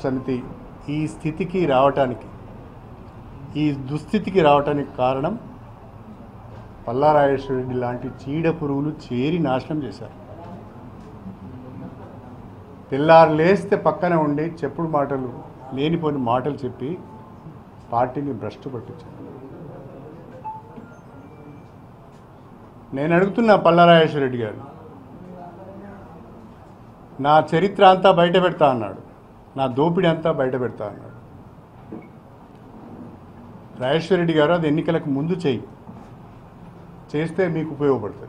సమితి ఈ స్థితికి రావటానికి ఈ దుస్థితికి రావటానికి కారణం పల్లారాజేశ్వరరెడ్డి లాంటి చీడ పురుగులు చేరి నాశనం చేశారు పిల్లారు లేస్తే పక్కన ఉండి చెప్పుడు మాటలు లేనిపోని మాటలు చెప్పి పార్టీని భ్రష్టు పట్టించారు నేను అడుగుతున్నా పల్లారాజేశ్వరరెడ్డి గారు నా చరిత్ర అంతా బయట పెడతా అన్నాడు నా దోపిడీ అంతా బయట పెడతా అన్నాడు రాజేశ్వరరెడ్డి గారు అది ఎన్నికలకు ముందు చేయి చేస్తే మీకు ఉపయోగపడుతుంది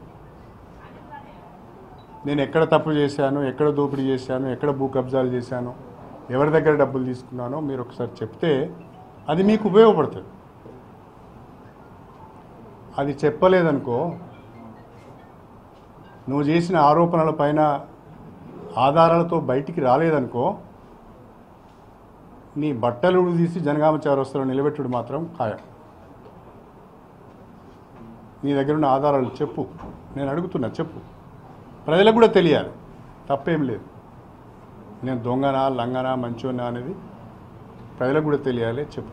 నేను ఎక్కడ తప్పు చేశాను ఎక్కడ దోపిడీ చేశాను ఎక్కడ భూ కబ్జాలు చేశాను ఎవరి దగ్గర డబ్బులు తీసుకున్నానో మీరు ఒకసారి చెప్తే అది మీకు ఉపయోగపడుతుంది అది చెప్పలేదనుకో నువ్వు చేసిన ఆరోపణల పైన ఆధారాలతో బయటికి రాలేదనుకో నీ బట్టలు తీసి జనగామ చౌరస్తాలో నిలబెట్టుడు మాత్రం ఖాయం నీ దగ్గర ఉన్న ఆధారాలు చెప్పు నేను అడుగుతున్నా చెప్పు ప్రజలకు కూడా తెలియాలి తప్పేం లేదు నేను దొంగనా లంగనా మంచోనా అనేది ప్రజలకు కూడా తెలియాలి చెప్పు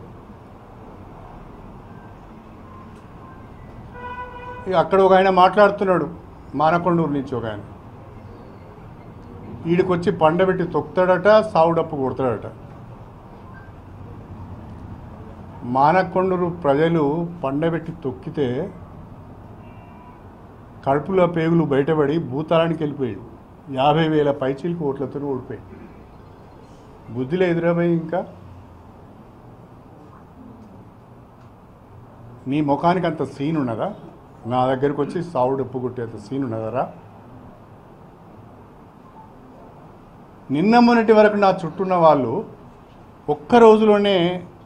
ఇక అక్కడ ఒక ఆయన మాట్లాడుతున్నాడు మానకొండూరు నుంచి ఒక ఆయన వీడికొచ్చి పండబెట్టి తొక్కుతాడట సావుడప్పు కొడతాడట మానకొండూరు ప్రజలు పండబెట్టి తొక్కితే కడుపులో పేగులు బయటపడి భూతాళానికి వెళ్ళిపోయాడు యాభై వేల పైచీలకు ఓట్లతో ఓడిపోయాడు బుద్ధిలో ఎదురపోయి ఇంకా నీ ముఖానికి అంత సీన్ ఉన్నదా నా దగ్గరికి వచ్చి సావుడు ఉప్పు కొట్టేంత సీన్ ఉన్నదరా నిన్న మొన్నటి వరకు నా చుట్టూన్న వాళ్ళు ఒక్క రోజులోనే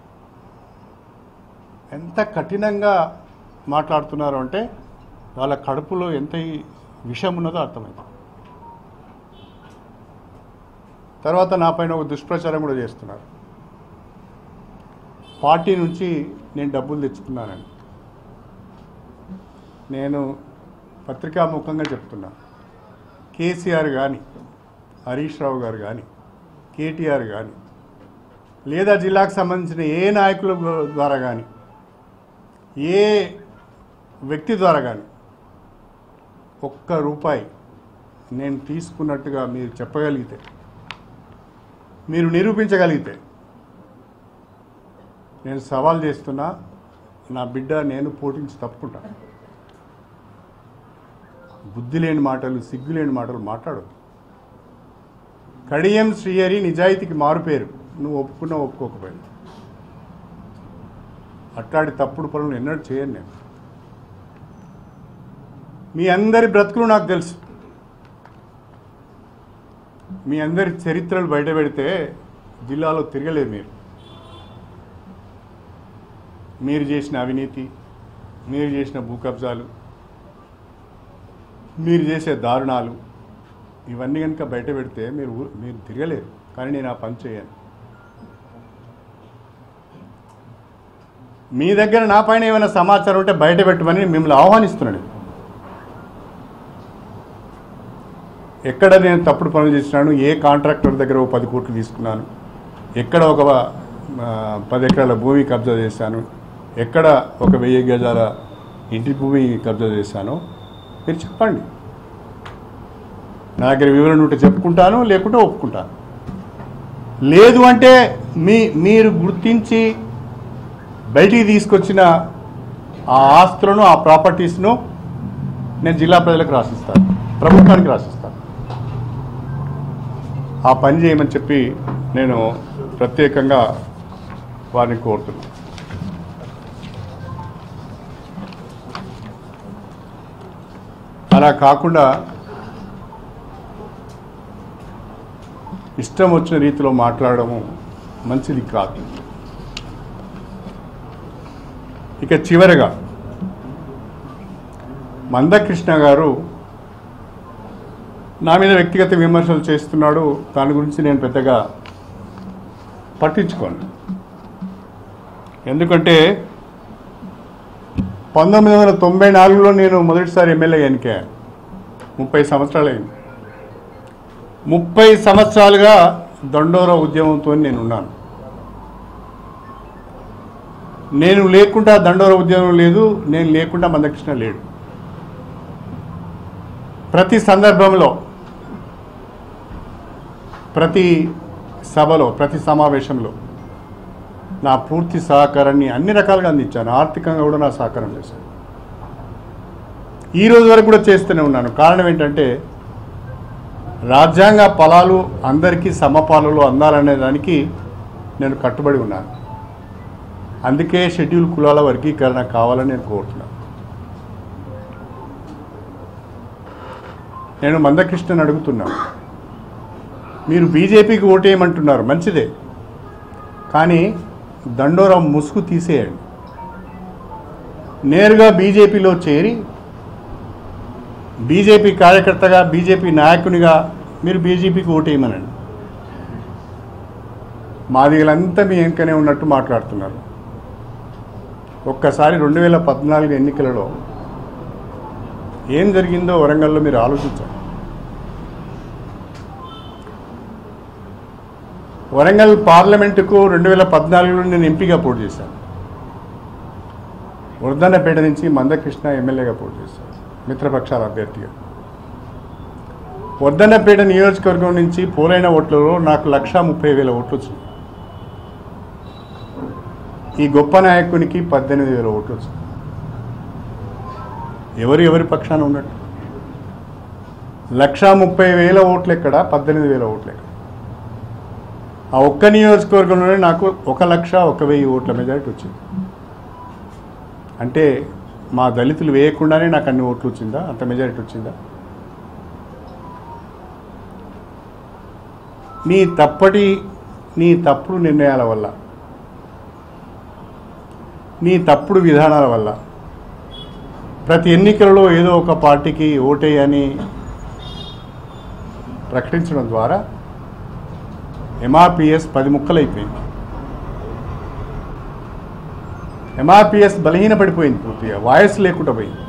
ఎంత కఠినంగా మాట్లాడుతున్నారు అంటే వాళ్ళ కడుపులో ఎంత ఈ విషం ఉన్నదో అర్థమైంది తర్వాత నా పైన ఒక దుష్ప్రచారం కూడా చేస్తున్నారు పార్టీ నుంచి నేను డబ్బులు తెచ్చుకున్నానని నేను పత్రికాముఖంగా చెప్తున్నా కేసీఆర్ కానీ హరీష్ రావు గారు కానీ కేటీఆర్ కానీ లేదా జిల్లాకు సంబంధించిన ఏ నాయకుల ద్వారా కానీ ఏ వ్యక్తి ద్వారా కానీ ఒక్క రూపాయి నేను తీసుకున్నట్టుగా మీరు చెప్పగలిగితే మీరు నిరూపించగలిగితే నేను సవాల్ చేస్తున్నా నా బిడ్డ నేను పోటించి తప్పుకుంటా బుద్ధి లేని మాటలు సిగ్గు లేని మాటలు మాట్లాడదు కడియం శ్రీహరి నిజాయితీకి మారుపేరు నువ్వు ఒప్పుకున్నా ఒప్పుకోకపోయినా అట్లాంటి తప్పుడు పనులు ఎన్నడూ చేయను నేను మీ అందరి బ్రతుకులు నాకు తెలుసు మీ అందరి చరిత్రలు బయట పెడితే జిల్లాలో తిరగలేదు మీరు మీరు చేసిన అవినీతి మీరు చేసిన భూ కబ్జాలు మీరు చేసే దారుణాలు ఇవన్నీ కనుక బయట పెడితే మీరు ఊ- మీరు తిరగలేరు కానీ నేను ఆ పని చేయను మీ దగ్గర నా పైన ఏమైనా సమాచారం ఉంటే బయట పెట్టమని మిమ్మల్ని ఆహ్వానిస్తున్నాడు ఎక్కడ నేను తప్పుడు పనులు చేసినాను ఏ కాంట్రాక్టర్ దగ్గర ఒక పది కోట్లు తీసుకున్నాను ఎక్కడ ఒక ఆ, పది ఎకరాల భూమి కబ్జా చేశాను ఎక్కడ ఒక వెయ్యి గజాల ఇంటి భూమి కబ్జా చేశాను మీరు చెప్పండి నా దగ్గర వివరణ ఉంటే చెప్పుకుంటాను లేకుంటే ఒప్పుకుంటాను లేదు అంటే మీ మీరు గుర్తించి బయటికి తీసుకొచ్చిన ఆ ఆస్తులను ఆ ప్రాపర్టీస్ను నేను జిల్లా ప్రజలకు రాసిస్తాను ప్రభుత్వానికి రాసిస్తాను ఆ పని చేయమని చెప్పి నేను ప్రత్యేకంగా వారిని కోరుతున్నాను అలా కాకుండా ఇష్టం వచ్చిన రీతిలో మాట్లాడము మంచిది కాదు ఇక చివరగా మందకృష్ణ గారు నా మీద వ్యక్తిగత విమర్శలు చేస్తున్నాడు దాని గురించి నేను పెద్దగా పట్టించుకోను ఎందుకంటే పంతొమ్మిది వందల తొంభై నాలుగులో నేను మొదటిసారి ఎమ్మెల్యే ఎన్నికయ్యాను ముప్పై సంవత్సరాలు అయింది ముప్పై సంవత్సరాలుగా దండోర ఉద్యమంతో నేను ఉన్నాను నేను లేకుండా దండోర ఉద్యమం లేదు నేను లేకుండా మందకృష్ణ లేడు ప్రతి సందర్భంలో ప్రతి సభలో ప్రతి సమావేశంలో నా పూర్తి సహకారాన్ని అన్ని రకాలుగా అందించాను ఆర్థికంగా కూడా నా సహకారం చేశాను ఈ రోజు వరకు కూడా చేస్తూనే ఉన్నాను కారణం ఏంటంటే రాజ్యాంగ ఫలాలు అందరికీ సమపాలలో అందాలనే దానికి నేను కట్టుబడి ఉన్నాను అందుకే షెడ్యూల్ కులాల వర్గీకరణ కావాలని నేను కోరుతున్నాను నేను మందకృష్ణని అడుగుతున్నాను మీరు బీజేపీకి ఓటేయమంటున్నారు మంచిదే కానీ దండోరం ముసుగు తీసేయండి నేరుగా బీజేపీలో చేరి బీజేపీ కార్యకర్తగా బీజేపీ నాయకునిగా మీరు బీజేపీకి ఓటేయమనండి మాదిగలంతా మీ వెనుకనే ఉన్నట్టు మాట్లాడుతున్నారు ఒక్కసారి రెండు వేల పద్నాలుగు ఎన్నికలలో ఏం జరిగిందో వరంగల్లో మీరు ఆలోచించండి వరంగల్ పార్లమెంటుకు రెండు వేల పద్నాలుగులో నేను ఎంపీగా పోటీ చేశాను వృద్ధన్నపేట నుంచి మందకృష్ణ ఎమ్మెల్యేగా పోటీ చేశాను మిత్రపక్షాల అభ్యర్థిగా వర్ధన్నపేట నియోజకవర్గం నుంచి పోలైన ఓట్లలో నాకు లక్ష ముప్పై వేల ఓట్లు వచ్చినాయి ఈ గొప్ప నాయకునికి పద్దెనిమిది వేల ఓట్లు వచ్చినాయి ఎవరు ఎవరి పక్షాన ఉన్నట్టు లక్ష ముప్పై వేల ఓట్లు ఎక్కడ పద్దెనిమిది వేల ఓట్లు ఎక్కడ ఆ ఒక్క నియోజకవర్గంలోనే నాకు ఒక లక్ష ఒక వెయ్యి ఓట్ల మెజారిటీ వచ్చింది అంటే మా దళితులు వేయకుండానే నాకు అన్ని ఓట్లు వచ్చిందా అంత మెజారిటీ వచ్చిందా నీ తప్పటి నీ తప్పుడు నిర్ణయాల వల్ల నీ తప్పుడు విధానాల వల్ల ప్రతి ఎన్నికలలో ఏదో ఒక పార్టీకి ఓటేయని ప్రకటించడం ద్వారా ఎంఆర్పిఎస్ పది ముక్కలైపోయింది ఎంఆర్పిఎస్ బలహీనపడిపోయింది పూర్తిగా వాయిస్ లేకుండా పోయింది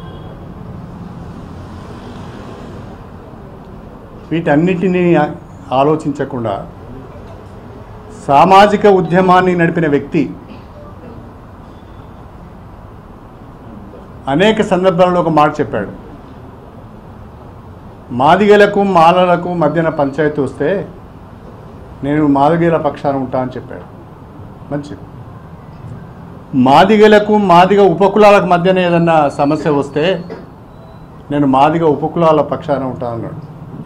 వీటన్నిటినీ ఆ- ఆలోచించకుండా సామాజిక ఉద్యమాన్ని నడిపిన వ్యక్తి అనేక సందర్భాల్లో ఒక మాట చెప్పాడు మాదిగలకు మాలలకు మధ్యన పంచాయతీ వస్తే నేను మాదిగల పక్షాన ఉంటా అని చెప్పాడు మంచిది మాదిగలకు మాదిగ ఉపకులాలకు మధ్యన ఏదన్నా సమస్య వస్తే నేను మాదిగ ఉపకులాల పక్షాన ఉంటా అన్నాడు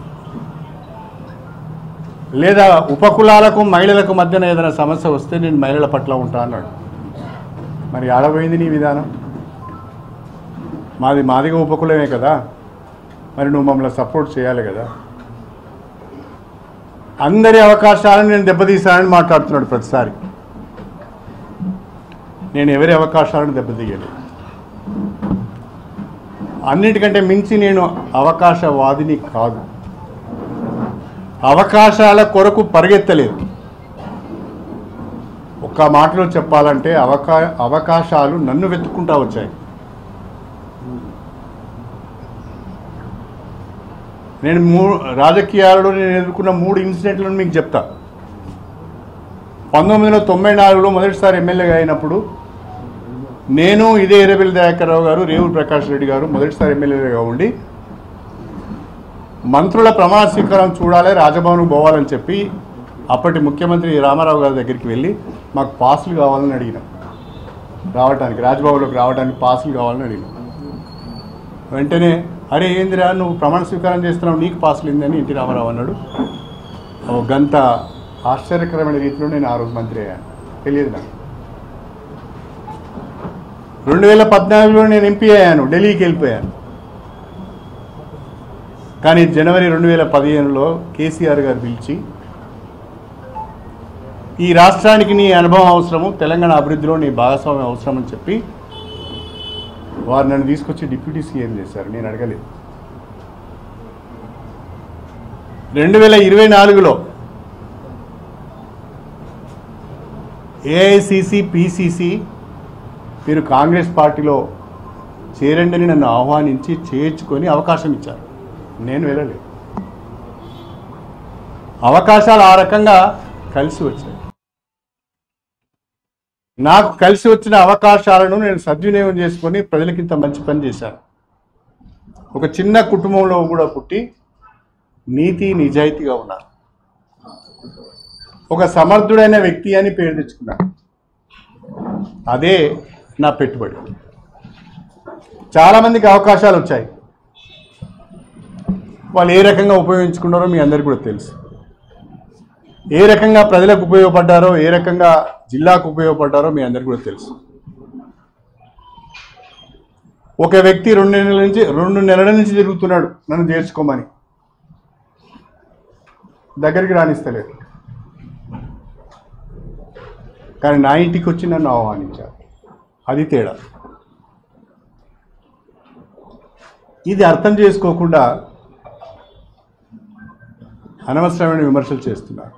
లేదా ఉపకులాలకు మహిళలకు మధ్యన ఏదైనా సమస్య వస్తే నేను మహిళల పట్ల ఉంటా అన్నాడు మరి ఆడపోయింది నీ విధానం మాది మాదిగ ఉపకులమే కదా మరి నువ్వు మమ్మల్ని సపోర్ట్ చేయాలి కదా అందరి అవకాశాలను నేను దెబ్బతీశానని మాట్లాడుతున్నాడు ప్రతిసారి నేను ఎవరి అవకాశాలను దెబ్బతీయలేదు అన్నిటికంటే మించి నేను అవకాశవాదిని కాదు అవకాశాల కొరకు పరిగెత్తలేదు ఒక్క మాటలో చెప్పాలంటే అవకా అవకాశాలు నన్ను వెతుక్కుంటా వచ్చాయి నేను మూ రాజకీయాలలో నేను ఎదుర్కొన్న మూడు ఇన్సిడెంట్లను మీకు చెప్తా పంతొమ్మిది వందల తొంభై నాలుగులో మొదటిసారి ఎమ్మెల్యేగా అయినప్పుడు నేను ఇదే ఎర్రబెల్లి దయాకర్రావు గారు రేవుల ప్రకాష్ రెడ్డి గారు మొదటిసారి ఎమ్మెల్యేగా ఉండి మంత్రుల ప్రమాణ స్వీకారం చూడాలి రాజభవన్కు పోవాలని చెప్పి అప్పటి ముఖ్యమంత్రి రామారావు గారి దగ్గరికి వెళ్ళి మాకు పాసులు కావాలని అడిగినాం రావడానికి రాజ్భవన్లోకి రావడానికి పాసులు కావాలని అడిగినాం వెంటనే అరే ఏందిరా నువ్వు ప్రమాణ స్వీకారం చేస్తున్నావు నీకు పాసులు ఏందని ఎన్టీ రామారావు అన్నాడు ఓ గంత ఆశ్చర్యకరమైన రీతిలో నేను ఆ రోజు మంత్రి అయ్యాను తెలియదు నాకు రెండు వేల పద్నాలుగులో నేను ఎంపీ అయ్యాను ఢిల్లీకి వెళ్ళిపోయాను కానీ జనవరి రెండు వేల పదిహేనులో కేసీఆర్ గారు పిలిచి ఈ రాష్ట్రానికి నీ అనుభవం అవసరము తెలంగాణ అభివృద్ధిలో నీ భాగస్వామ్యం అవసరం అని చెప్పి వారు నన్ను తీసుకొచ్చి డిప్యూటీ సీఎం చేశారు నేను అడగలేదు రెండు వేల ఇరవై నాలుగులో ఏఐసిసి పిసిసి మీరు కాంగ్రెస్ పార్టీలో చేరండి అని నన్ను ఆహ్వానించి చేర్చుకొని అవకాశం ఇచ్చారు నేను వెళ్ళలేదు అవకాశాలు ఆ రకంగా కలిసి వచ్చాయి నాకు కలిసి వచ్చిన అవకాశాలను నేను సద్వినియోగం చేసుకొని ప్రజలకి ఇంత మంచి పని చేశాను ఒక చిన్న కుటుంబంలో కూడా పుట్టి నీతి నిజాయితీగా ఉన్నాను ఒక సమర్థుడైన వ్యక్తి అని పేరు తెచ్చుకున్నాను అదే నా పెట్టుబడి చాలామందికి అవకాశాలు వచ్చాయి వాళ్ళు ఏ రకంగా ఉపయోగించుకున్నారో మీ అందరికీ కూడా తెలుసు ఏ రకంగా ప్రజలకు ఉపయోగపడ్డారో ఏ రకంగా జిల్లాకు ఉపయోగపడ్డారో మీ అందరికీ కూడా తెలుసు ఒక వ్యక్తి రెండు నెలల నుంచి రెండు నెలల నుంచి తిరుగుతున్నాడు నన్ను చేర్చుకోమని దగ్గరికి రాణిస్తలేదు కానీ నా ఇంటికి వచ్చి నన్ను ఆహ్వానించారు అది తేడా ఇది అర్థం చేసుకోకుండా అనవసరమైన విమర్శలు చేస్తున్నారు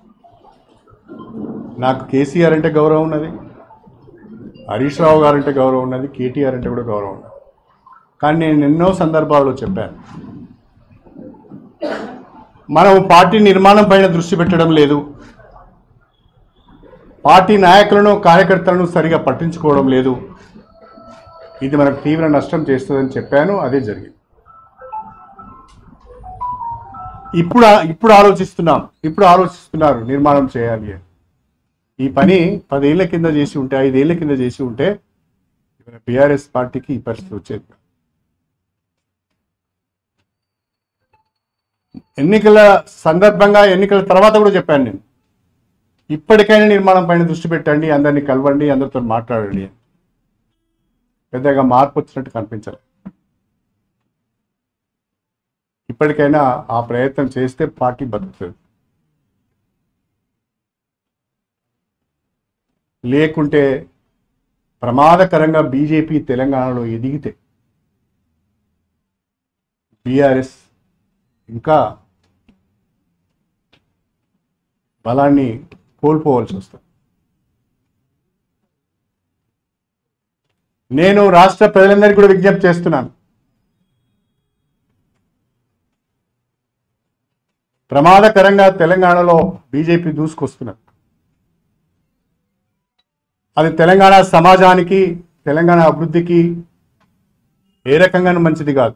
నాకు కేసీఆర్ అంటే గౌరవం ఉన్నది హరీష్ రావు గారు అంటే గౌరవం ఉన్నది కేటీఆర్ అంటే కూడా గౌరవం ఉన్నది కానీ నేను ఎన్నో సందర్భాల్లో చెప్పాను మనం పార్టీ నిర్మాణం పైన దృష్టి పెట్టడం లేదు పార్టీ నాయకులను కార్యకర్తలను సరిగా పట్టించుకోవడం లేదు ఇది మనకు తీవ్ర నష్టం చేస్తుందని చెప్పాను అదే జరిగింది ఇప్పుడు ఇప్పుడు ఆలోచిస్తున్నాం ఇప్పుడు ఆలోచిస్తున్నారు నిర్మాణం చేయాలి అని ఈ పని పదేళ్ల కింద చేసి ఉంటే ఐదేళ్ల కింద చేసి ఉంటే బీఆర్ఎస్ పార్టీకి ఈ పరిస్థితి వచ్చేది కాదు. ఎన్నికల సందర్భంగా ఎన్నికల తర్వాత కూడా చెప్పాను నేను ఇప్పటికైనా నిర్మాణం పైన దృష్టి పెట్టండి అందరినీ కలవండి అందరితో మాట్లాడండి అని. పెద్దగా మార్పు వచ్చినట్టు కనిపించలేదు ఇప్పటికైనా ఆ ప్రయత్నం చేస్తే పార్టీ బతుకుతుంది లేకుంటే ప్రమాదకరంగా బీజేపీ తెలంగాణలో ఎదిగితే బీఆర్ఎస్ ఇంకా బలాన్ని కోల్పోవాల్సి వస్తుంది నేను రాష్ట్ర ప్రజలందరికీ కూడా విజ్ఞప్తి చేస్తున్నాను ప్రమాదకరంగా తెలంగాణలో బీజేపీ దూసుకొస్తున్నది అది తెలంగాణ సమాజానికి తెలంగాణ అభివృద్ధికి ఏ రకంగానూ మంచిది కాదు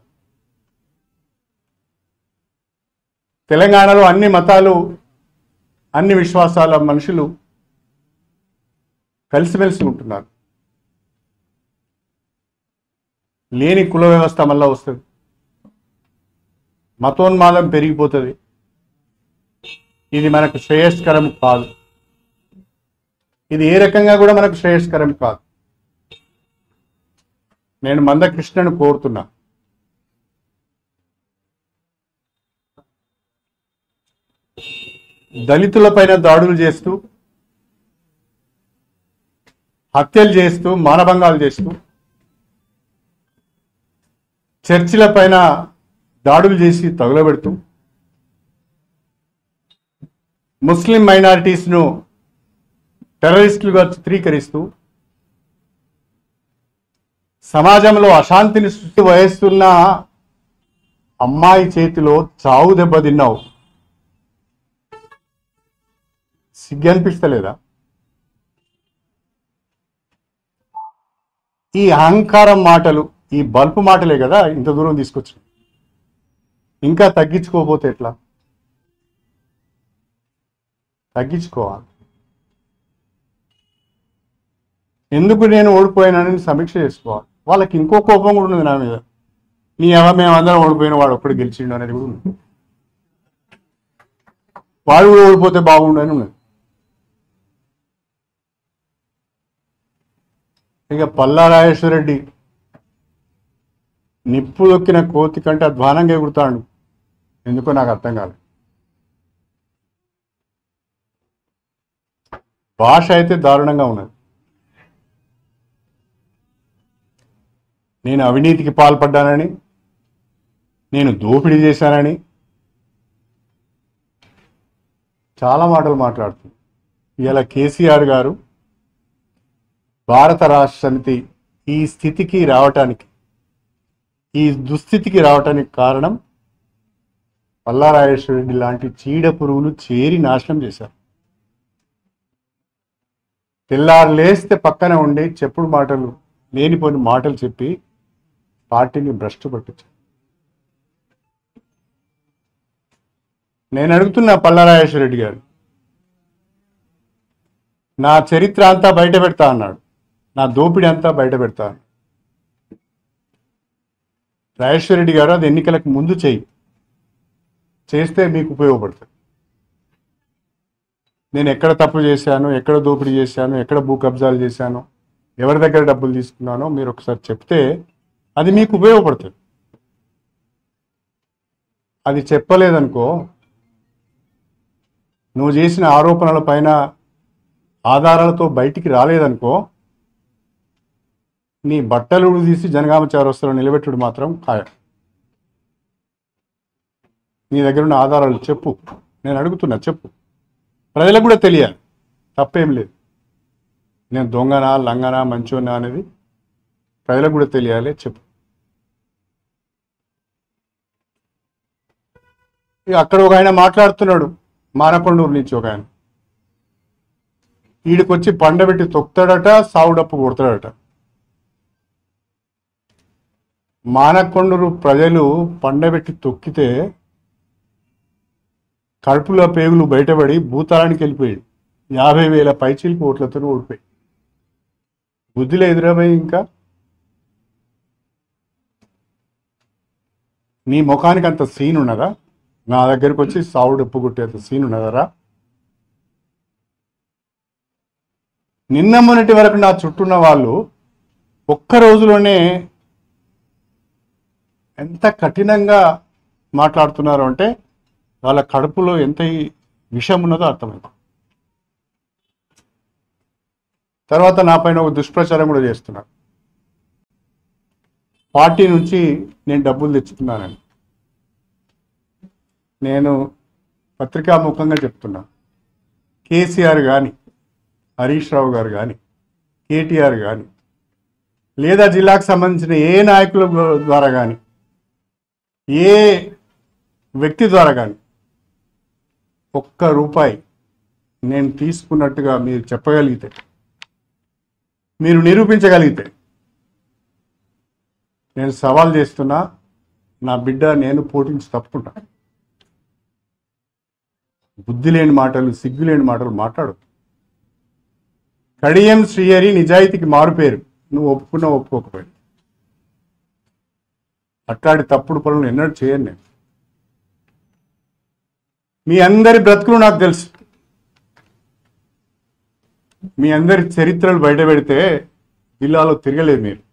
తెలంగాణలో అన్ని మతాలు అన్ని విశ్వాసాల మనుషులు కలిసిమెలిసి ఉంటున్నారు లేని కుల వ్యవస్థ మళ్ళా వస్తుంది మతోన్మాదం పెరిగిపోతుంది ఇది మనకు శ్రేయస్కరం కాదు ఇది ఏ రకంగా కూడా మనకు శ్రేయస్కరం కాదు నేను మందకృష్ణను కోరుతున్నా దళితులపైన దాడులు చేస్తూ హత్యలు చేస్తూ మానభంగాలు చేస్తూ చర్చిల పైన దాడులు చేసి తగులబెడుతూ ముస్లిం మైనారిటీస్ను టెర్రరిస్టులుగా చిత్రీకరిస్తూ సమాజంలో అశాంతిని సృష్టి వహిస్తున్న అమ్మాయి చేతిలో చావు దెబ్బ తిన్నావు సిగ్గు అనిపిస్తలేదా ఈ అహంకారం మాటలు ఈ బల్పు మాటలే కదా ఇంత దూరం తీసుకొచ్చి ఇంకా తగ్గించుకోకపోతే ఎట్లా తగ్గించుకోవాలి ఎందుకు నేను ఓడిపోయానని సమీక్ష చేసుకోవాలి వాళ్ళకి ఇంకో కోపం కూడా ఉంది నా మీద నీ ఎవ మేమందరం ఓడిపోయిన వాడు ఒక్కడు గెలిచిండు అనేది కూడా ఉంది వాడు కూడా ఓడిపోతే బాగుండు అని ఉన్నది ఇక పల్లా రాజేశ్వరరెడ్డి నిప్పు దొక్కిన కోతి కంటే అధ్వానంగా ఎగురుతాడు ఎందుకో నాకు అర్థం కాలేదు భాష అయితే దారుణంగా ఉన్నది నేను అవినీతికి పాల్పడ్డానని నేను దోపిడీ చేశానని చాలా మాటలు మాట్లాడుతుంది ఇలా కేసీఆర్ గారు భారత రాష్ట్ర సమితి ఈ స్థితికి రావటానికి ఈ దుస్థితికి రావటానికి కారణం పల్లారాజేశ్వర రెడ్డి లాంటి చీడ పురుగులు చేరి నాశనం చేశారు తెల్లారు లేస్తే పక్కన ఉండి చెప్పుడు మాటలు లేనిపోని మాటలు చెప్పి పార్టీని భ్రష్టు పట్టించారు నేను అడుగుతున్నా పల్లారాజేశ్వర రెడ్డి గారు నా చరిత్ర అంతా బయట పెడతా అన్నాడు నా దోపిడీ అంతా బయట పెడతా అన్నాడు. రాజేశ్వర రెడ్డి గారు అది ఎన్నికలకు ముందు చేయి చేస్తే మీకు ఉపయోగపడుతుంది నేను ఎక్కడ తప్పు చేశాను ఎక్కడ దోపిడీ చేశాను ఎక్కడ భూ కబ్జాలు చేశాను ఎవరి దగ్గర డబ్బులు తీసుకున్నానో మీరు ఒకసారి చెప్తే అది మీకు ఉపయోగపడుతుంది అది చెప్పలేదనుకో నువ్వు చేసిన ఆరోపణల పైన ఆధారాలతో బయటికి రాలేదనుకో నీ బట్టలు తీసి జనగామ చౌరస్తాలో నిలబెట్టుడు మాత్రం ఖాయం నీ దగ్గర ఉన్న ఆధారాలు చెప్పు నేను అడుగుతున్నా చెప్పు ప్రజలకు కూడా తెలియాలి తప్పేం లేదు నేను దొంగనా లంగనా మంచోనా అనేది ప్రజలకు కూడా తెలియాలి చెప్పు ఇక అక్కడ ఒక ఆయన మాట్లాడుతున్నాడు మానకొండూరు నుంచి ఒక ఆయన వీడికొచ్చి పండబెట్టి తొక్కుతాడట సావుడప్పు కొడతాడట మానకొండూరు ప్రజలు పండబెట్టి తొక్కితే కడుపులో పేగులు బయటపడి భూతాళానికి వెళ్ళిపోయాడు యాభై వేల పైచీలకు ఓట్లతో ఓడిపోయి బుద్ధిలో ఎదురపోయి ఇంకా నీ ముఖానికి అంత సీన్ ఉన్నదా నా దగ్గరికి వచ్చి సావుడు ఎప్పు కొట్టేంత సీన్ ఉన్నదరా నిన్న మొన్నటి వరకు నా చుట్టూన్న వాళ్ళు ఒక్క రోజులోనే ఎంత కఠినంగా మాట్లాడుతున్నారు అంటే వాళ్ళ కడుపులో ఎంత ఈ విషం ఉన్నదో అర్థమైంది తర్వాత నా పైన ఒక దుష్ప్రచారం కూడా చేస్తున్నారు పార్టీ నుంచి నేను డబ్బులు తెచ్చుకున్నానని నేను పత్రికాముఖంగా చెప్తున్నా కేసీఆర్ కానీ హరీష్ రావు గారు కానీ కేటీఆర్ కానీ లేదా జిల్లాకు సంబంధించిన ఏ నాయకుల ద్వారా కానీ ఏ వ్యక్తి ద్వారా కానీ ఒక్క రూపాయి నేను తీసుకున్నట్టుగా మీరు చెప్పగలిగితే మీరు నిరూపించగలిగితే నేను సవాల్ చేస్తున్నా నా బిడ్డ నేను పోటించి తప్పుకుంటా బుద్ధి లేని మాటలు సిగ్గు లేని మాటలు మాట్లాడు కడియం శ్రీహరి నిజాయితీకి మారుపేరు నువ్వు ఒప్పుకున్నా ఒప్పుకోకపోయి అట్లాంటి తప్పుడు పనులు ఎన్నడూ చేయను నేను మీ అందరి బ్రతుకులు నాకు తెలుసు మీ అందరి చరిత్రలు బయట పెడితే జిల్లాలో తిరగలేదు మీరు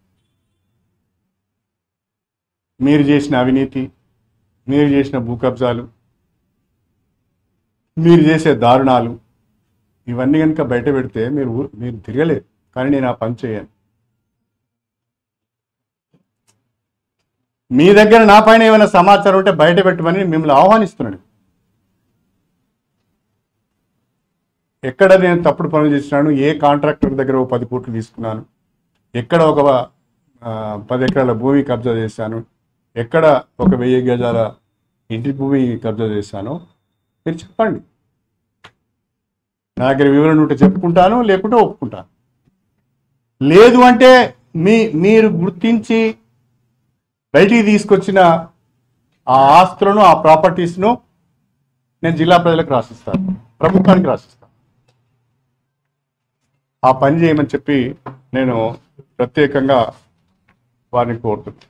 మీరు చేసిన అవినీతి మీరు చేసిన భూ కబ్జాలు మీరు చేసే దారుణాలు ఇవన్నీ కనుక బయట పెడితే మీరు ఊ- మీరు తిరగలేదు కానీ నేను ఆ పని చేయను మీ దగ్గర నా పైన ఏమైనా సమాచారం ఉంటే బయట పెట్టమని మిమ్మల్ని ఆహ్వానిస్తున్నాను ఎక్కడ నేను తప్పుడు పనులు చేసినాను ఏ కాంట్రాక్టర్ దగ్గర ఒక పది కోట్లు తీసుకున్నాను ఎక్కడ ఒక ఆ, పది ఎకరాల భూమి కబ్జా చేశాను ఎక్కడ ఒక వెయ్యి గజాల ఇంటి భూమి కబ్జా చేశాను మీరు చెప్పండి నా దగ్గర వివరణ ఉంటే చెప్పుకుంటాను లేకుంటే ఒప్పుకుంటాను లేదు అంటే మీ మీరు గుర్తించి బయటికి తీసుకొచ్చిన ఆ ఆస్తులను ఆ ప్రాపర్టీస్ను నేను జిల్లా ప్రజలకు రాసిస్తాను ప్రభుత్వానికి రాసిస్తాను ఆ పని చేయమని చెప్పి నేను ప్రత్యేకంగా వారిని కోరుతున్నాను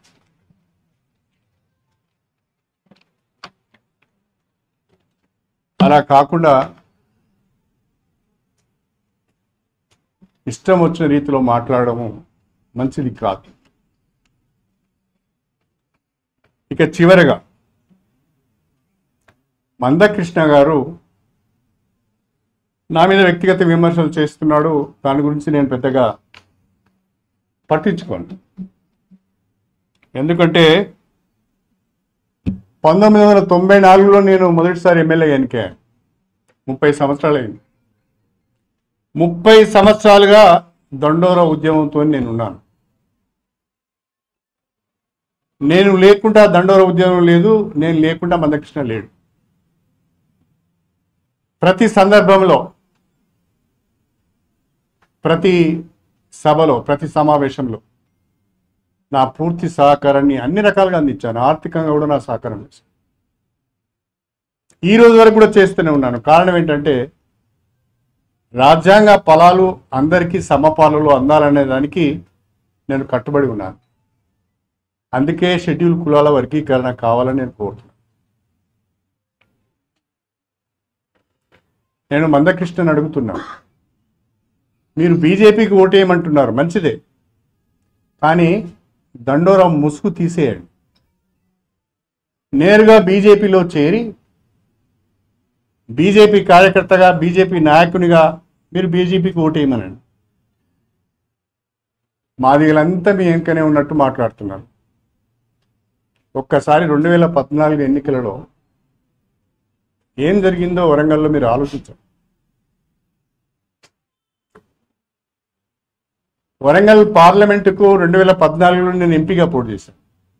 అలా కాకుండా ఇష్టం వచ్చిన రీతిలో మాట్లాడము మంచిది కాదు ఇక చివరగా మందకృష్ణ గారు నా మీద వ్యక్తిగత విమర్శలు చేస్తున్నాడు దాని గురించి నేను పెద్దగా పట్టించుకోను ఎందుకంటే పంతొమ్మిది వందల తొంభై నాలుగులో నేను మొదటిసారి ఎమ్మెల్యే ఎన్నికాను ముప్పై సంవత్సరాలు అయింది ముప్పై సంవత్సరాలుగా దండోర ఉద్యమంతో నేను ఉన్నాను నేను లేకుండా దండోర ఉద్యమం లేదు నేను లేకుండా మందకృష్ణ లేడు ప్రతి సందర్భంలో ప్రతి సభలో ప్రతి సమావేశంలో నా పూర్తి సహకారాన్ని అన్ని రకాలుగా అందించాను ఆర్థికంగా కూడా నా సహకారం చేశాను ఈ రోజు వరకు కూడా చేస్తూనే ఉన్నాను కారణం ఏంటంటే రాజ్యాంగ ఫలాలు అందరికీ సమపాలలో అందాలనే దానికి నేను కట్టుబడి ఉన్నాను అందుకే షెడ్యూల్ కులాల వర్గీకరణ కావాలని నేను కోరుతున్నాను నేను మందకృష్ణని అడుగుతున్నాను మీరు బీజేపీకి ఓటేయమంటున్నారు మంచిదే కానీ దండోరం ముసుగు తీసేయండి నేరుగా బీజేపీలో చేరి బీజేపీ కార్యకర్తగా బీజేపీ నాయకునిగా మీరు బీజేపీకి ఓటేయమనండి మాదిగలంతా మీ వెంకనే ఉన్నట్టు మాట్లాడుతున్నారు ఒక్కసారి రెండు వేల పద్నాలుగు ఎన్నికలలో ఏం జరిగిందో వరంగల్లో మీరు ఆలోచించండి వరంగల్ పార్లమెంటుకు రెండు వేల పద్నాలుగులో నేను ఎంపీగా పోటీ చేశాను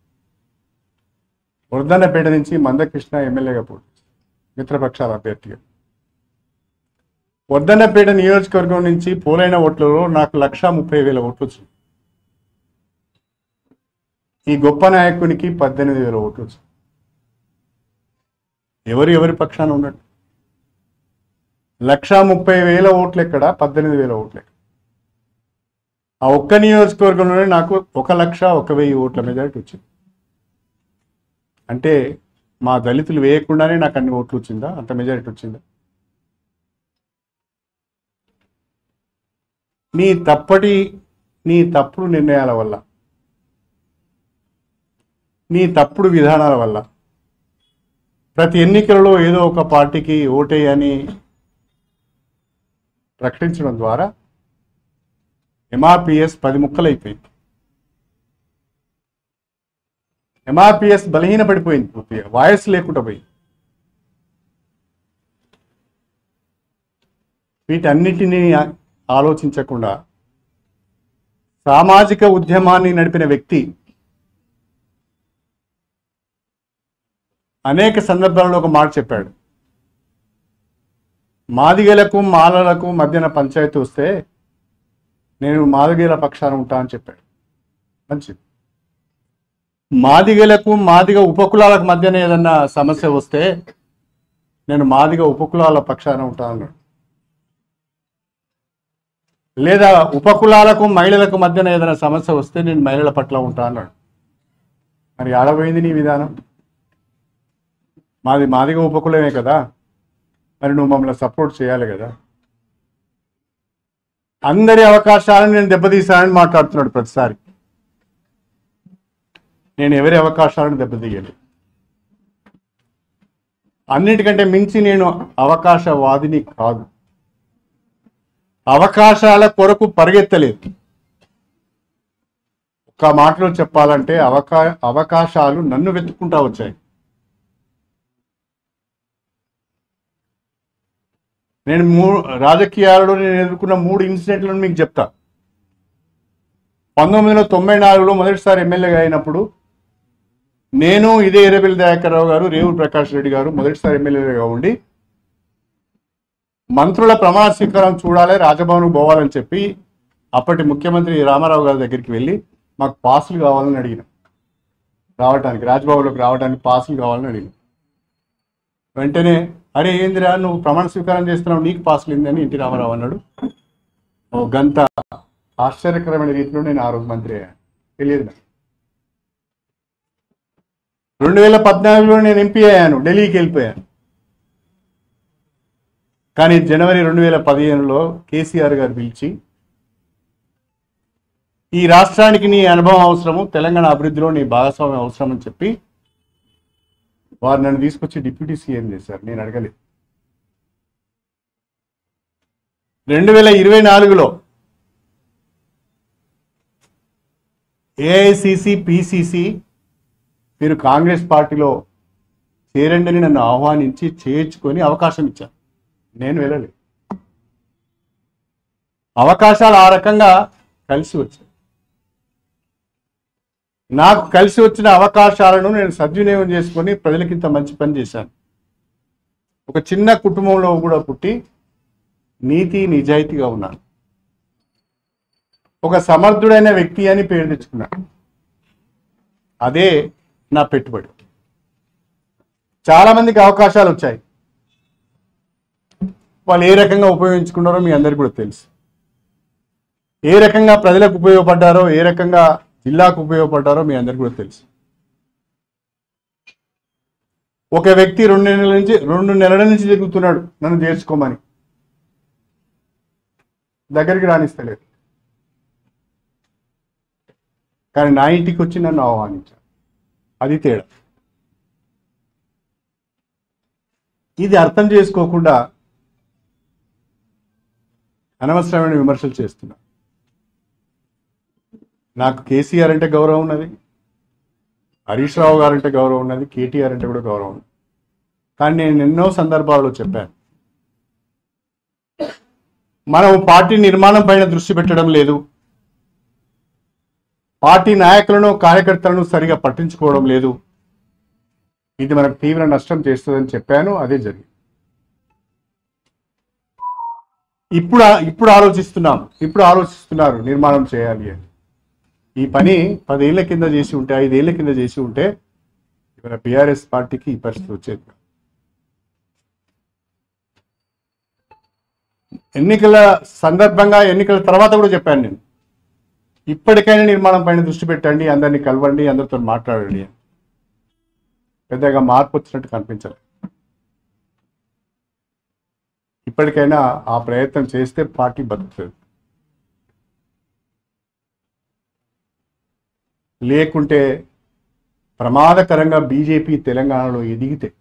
వరదన్నపేట నుంచి మందకృష్ణ ఎమ్మెల్యేగా పోటీ చేశాను మిత్రపక్షాల అభ్యర్థిగా వద్దన్నపేట నియోజకవర్గం నుంచి పోలైన ఓట్లలో నాకు లక్ష ముప్పై వేల ఓట్లు వచ్చింది ఈ గొప్ప నాయకునికి పద్దెనిమిది వేల ఓట్లు వచ్చింది ఎవరు ఎవరి పక్షాన ఉన్నట్టు లక్ష ముప్పై వేల ఓట్లు ఎక్కడ పద్దెనిమిది వేల ఓట్లు ఎక్కడ ఆ ఒక్క నియోజకవర్గంలోనే నాకు ఒక లక్ష ఒక వెయ్యి ఓట్ల మెజారిటీ వచ్చింది అంటే మా దళితులు వేయకుండానే నాకు అన్ని ఓట్లు వచ్చిందా అంత మెజారిటీ వచ్చిందా నీ తప్పటి నీ తప్పుడు నిర్ణయాల వల్ల నీ తప్పుడు విధానాల వల్ల ప్రతి ఎన్నికలలో ఏదో ఒక పార్టీకి ఓటేయని ప్రకటించడం ద్వారా ఎంఆర్పిఎస్ పది ముక్కలైపోయింది ఎంఆర్పిఎస్ బలహీన పడిపోయింది పూర్తిగా వాయిస్ లేకుండా పోయింది వీటన్నిటినీ ఆలోచించకుండా సామాజిక ఉద్యమాన్ని నడిపిన వ్యక్తి అనేక సందర్భాల్లో ఒక మాట చెప్పాడు మాదిగలకు మాలలకు మధ్యన పంచాయతీ వస్తే నేను మాదిగల పక్షాన ఉంటా అని చెప్పాడు మంచిది మాదిగలకు మాదిగ ఉపకులాలకు మధ్యన ఏదన్నా సమస్య వస్తే నేను మాదిగ ఉపకులాల పక్షాన ఉంటా అన్నాడు లేదా ఉపకులాలకు మహిళలకు మధ్యన ఏదైనా సమస్య వస్తే నేను మహిళల పట్ల ఉంటా అన్నాడు మరి ఆడపోయింది నీ విధానం మాది మాదిగా ఉపకులమే కదా మరి నువ్వు మమ్మల్ని సపోర్ట్ చేయాలి కదా అందరి అవకాశాలను నేను దెబ్బతీశానని మాట్లాడుతున్నాడు ప్రతిసారి నేను ఎవరి అవకాశాలను దెబ్బతీయలేదు అన్నిటికంటే మించి నేను అవకాశవాదిని కాదు అవకాశాల కొరకు పరిగెత్తలేదు ఒక మాటలో చెప్పాలంటే అవకా అవకాశాలు నన్ను వెతుక్కుంటా వచ్చాయి నేను మూ రాజకీయాలలో నేను ఎదుర్కొన్న మూడు ఇన్సిడెంట్లను మీకు చెప్తా పంతొమ్మిది వందల తొంభై నాలుగులో మొదటిసారి ఎమ్మెల్యేగా అయినప్పుడు నేను ఇదే ఎర్రబెల్లి దయాకర్ రావు గారు రేవు ప్రకాష్ రెడ్డి గారు మొదటిసారి ఎమ్మెల్యేగా ఉండి మంత్రుల ప్రమాణ స్వీకారం చూడాలి రాజభవన్కు పోవాలని చెప్పి అప్పటి ముఖ్యమంత్రి రామారావు గారి దగ్గరికి వెళ్ళి మాకు పాసులు కావాలని అడిగిన రావడానికి రాజ్భవన్లోకి రావడానికి పాసులు కావాలని అడిగిన వెంటనే అరే ఏందిరా నువ్వు ప్రమాణ స్వీకారం చేస్తున్నావు నీకు పాసులు ఏందని ఎన్టీ రామారావు అన్నాడు ఓ గంత ఆశ్చర్యకరమైన రీతిలో నేను ఆ రోజు మంత్రి అయ్యాను తెలియదు నాకు రెండు వేల పద్నాలుగులో నేను ఎంపీ అయ్యాను ఢిల్లీకి వెళ్ళిపోయాను కానీ జనవరి రెండు వేల పదిహేనులో కేసీఆర్ గారు పిలిచి ఈ రాష్ట్రానికి నీ అనుభవం అవసరము తెలంగాణ అభివృద్ధిలో నీ భాగస్వామ్యం అవసరం అని చెప్పి వారు నన్ను తీసుకొచ్చి డిప్యూటీ సీఎం చేశారు నేను అడగలేదు రెండు వేల ఇరవై నాలుగులో ఏఐసిసి పిసిసి మీరు కాంగ్రెస్ పార్టీలో చేరండి అని నన్ను ఆహ్వానించి చేర్చుకొని అవకాశం ఇచ్చారు నేను వెళ్ళలేదు అవకాశాలు ఆ రకంగా కలిసి వచ్చాయి నాకు కలిసి వచ్చిన అవకాశాలను నేను సద్వినియోగం చేసుకొని ప్రజలకి ఇంత మంచి పని చేశాను ఒక చిన్న కుటుంబంలో కూడా పుట్టి నీతి నిజాయితీగా ఉన్నాను ఒక సమర్థుడైన వ్యక్తి అని పేరు తెచ్చుకున్నాను అదే నా పెట్టుబడి చాలా మందికి అవకాశాలు వచ్చాయి వాళ్ళు ఏ రకంగా ఉపయోగించుకున్నారో మీ అందరికీ కూడా తెలుసు ఏ రకంగా ప్రజలకు ఉపయోగపడ్డారో ఏ రకంగా జిల్లాకు ఉపయోగపడ్డారో మీ అందరికీ కూడా తెలుసు ఒక వ్యక్తి రెండు నెలల నుంచి రెండు నెలల నుంచి తిరుగుతున్నాడు నన్ను చేర్చుకోమని దగ్గరికి రాణిస్తలేదు కానీ నా ఇంటికి వచ్చి నన్ను ఆహ్వానించాడు అది తేడా ఇది అర్థం చేసుకోకుండా అనవసరమైన విమర్శలు చేస్తున్నా నాకు కేసీఆర్ అంటే గౌరవం ఉన్నది హరీష్ రావు గారు అంటే గౌరవం ఉన్నది కేటీఆర్ అంటే కూడా గౌరవం ఉంది కానీ నేను ఎన్నో సందర్భాల్లో చెప్పాను మనం పార్టీ నిర్మాణం పైన దృష్టి పెట్టడం లేదు పార్టీ నాయకులను కార్యకర్తలను సరిగా పట్టించుకోవడం లేదు ఇది మనకు తీవ్ర నష్టం చేస్తుందని చెప్పాను అదే జరిగింది ఇప్పుడు ఇప్పుడు ఆలోచిస్తున్నాం ఇప్పుడు ఆలోచిస్తున్నారు నిర్మాణం చేయాలి అని ఈ పని పదేళ్ల కింద చేసి ఉంటే ఐదేళ్ల కింద చేసి ఉంటే ఇవాళ బీఆర్ఎస్ పార్టీకి ఈ పరిస్థితి వచ్చేది కాదు. ఎన్నికల సందర్భంగా ఎన్నికల తర్వాత కూడా చెప్పాను నేను ఇప్పటికైనా నిర్మాణం పైన దృష్టి పెట్టండి అందరినీ కలవండి అందరితో మాట్లాడండి అని పెద్దగా మార్పు వచ్చినట్టు కనిపించలేదు ఇప్పటికైనా ఆ ప్రయత్నం చేస్తే పార్టీ బతుకుతుంది లేకుంటే ప్రమాదకరంగా బీజేపీ తెలంగాణలో ఎదిగితే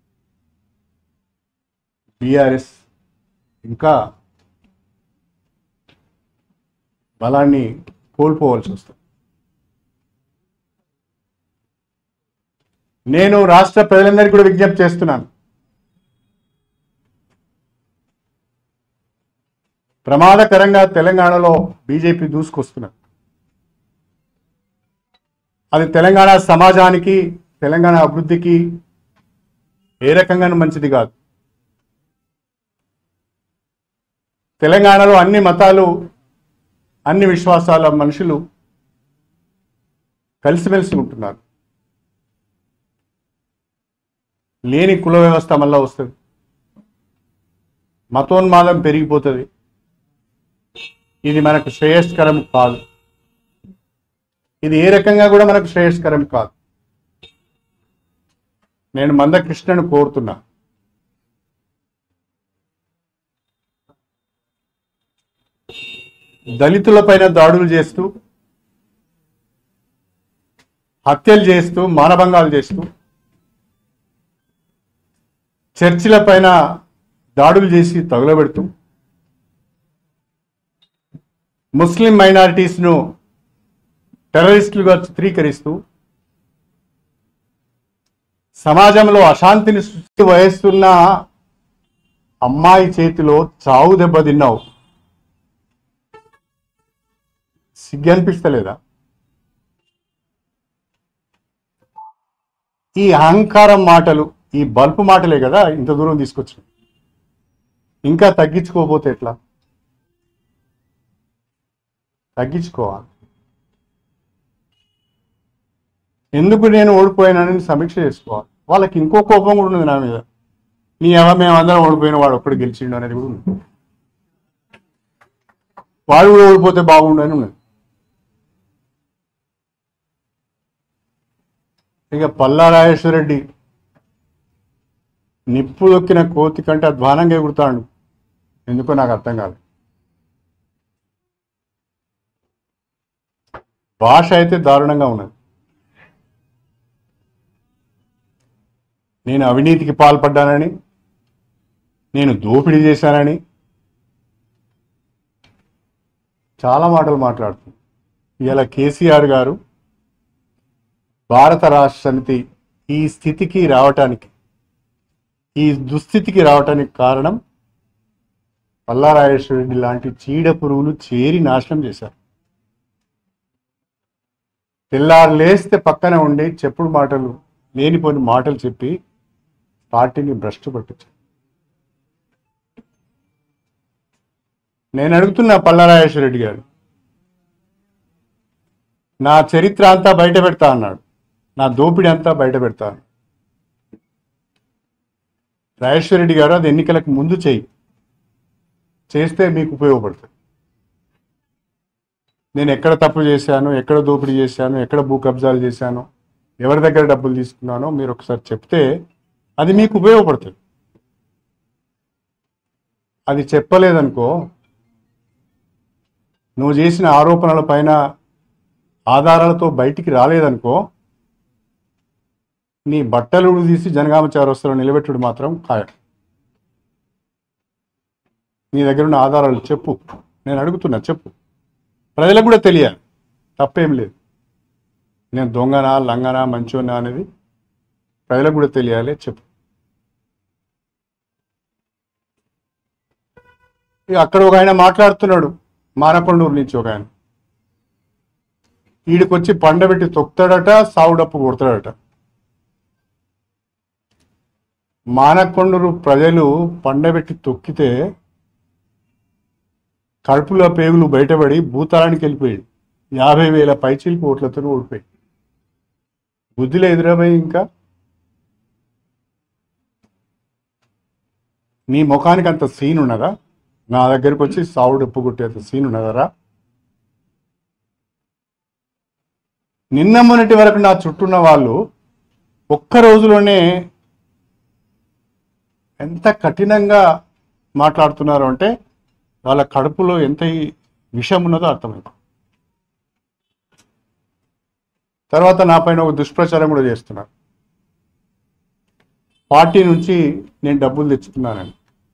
బీఆర్ఎస్ ఇంకా బలాన్ని కోల్పోవాల్సి వస్తుంది నేను రాష్ట్ర ప్రజలందరికీ కూడా విజ్ఞప్తి చేస్తున్నాను ప్రమాదకరంగా తెలంగాణలో బీజేపీ దూసుకొస్తున్నది అది తెలంగాణ సమాజానికి తెలంగాణ అభివృద్ధికి ఏ రకంగానూ మంచిది కాదు తెలంగాణలో అన్ని మతాలు అన్ని విశ్వాసాల మనుషులు కలిసిమెలిసి ఉంటున్నారు లేని కుల వ్యవస్థ మళ్ళా వస్తుంది మతోన్మాదం పెరిగిపోతుంది ఇది మనకు శ్రేయస్కరం కాదు ఇది ఏ రకంగా కూడా మనకు శ్రేయస్కరం కాదు నేను మందకృష్ణను కోరుతున్నా దళితులపైన దాడులు చేస్తూ హత్యలు చేస్తూ మానభంగాలు చేస్తూ చర్చిల పైన దాడులు చేసి తగులబెడుతూ ముస్లిం మైనారిటీస్ను టెర్రరిస్టులుగా చిత్రీకరిస్తూ సమాజంలో అశాంతిని సృష్టి వహిస్తున్న అమ్మాయి చేతిలో చావు దెబ్బ తిన్నావు సిగ్గు అనిపిస్తలేదా ఈ అహంకారం మాటలు ఈ బల్పు మాటలే కదా ఇంత దూరం తీసుకొచ్చాయి ఇంకా తగ్గించుకోకపోతే ఎట్లా తగ్గించుకోవాలి ఎందుకు నేను ఓడిపోయానని సమీక్ష చేసుకోవాలి వాళ్ళకి ఇంకో కోపం కూడా ఉంది నా మీద నీ ఎవ మేమందరం ఓడిపోయిన వాడు ఒక్కడు గెలిచిండు అనేది కూడా ఉంది వాడు కూడా ఓడిపోతే బాగుండు అని ఉన్నది ఇక పల్లా రాజేశ్వరరెడ్డి నిప్పు దొక్కిన కోతి కంటే అధ్వానంగా ఎగురుతాడు ఎందుకో నాకు అర్థం కాదు భాష అయితే దారుణంగా ఉన్నది నేను అవినీతికి పాల్పడ్డానని నేను దోపిడీ చేశానని చాలా మాటలు మాట్లాడుతుంది ఇలా కేసీఆర్ గారు భారత రాష్ట్ర సమితి ఈ స్థితికి రావటానికి ఈ దుస్థితికి రావటానికి కారణం పల్లారాజేశ్వర రెడ్డి లాంటి చీడ పురుగులు చేరి నాశనం చేశారు తెల్లారు లేస్తే పక్కన ఉండి చెప్పుడు మాటలు లేనిపోని మాటలు చెప్పి పార్టీని భ్రష్టు పట్టించారు నేను అడుగుతున్నా పల్లారాజేశ్వర రెడ్డి గారు నా చరిత్ర అంతా బయట పెడతా అన్నాడు నా దోపిడీ అంతా బయట పెడతా అన్నాడు. రాజేశ్వర రెడ్డి గారు అది ఎన్నికలకు ముందు చేయి చేస్తే మీకు ఉపయోగపడుతుంది నేను ఎక్కడ తప్పు చేశాను ఎక్కడ దోపిడీ చేశాను ఎక్కడ భూ కబ్జాలు చేశాను ఎవరి దగ్గర డబ్బులు తీసుకున్నానో మీరు ఒకసారి చెప్తే అది మీకు ఉపయోగపడుతుంది అది చెప్పలేదనుకో నువ్వు చేసిన ఆరోపణల పైన ఆధారాలతో బయటికి రాలేదనుకో నీ బట్టలు తీసి జనగామ చౌరస్తాలో నిలబెట్టుడు మాత్రం ఖాయం నీ దగ్గర ఉన్న ఆధారాలు చెప్పు నేను అడుగుతున్నా చెప్పు ప్రజలకు కూడా తెలియాలి తప్పేం లేదు నేను దొంగనా లంగనా మంచోనా అనేది ప్రజలకు కూడా తెలియాలి చెప్పు ఇక అక్కడ ఒక ఆయన మాట్లాడుతున్నాడు మానకొండూరు నుంచి ఒక ఆయన వీడికొచ్చి పండబెట్టి తొక్కుతాడట సావుడప్పు కొడతాడట మానకొండూరు ప్రజలు పండబెట్టి తొక్కితే కడుపులో పేగులు బయటపడి భూతాళానికి వెళ్ళిపోయాడు యాభై వేల పైచీలకు ఓట్లతో ఓడిపోయి బుద్ధిలో ఎదురపోయి ఇంకా నీ ముఖానికి అంత సీన్ ఉన్నదా నా దగ్గరికి వచ్చి సావుడు ఉప్పు కొట్టేంత సీన్ ఉన్నదరా నిన్న మొన్నటి వరకు నా చుట్టూన్న వాళ్ళు ఒక్క రోజులోనే ఎంత కఠినంగా మాట్లాడుతున్నారు అంటే వాళ్ళ కడుపులో ఎంత ఈ విషం ఉన్నదో అర్థమైంది తర్వాత నా పైన ఒక దుష్ప్రచారం కూడా చేస్తున్నారు పార్టీ నుంచి నేను డబ్బులు తెచ్చుకున్నానని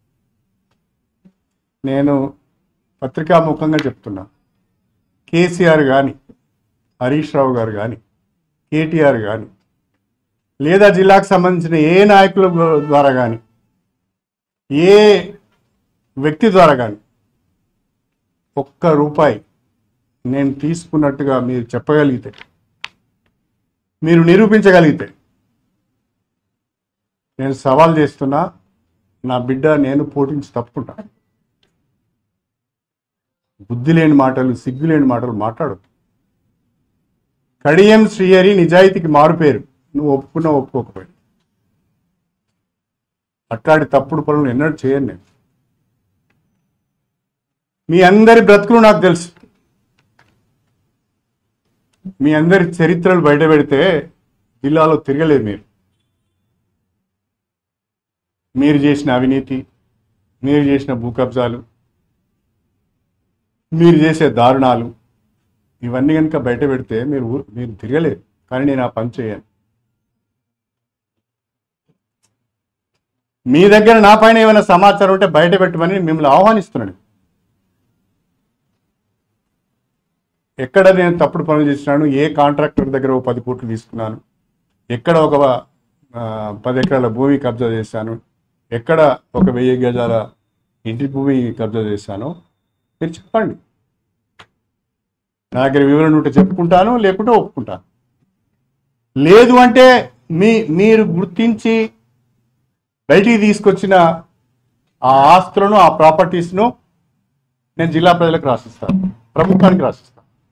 నేను పత్రికాముఖంగా చెప్తున్నా కేసీఆర్ కానీ హరీష్ రావు గారు కానీ కేటీఆర్ కానీ లేదా జిల్లాకు సంబంధించిన ఏ నాయకుల ద్వారా కానీ ఏ వ్యక్తి ద్వారా కానీ ఒక్క రూపాయి నేను తీసుకున్నట్టుగా మీరు చెప్పగలిగితే మీరు నిరూపించగలిగితే నేను సవాల్ చేస్తున్నా నా బిడ్డ నేను పోటించి తప్పుకుంటా బుద్ధి లేని మాటలు సిగ్గు లేని మాటలు మాట్లాడు కడియం శ్రీహరి నిజాయితీకి మారుపేరు నువ్వు ఒప్పుకున్నా ఒప్పుకోకపోయి అట్లాంటి తప్పుడు పనులు ఎన్నడూ చేయను నేను మీ అందరి బ్రతుకులు నాకు తెలుసు మీ అందరి చరిత్రలు బయట పెడితే జిల్లాలో తిరగలేదు మీరు మీరు చేసిన అవినీతి మీరు చేసిన భూ కబ్జాలు మీరు చేసే దారుణాలు ఇవన్నీ కనుక బయట పెడితే మీరు ఊరు- మీరు తిరగలేదు కానీ నేను ఆ పని చేయను మీ దగ్గర నా పైన ఏమైనా సమాచారం ఉంటే బయట పెట్టమని మిమ్మల్ని ఆహ్వానిస్తున్నాను ఎక్కడ నేను తప్పుడు పనులు చేసినాను ఏ కాంట్రాక్టర్ దగ్గర ఒక పది కోట్లు తీసుకున్నాను ఎక్కడ ఒక ఆ, పది ఎకరాల భూమి కబ్జా చేశాను ఎక్కడ ఒక వెయ్యి గజాల ఇంటి భూమి కబ్జా చేశాను మీరు చెప్పండి నా దగ్గర వివరణ ఉంటే చెప్పుకుంటాను లేకుంటే ఒప్పుకుంటాను లేదు అంటే మీ మీరు గుర్తించి బయటికి తీసుకొచ్చిన ఆ ఆస్తులను ఆ ప్రాపర్టీస్ను నేను జిల్లా ప్రజలకు రాసిస్తాను ప్రభుత్వానికి రాసిస్తాను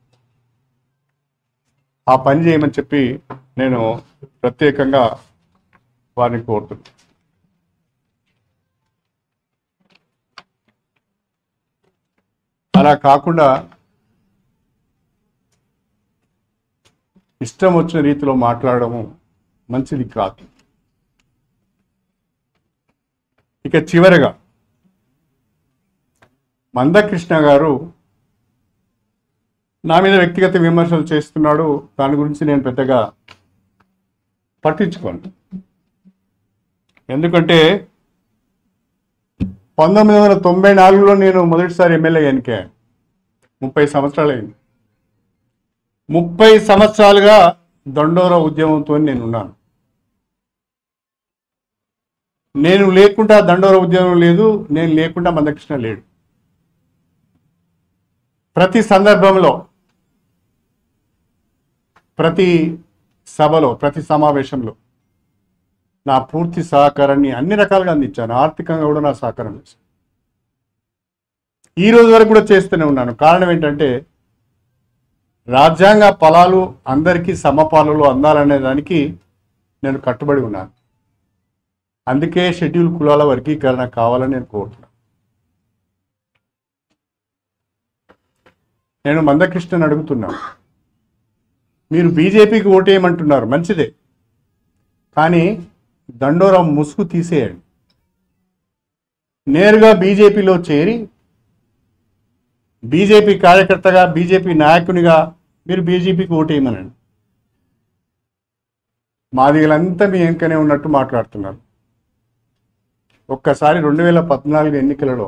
ఆ పని చేయమని చెప్పి నేను ప్రత్యేకంగా వారిని కోరుతున్నాను అలా కాకుండా ఇష్టం వచ్చిన రీతిలో మాట్లాడము మంచిది కాదు ఇక చివరగా మందకృష్ణ గారు నా మీద వ్యక్తిగత విమర్శలు చేస్తున్నాడు దాని గురించి నేను పెద్దగా పట్టించుకోను ఎందుకంటే పంతొమ్మిది వందల తొంభై నాలుగులో నేను మొదటిసారి ఎమ్మెల్యే ఎన్నికాను ముప్పై సంవత్సరాలు అయింది ముప్పై సంవత్సరాలుగా దండోర ఉద్యమంతో నేను ఉన్నాను నేను లేకుండా దండోర ఉద్యమం లేదు నేను లేకుండా మందకృష్ణ లేడు ప్రతి సందర్భంలో ప్రతి సభలో ప్రతి సమావేశంలో నా పూర్తి సహకారాన్ని అన్ని రకాలుగా అందించాను ఆర్థికంగా కూడా నా సహకారం చేశాను ఈ రోజు వరకు కూడా చేస్తూనే ఉన్నాను కారణం ఏంటంటే రాజ్యాంగ ఫలాలు అందరికీ సమపాలలో అందాలనే దానికి నేను కట్టుబడి ఉన్నాను అందుకే షెడ్యూల్ కులాల వర్గీకరణ కావాలని నేను కోరుతున్నాను నేను మందకృష్ణని అడుగుతున్నాను మీరు బీజేపీకి ఓటేయమంటున్నారు మంచిదే కానీ దండోరం ముసుగు తీసేయండి నేరుగా బీజేపీలో చేరి బీజేపీ కార్యకర్తగా బీజేపీ నాయకునిగా మీరు బీజేపీకి ఓటేయమనండి మాదిగలంతా మీ వెంకనే ఉన్నట్టు మాట్లాడుతున్నారు ఒక్కసారి రెండు వేల పద్నాలుగు ఎన్నికలలో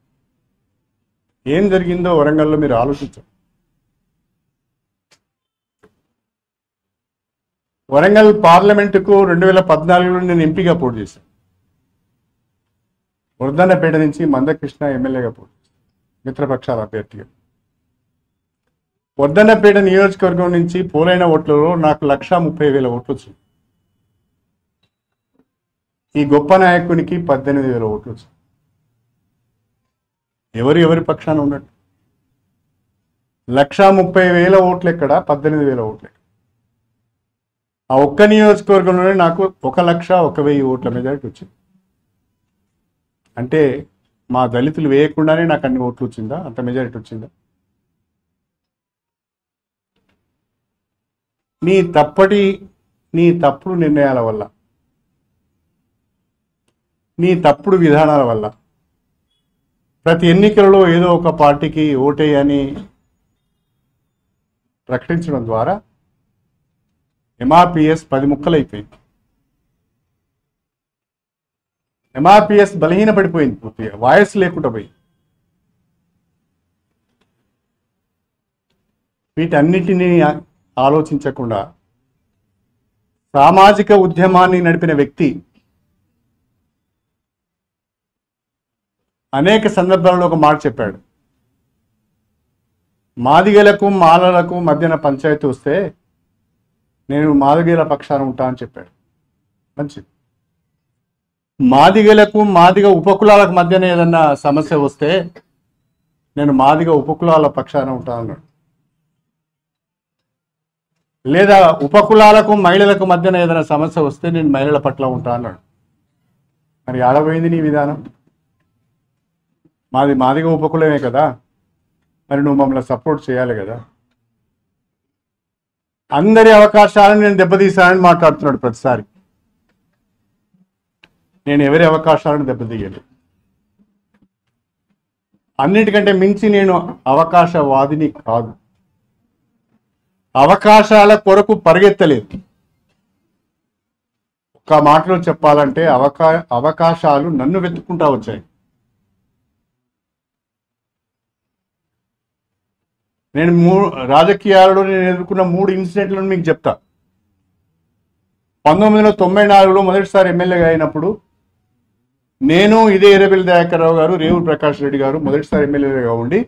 ఏం జరిగిందో వరంగల్లో మీరు ఆలోచించండి వరంగల్ పార్లమెంటుకు రెండు వేల పద్నాలుగులో నేను ఎంపీగా పోటీ చేశాను వృద్ధన్నపేట నుంచి మందకృష్ణ ఎమ్మెల్యేగా పోటీ చేశాను మిత్రపక్షాల అభ్యర్థిగా వర్ధన్నపేట నియోజకవర్గం నుంచి పోలైన ఓట్లలో నాకు లక్ష ముప్పై వేల ఓట్లు వచ్చింది ఈ గొప్ప నాయకునికి పద్దెనిమిది వేల ఓట్లు వచ్చింది ఎవరు ఎవరి పక్షాన ఉన్నట్టు లక్ష ముప్పై వేల ఓట్లు ఎక్కడ పద్దెనిమిది వేల ఓట్లు ఎక్కడ ఆ ఒక్క నియోజకవర్గంలోనే నాకు ఒక లక్ష ఒక వెయ్యి ఓట్ల మెజారిటీ వచ్చింది అంటే మా దళితులు వేయకుండానే నాకు అన్ని ఓట్లు వచ్చిందా అంత మెజారిటీ వచ్చిందా నీ తప్పటి నీ తప్పుడు నిర్ణయాల వల్ల నీ తప్పుడు విధానాల వల్ల ప్రతి ఎన్నికలలో ఏదో ఒక పార్టీకి ఓటేయని ప్రకటించడం ద్వారా ఎంఆర్పిఎస్ పది ముక్కలైపోయింది ఎంఆర్పిఎస్ బలహీన పడిపోయింది పూర్తిగా వాయిస్ లేకుండా పోయింది వీటన్నిటినీ ఆలోచించకుండా సామాజిక ఉద్యమాన్ని నడిపిన వ్యక్తి అనేక సందర్భాల్లో ఒక మాట చెప్పాడు మాదిగలకు మాలలకు మధ్యన పంచాయతీ వస్తే నేను మాదిగల పక్షాన ఉంటా అని చెప్పాడు మంచిది మాదిగలకు మాదిగ ఉపకులాలకు మధ్యన ఏదన్నా సమస్య వస్తే నేను మాదిగ ఉపకులాల పక్షాన ఉంటా అన్నాడు లేదా ఉపకులాలకు మహిళలకు మధ్యన ఏదైనా సమస్య వస్తే నేను మహిళల పట్ల ఉంటా అన్నాడు మరి ఆడపోయింది నీ విధానం మాది మాదిగా ఉపకులమే కదా మరి నువ్వు మమ్మల్ని సపోర్ట్ చేయాలి కదా అందరి అవకాశాలను నేను దెబ్బతీశానని మాట్లాడుతున్నాడు ప్రతిసారి నేను ఎవరి అవకాశాలను దెబ్బతీయలేదు అన్నిటికంటే మించి నేను అవకాశవాదిని కాదు అవకాశాల కొరకు పరిగెత్తలేదు ఒక మాటలో చెప్పాలంటే అవకా అవకాశాలు నన్ను వెతుక్కుంటా వచ్చాయి నేను మూ రాజకీయాలలో నేను ఎదుర్కొన్న మూడు ఇన్సిడెంట్లను మీకు చెప్తా పంతొమ్మిది వందల తొంభై నాలుగులో మొదటిసారి ఎమ్మెల్యేగా అయినప్పుడు నేను ఇదే ఎర్రబెల్లి దయాకర్ రావు గారు రేవు ప్రకాష్ రెడ్డి గారు మొదటిసారి ఎమ్మెల్యేగా ఉండి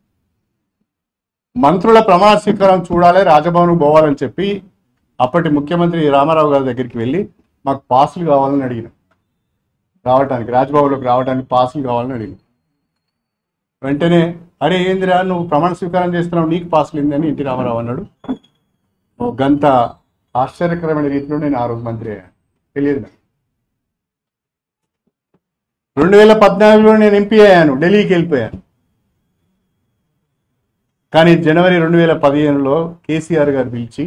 మంత్రుల ప్రమాణ స్వీకారం చూడాలి రాజభవన్కు పోవాలని చెప్పి అప్పటి ముఖ్యమంత్రి రామారావు గారి దగ్గరికి వెళ్ళి మాకు పాసులు కావాలని అడిగిన రావడానికి రాజ్భవన్లోకి రావడానికి పాసులు కావాలని అడిగిన వెంటనే అరే ఏందిరా నువ్వు ప్రమాణ స్వీకారం చేస్తున్నావు నీకు పాసులు ఏందని ఎన్టీ రామారావు అన్నాడు ఓ గంత ఆశ్చర్యకరమైన రీతిలో నేను ఆ రోజు మంత్రి అయ్యాను తెలియదు నాకు రెండు వేల పద్నాలుగులో నేను ఎంపీ అయ్యాను ఢిల్లీకి వెళ్ళిపోయాను కానీ జనవరి రెండు వేల పదిహేనులో కేసీఆర్ గారు పిలిచి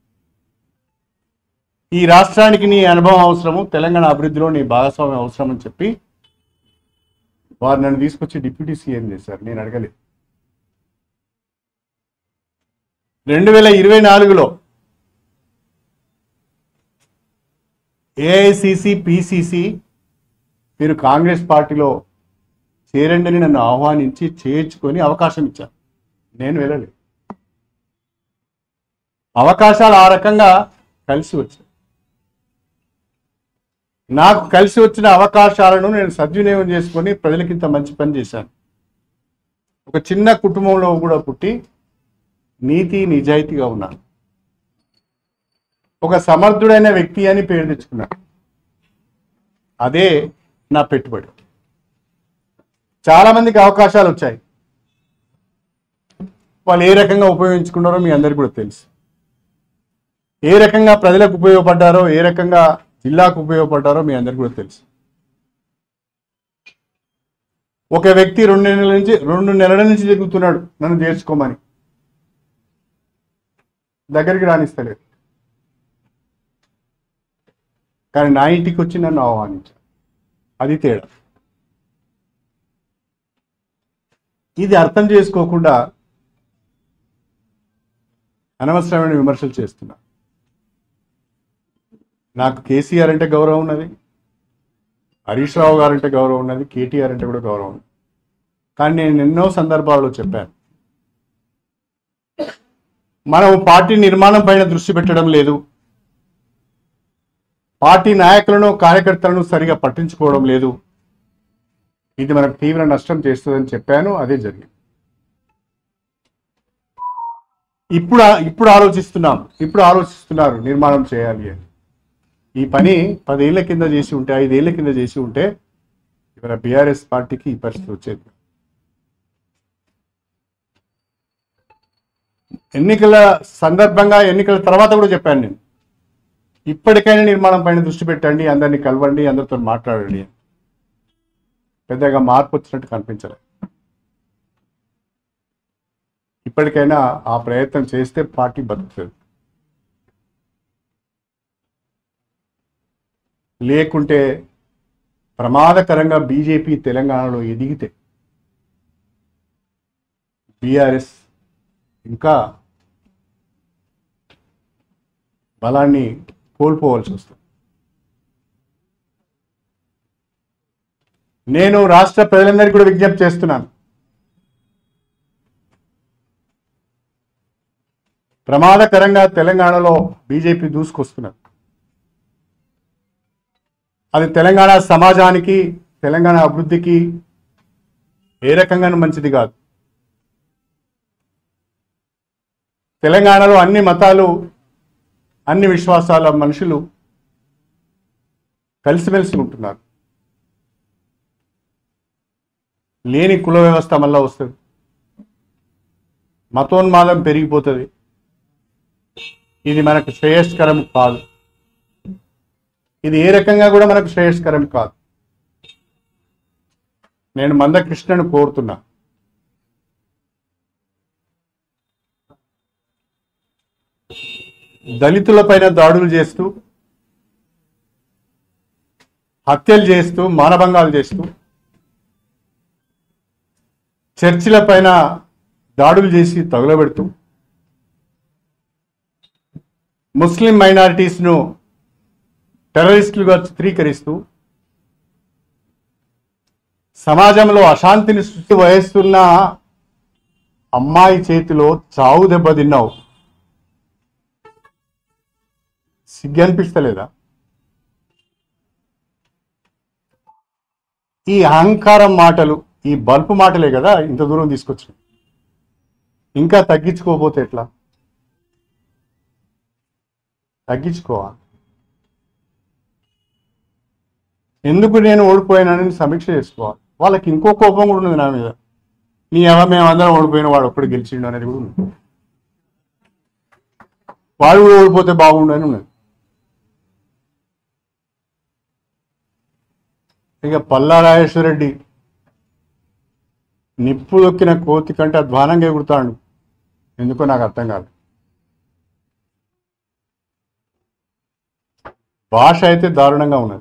ఈ రాష్ట్రానికి నీ అనుభవం అవసరము తెలంగాణ అభివృద్ధిలో నీ భాగస్వామ్యం అవసరం అని చెప్పి వారు నన్ను తీసుకొచ్చి డిప్యూటీ సీఎం చేశారు నేను అడగలేదు రెండు వేల ఇరవై నాలుగులో ఏఐసిసి పిసిసి మీరు కాంగ్రెస్ పార్టీలో చేరండి అని నన్ను ఆహ్వానించి చేర్చుకొని అవకాశం ఇచ్చారు నేను వెళ్ళలేదు అవకాశాలు ఆ రకంగా కలిసి వచ్చాయి నాకు కలిసి వచ్చిన అవకాశాలను నేను సద్వినియోగం చేసుకొని ప్రజలకింత మంచి పని చేశాను ఒక చిన్న కుటుంబంలో కూడా పుట్టి నీతి నిజాయితీగా ఉన్నాను ఒక సమర్థుడైన వ్యక్తి అని పేరు తెచ్చుకున్నాడు అదే నా పెట్టుబడి చాలా మందికి అవకాశాలు వచ్చాయి వాళ్ళు ఏ రకంగా ఉపయోగించుకున్నారో మీ అందరికీ కూడా తెలుసు ఏ రకంగా ప్రజలకు ఉపయోగపడ్డారో ఏ రకంగా జిల్లాకు ఉపయోగపడ్డారో మీ అందరికీ కూడా తెలుసు ఒక వ్యక్తి రెండు నెలల నుంచి రెండు నెలల నుంచి తిరుగుతున్నాడు నన్ను చేర్చుకోమని దగ్గరికి రాణిస్తలేదు కానీ నా ఇంటికి వచ్చి నన్ను ఆహ్వానించాడు అది తేడా ఇది అర్థం చేసుకోకుండా అనవసరమైన విమర్శలు చేస్తున్నా నాకు కేసీఆర్ అంటే గౌరవం ఉన్నది హరీష్ రావు గారు అంటే గౌరవం ఉన్నది కేటీఆర్ అంటే కూడా గౌరవం ఉంది కానీ నేను ఎన్నో సందర్భాల్లో చెప్పాను మనం పార్టీ నిర్మాణం పైన దృష్టి పెట్టడం లేదు పార్టీ నాయకులను కార్యకర్తలను సరిగా పట్టించుకోవడం లేదు ఇది మనకు తీవ్ర నష్టం చేస్తుందని చెప్పాను అదే జరిగింది ఇప్పుడు ఇప్పుడు ఆలోచిస్తున్నాం ఇప్పుడు ఆలోచిస్తున్నారు నిర్మాణం చేయాలి అని ఈ పని పదేళ్ల కింద చేసి ఉంటే ఐదేళ్ల కింద చేసి ఉంటే ఇవాళ బీఆర్ఎస్ పార్టీకి ఈ పరిస్థితి వచ్చేది ఎన్నికల సందర్భంగా ఎన్నికల తర్వాత కూడా చెప్పాను నేను ఇప్పటికైనా నిర్మాణం పైన దృష్టి పెట్టండి అందరినీ కలవండి అందరితో మాట్లాడండి అని. పెద్దగా మార్పు వచ్చినట్టు కనిపించలేదు ఇప్పటికైనా ఆ ప్రయత్నం చేస్తే పార్టీ బతుకుతుంది లేకుంటే ప్రమాదకరంగా బీజేపీ తెలంగాణలో ఎదిగితే బీఆర్ఎస్ ఇంకా బలాన్ని కోల్పోవాల్సి వస్తుంది నేను రాష్ట్ర ప్రజలందరికీ కూడా విజ్ఞప్తి చేస్తున్నాను ప్రమాదకరంగా తెలంగాణలో బీజేపీ దూసుకొస్తున్నారు అది తెలంగాణ సమాజానికి తెలంగాణ అభివృద్ధికి ఏ రకంగానూ మంచిది కాదు తెలంగాణలో అన్ని మతాలు అన్ని విశ్వాసాల మనుషులు కలిసిమెలిసి ఉంటున్నారు లేని కుల వ్యవస్థ మళ్ళా వస్తుంది మతోన్మాదం పెరిగిపోతుంది ఇది మనకు శ్రేయస్కరం కాదు ఇది ఏ రకంగా కూడా మనకు శ్రేయస్కరం కాదు నేను మందకృష్ణను కోరుతున్నా దళితులపైన దాడులు చేస్తూ హత్యలు చేస్తూ మానభంగాలు చేస్తూ చర్చిల పైన దాడులు చేసి తగులబెడుతూ ముస్లిం మైనారిటీస్ను టెర్రరిస్టులుగా చిత్రీకరిస్తూ సమాజంలో అశాంతిని సృష్టి వహిస్తున్న అమ్మాయి చేతిలో చావు దెబ్బ తిన్నావు సిగ్గు అనిపిస్తలేదా ఈ అహంకారం మాటలు ఈ బల్పు మాటలే కదా ఇంత దూరం తీసుకొచ్చినాయి ఇంకా తగ్గించుకోకపోతే ఎట్లా తగ్గించుకోవాలి ఎందుకు నేను ఓడిపోయానని సమీక్ష చేసుకోవాలి వాళ్ళకి ఇంకో కోపం కూడా ఉంది నా మీద నీ ఎవ మేమందరం ఓడిపోయిన వాడు ఒక్కడు గెలిచిండు అనేది కూడా ఉంది వాడు కూడా ఓడిపోతే బాగుండు అని ఉన్నది ఇక పల్లా రాజేశ్వరరెడ్డి నిప్పు దొక్కిన కోతి కంటే అధ్వానంగా ఎగురుతాడు ఎందుకో నాకు అర్థం కాదు భాష అయితే దారుణంగా ఉన్నది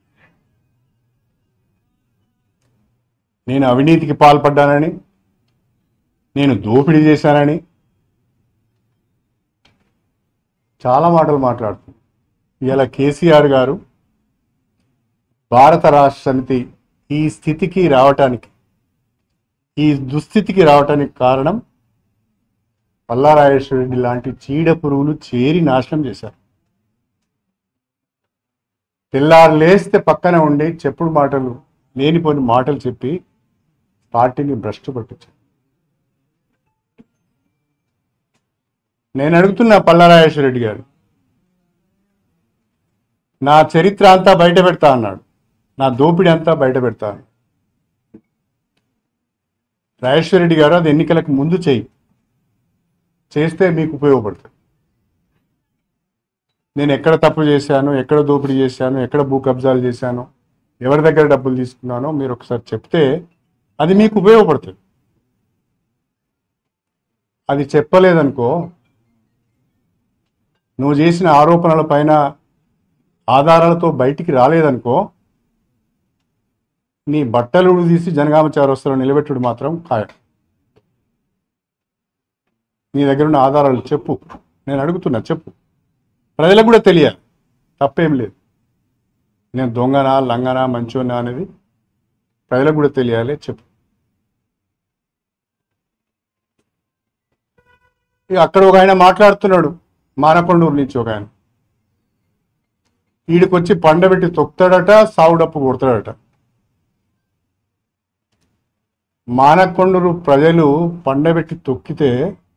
నేను అవినీతికి పాల్పడ్డానని నేను దోపిడీ చేశానని చాలా మాటలు మాట్లాడుతుంది ఇలా కేసీఆర్ గారు భారత రాష్ట్ర సమితి ఈ స్థితికి రావటానికి ఈ దుస్థితికి రావటానికి కారణం పల్లారాజేశ్వరరెడ్డి లాంటి చీడ పురుగులు చేరి నాశనం చేశారు తెల్లారు లేస్తే పక్కన ఉండి చెప్పుడు మాటలు లేనిపోని మాటలు చెప్పి పార్టీని భ్రష్టు పట్టించారు నేను అడుగుతున్నా పల్లారాజేశ్వరరెడ్డి గారు నా చరిత్ర అంతా బయట పెడతా అన్నాడు నా దోపిడీ అంతా బయట పెడతా అన్నాడు. రాజేశ్వర రెడ్డి గారు అది ఎన్నికలకు ముందు చేయి చేస్తే మీకు ఉపయోగపడుతుంది నేను ఎక్కడ తప్పు చేశాను ఎక్కడ దోపిడీ చేశాను ఎక్కడ భూ కబ్జాలు చేశాను ఎవరి దగ్గర డబ్బులు తీసుకున్నానో మీరు ఒకసారి చెప్తే అది మీకు ఉపయోగపడుతుంది అది చెప్పలేదనుకో నువ్వు చేసిన ఆరోపణల పైన ఆధారాలతో బయటికి రాలేదనుకో నీ బట్టలు తీసి జనగామ చౌరస్తాలో నిలబెట్టుడు మాత్రం ఖాయం నీ దగ్గర ఉన్న ఆధారాలు చెప్పు నేను అడుగుతున్నా చెప్పు ప్రజలకు కూడా తెలియాలి తప్పేం లేదు నేను దొంగనా లంగనా మంచోనా అనేది ప్రజలకు కూడా తెలియాలి చెప్పు ఇక అక్కడ ఒక ఆయన మాట్లాడుతున్నాడు మానకొండూరు నుంచి ఒక ఆయన వీడికొచ్చి పండబెట్టి తొక్కుతాడట సావుడప్పు కొడతాడట మానకొండూరు ప్రజలు పండబెట్టి తొక్కితే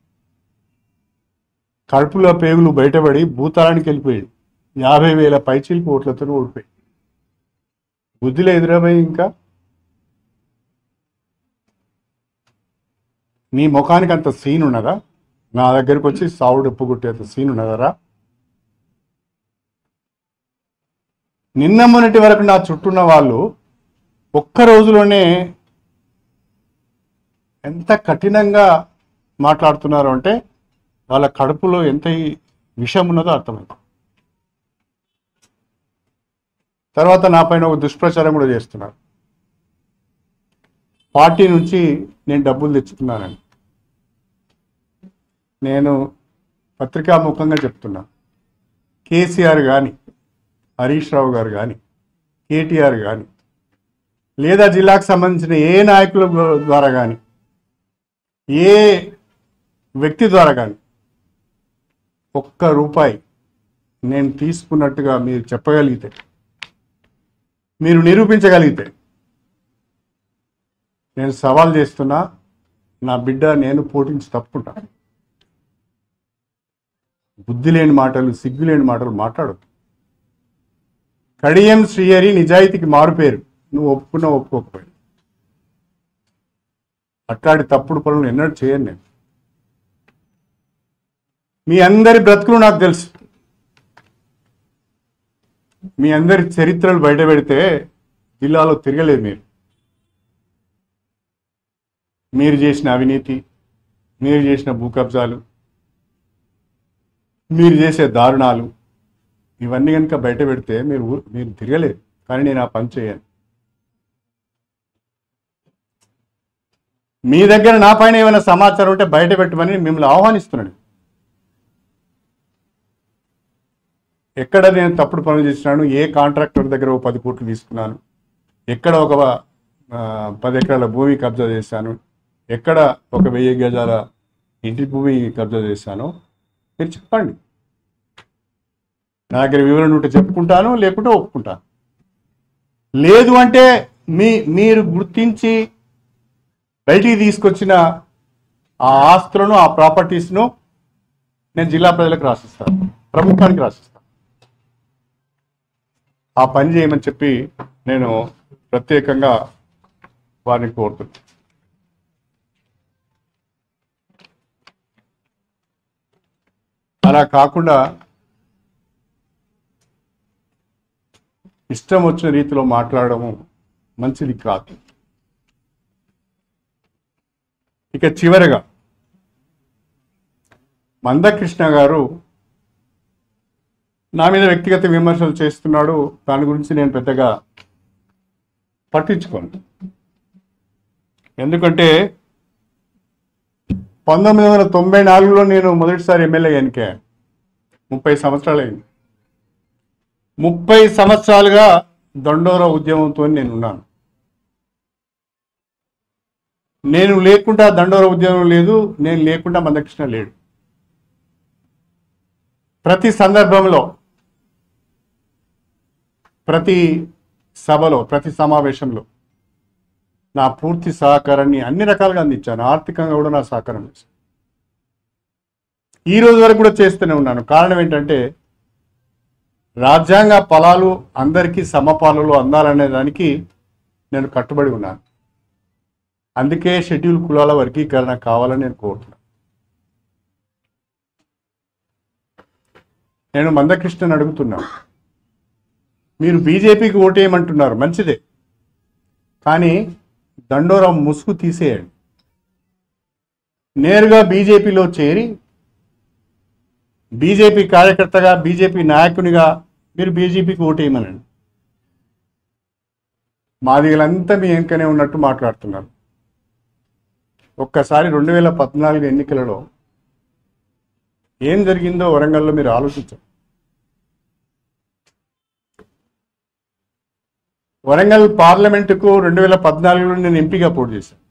కడుపులో పేగులు బయటపడి భూతాళానికి వెళ్ళిపోయాడు యాభై వేల పైచీలకు ఓట్లతో ఓడిపోయి బుద్ధిలో ఎదురపోయి ఇంకా నీ ముఖానికి అంత సీన్ ఉన్నదా నా దగ్గరకు వచ్చి సావుడు ఉప్పు కొట్టేంత సీన్ ఉన్నదరా నిన్న మొన్నటి వరకు నా చుట్టూన్న వాళ్ళు ఒక్క రోజులోనే ఎంత కఠినంగా మాట్లాడుతున్నారు అంటే వాళ్ళ కడుపులో ఎంత ఈ విషం ఉన్నదో అర్థమైంది తర్వాత నా పైన ఒక దుష్ప్రచారం కూడా చేస్తున్నారు పార్టీ నుంచి నేను డబ్బులు తెచ్చుకున్నానని నేను పత్రికాముఖంగా చెప్తున్నా కేసీఆర్ కానీ హరీష్ రావు గారు కానీ కేటీఆర్ కానీ లేదా జిల్లాకు సంబంధించిన ఏ నాయకుల ద్వారా కానీ ఏ వ్యక్తి ద్వారా కానీ ఒక్క రూపాయి నేను తీసుకున్నట్టుగా మీరు చెప్పగలిగితే మీరు నిరూపించగలిగితే నేను సవాల్ చేస్తున్నా నా బిడ్డ నేను పోటించి తప్పుకుంటా బుద్ధి లేని మాటలు సిగ్గు లేని మాటలు మాట్లాడు కడియం శ్రీహరి నిజాయితీకి మారుపేరు నువ్వు ఒప్పుకున్నా ఒప్పుకోకపోయి అట్లాంటి తప్పుడు పనులు ఎన్నడూ చేయను నేను మీ అందరి బ్రతుకులు నాకు తెలుసు మీ అందరి చరిత్రలు బయట పెడితే జిల్లాలో తిరగలేదు మీరు మీరు చేసిన అవినీతి మీరు చేసిన భూ కబ్జాలు మీరు చేసే దారుణాలు ఇవన్నీ కనుక బయట పెడితే మీరు ఊ- మీరు తిరగలేదు కానీ నేను ఆ పని చేయను మీ దగ్గర నా పైన ఏమైనా సమాచారం ఉంటే బయట పెట్టమని మిమ్మల్ని ఆహ్వానిస్తున్నాను ఎక్కడ నేను తప్పుడు పనులు చేసినాను ఏ కాంట్రాక్టర్ దగ్గర ఒక పది కోట్లు తీసుకున్నాను ఎక్కడ ఒక ఆ, పది ఎకరాల భూమి కబ్జా చేశాను ఎక్కడ ఒక వెయ్యి గజాల ఇంటి భూమి కబ్జా చేశాను మీరు చెప్పండి నా దగ్గర వివరణ ఉంటే చెప్పుకుంటాను లేకుంటే ఒప్పుకుంటాను లేదు అంటే మీ మీరు గుర్తించి బయటికి తీసుకొచ్చిన ఆ ఆస్తులను ఆ ప్రాపర్టీస్ను నేను జిల్లా ప్రజలకు రాసిస్తాను ప్రభుత్వానికి రాసిస్తాను ఆ పని చేయమని చెప్పి నేను ప్రత్యేకంగా వారిని కోరుతున్నాను అలా కాకుండా ఇష్టం వచ్చిన రీతిలో మాట్లాడము మంచిది కాదు ఇక చివరగా మందకృష్ణ గారు నా మీద వ్యక్తిగత విమర్శలు చేస్తున్నాడు దాని గురించి నేను పెద్దగా పట్టించుకోను ఎందుకంటే పంతొమ్మిది వందల తొంభై నాలుగులో నేను మొదటిసారి ఎమ్మెల్యే ఎన్నికే ముప్పై సంవత్సరాలు అయింది ముప్పై సంవత్సరాలుగా దండోర ఉద్యమంతో నేను ఉన్నాను నేను లేకుండా దండోర ఉద్యమం లేదు నేను లేకుండా మందకృష్ణ లేడు ప్రతి సందర్భంలో ప్రతి సభలో ప్రతి సమావేశంలో నా పూర్తి సహకారాన్ని అన్ని రకాలుగా అందించాను ఆర్థికంగా కూడా నా సహకారం చేశాను ఈ రోజు వరకు కూడా చేస్తూనే ఉన్నాను కారణం ఏంటంటే రాజ్యాంగ ఫలాలు అందరికీ సమపాలలో అందాలనే దానికి నేను కట్టుబడి ఉన్నాను అందుకే షెడ్యూల్ కులాల వర్గీకరణ కావాలని నేను కోరుతున్నాను నేను మందకృష్ణని అడుగుతున్నాను మీరు బీజేపీకి ఓటేయమంటున్నారు మంచిదే కానీ దండోరం ముసుగు తీసేయండి నేరుగా బీజేపీలో చేరి బీజేపీ కార్యకర్తగా బీజేపీ నాయకునిగా మీరు బీజేపీకి ఓటేయమనండి మాదిగలంతా మీ వెనుకనే ఉన్నట్టు మాట్లాడుతున్నారు ఒక్కసారి రెండు వేల పద్నాలుగు ఎన్నికలలో ఏం జరిగిందో వరంగల్లో మీరు ఆలోచించండి వరంగల్ పార్లమెంటుకు రెండు వేల పద్నాలుగులో నేను ఎంపీగా పోటీ చేశాను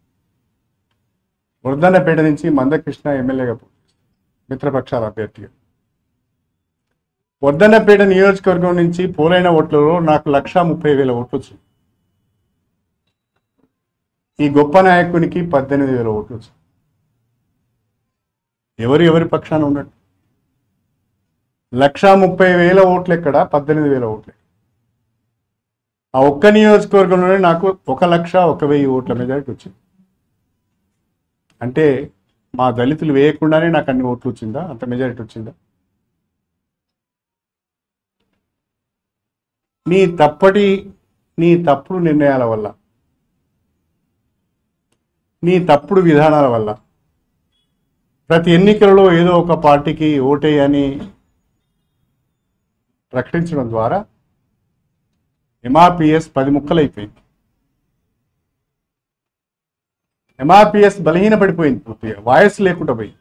వృద్ధన్నపేట నుంచి మందకృష్ణ ఎమ్మెల్యేగా పోటీ చేశాను మిత్రపక్షాల అభ్యర్థిగా వర్ధన్నపేట నియోజకవర్గం నుంచి పోలైన ఓట్లలో నాకు లక్ష ముప్పై వేల ఓట్లు వచ్చింది ఈ గొప్ప నాయకునికి పద్దెనిమిది వేల ఓట్లు వచ్చింది ఎవరు ఎవరి పక్షాన ఉన్నట్టు లక్ష ముప్పై వేల ఓట్లు ఎక్కడ పద్దెనిమిది వేల ఓట్లు ఎక్కడ? ఆ ఒక్క నియోజకవర్గంలోనే నాకు ఒక లక్ష ఒక వెయ్యి ఓట్ల మెజారిటీ వచ్చింది అంటే మా దళితులు వేయకుండానే నాకు అన్ని ఓట్లు వచ్చిందా అంత మెజారిటీ వచ్చిందా నీ తప్పటి నీ తప్పుడు నిర్ణయాల వల్ల నీ తప్పుడు విధానాల వల్ల ప్రతి ఎన్నికలలో ఏదో ఒక పార్టీకి ఓటేయని ప్రకటించడం ద్వారా ఎంఆర్పిఎస్ పది ముక్కలైపోయింది ఎంఆర్పిఎస్ బలహీనపడిపోయింది పూర్తిగా వాయిస్ లేకుండా పోయింది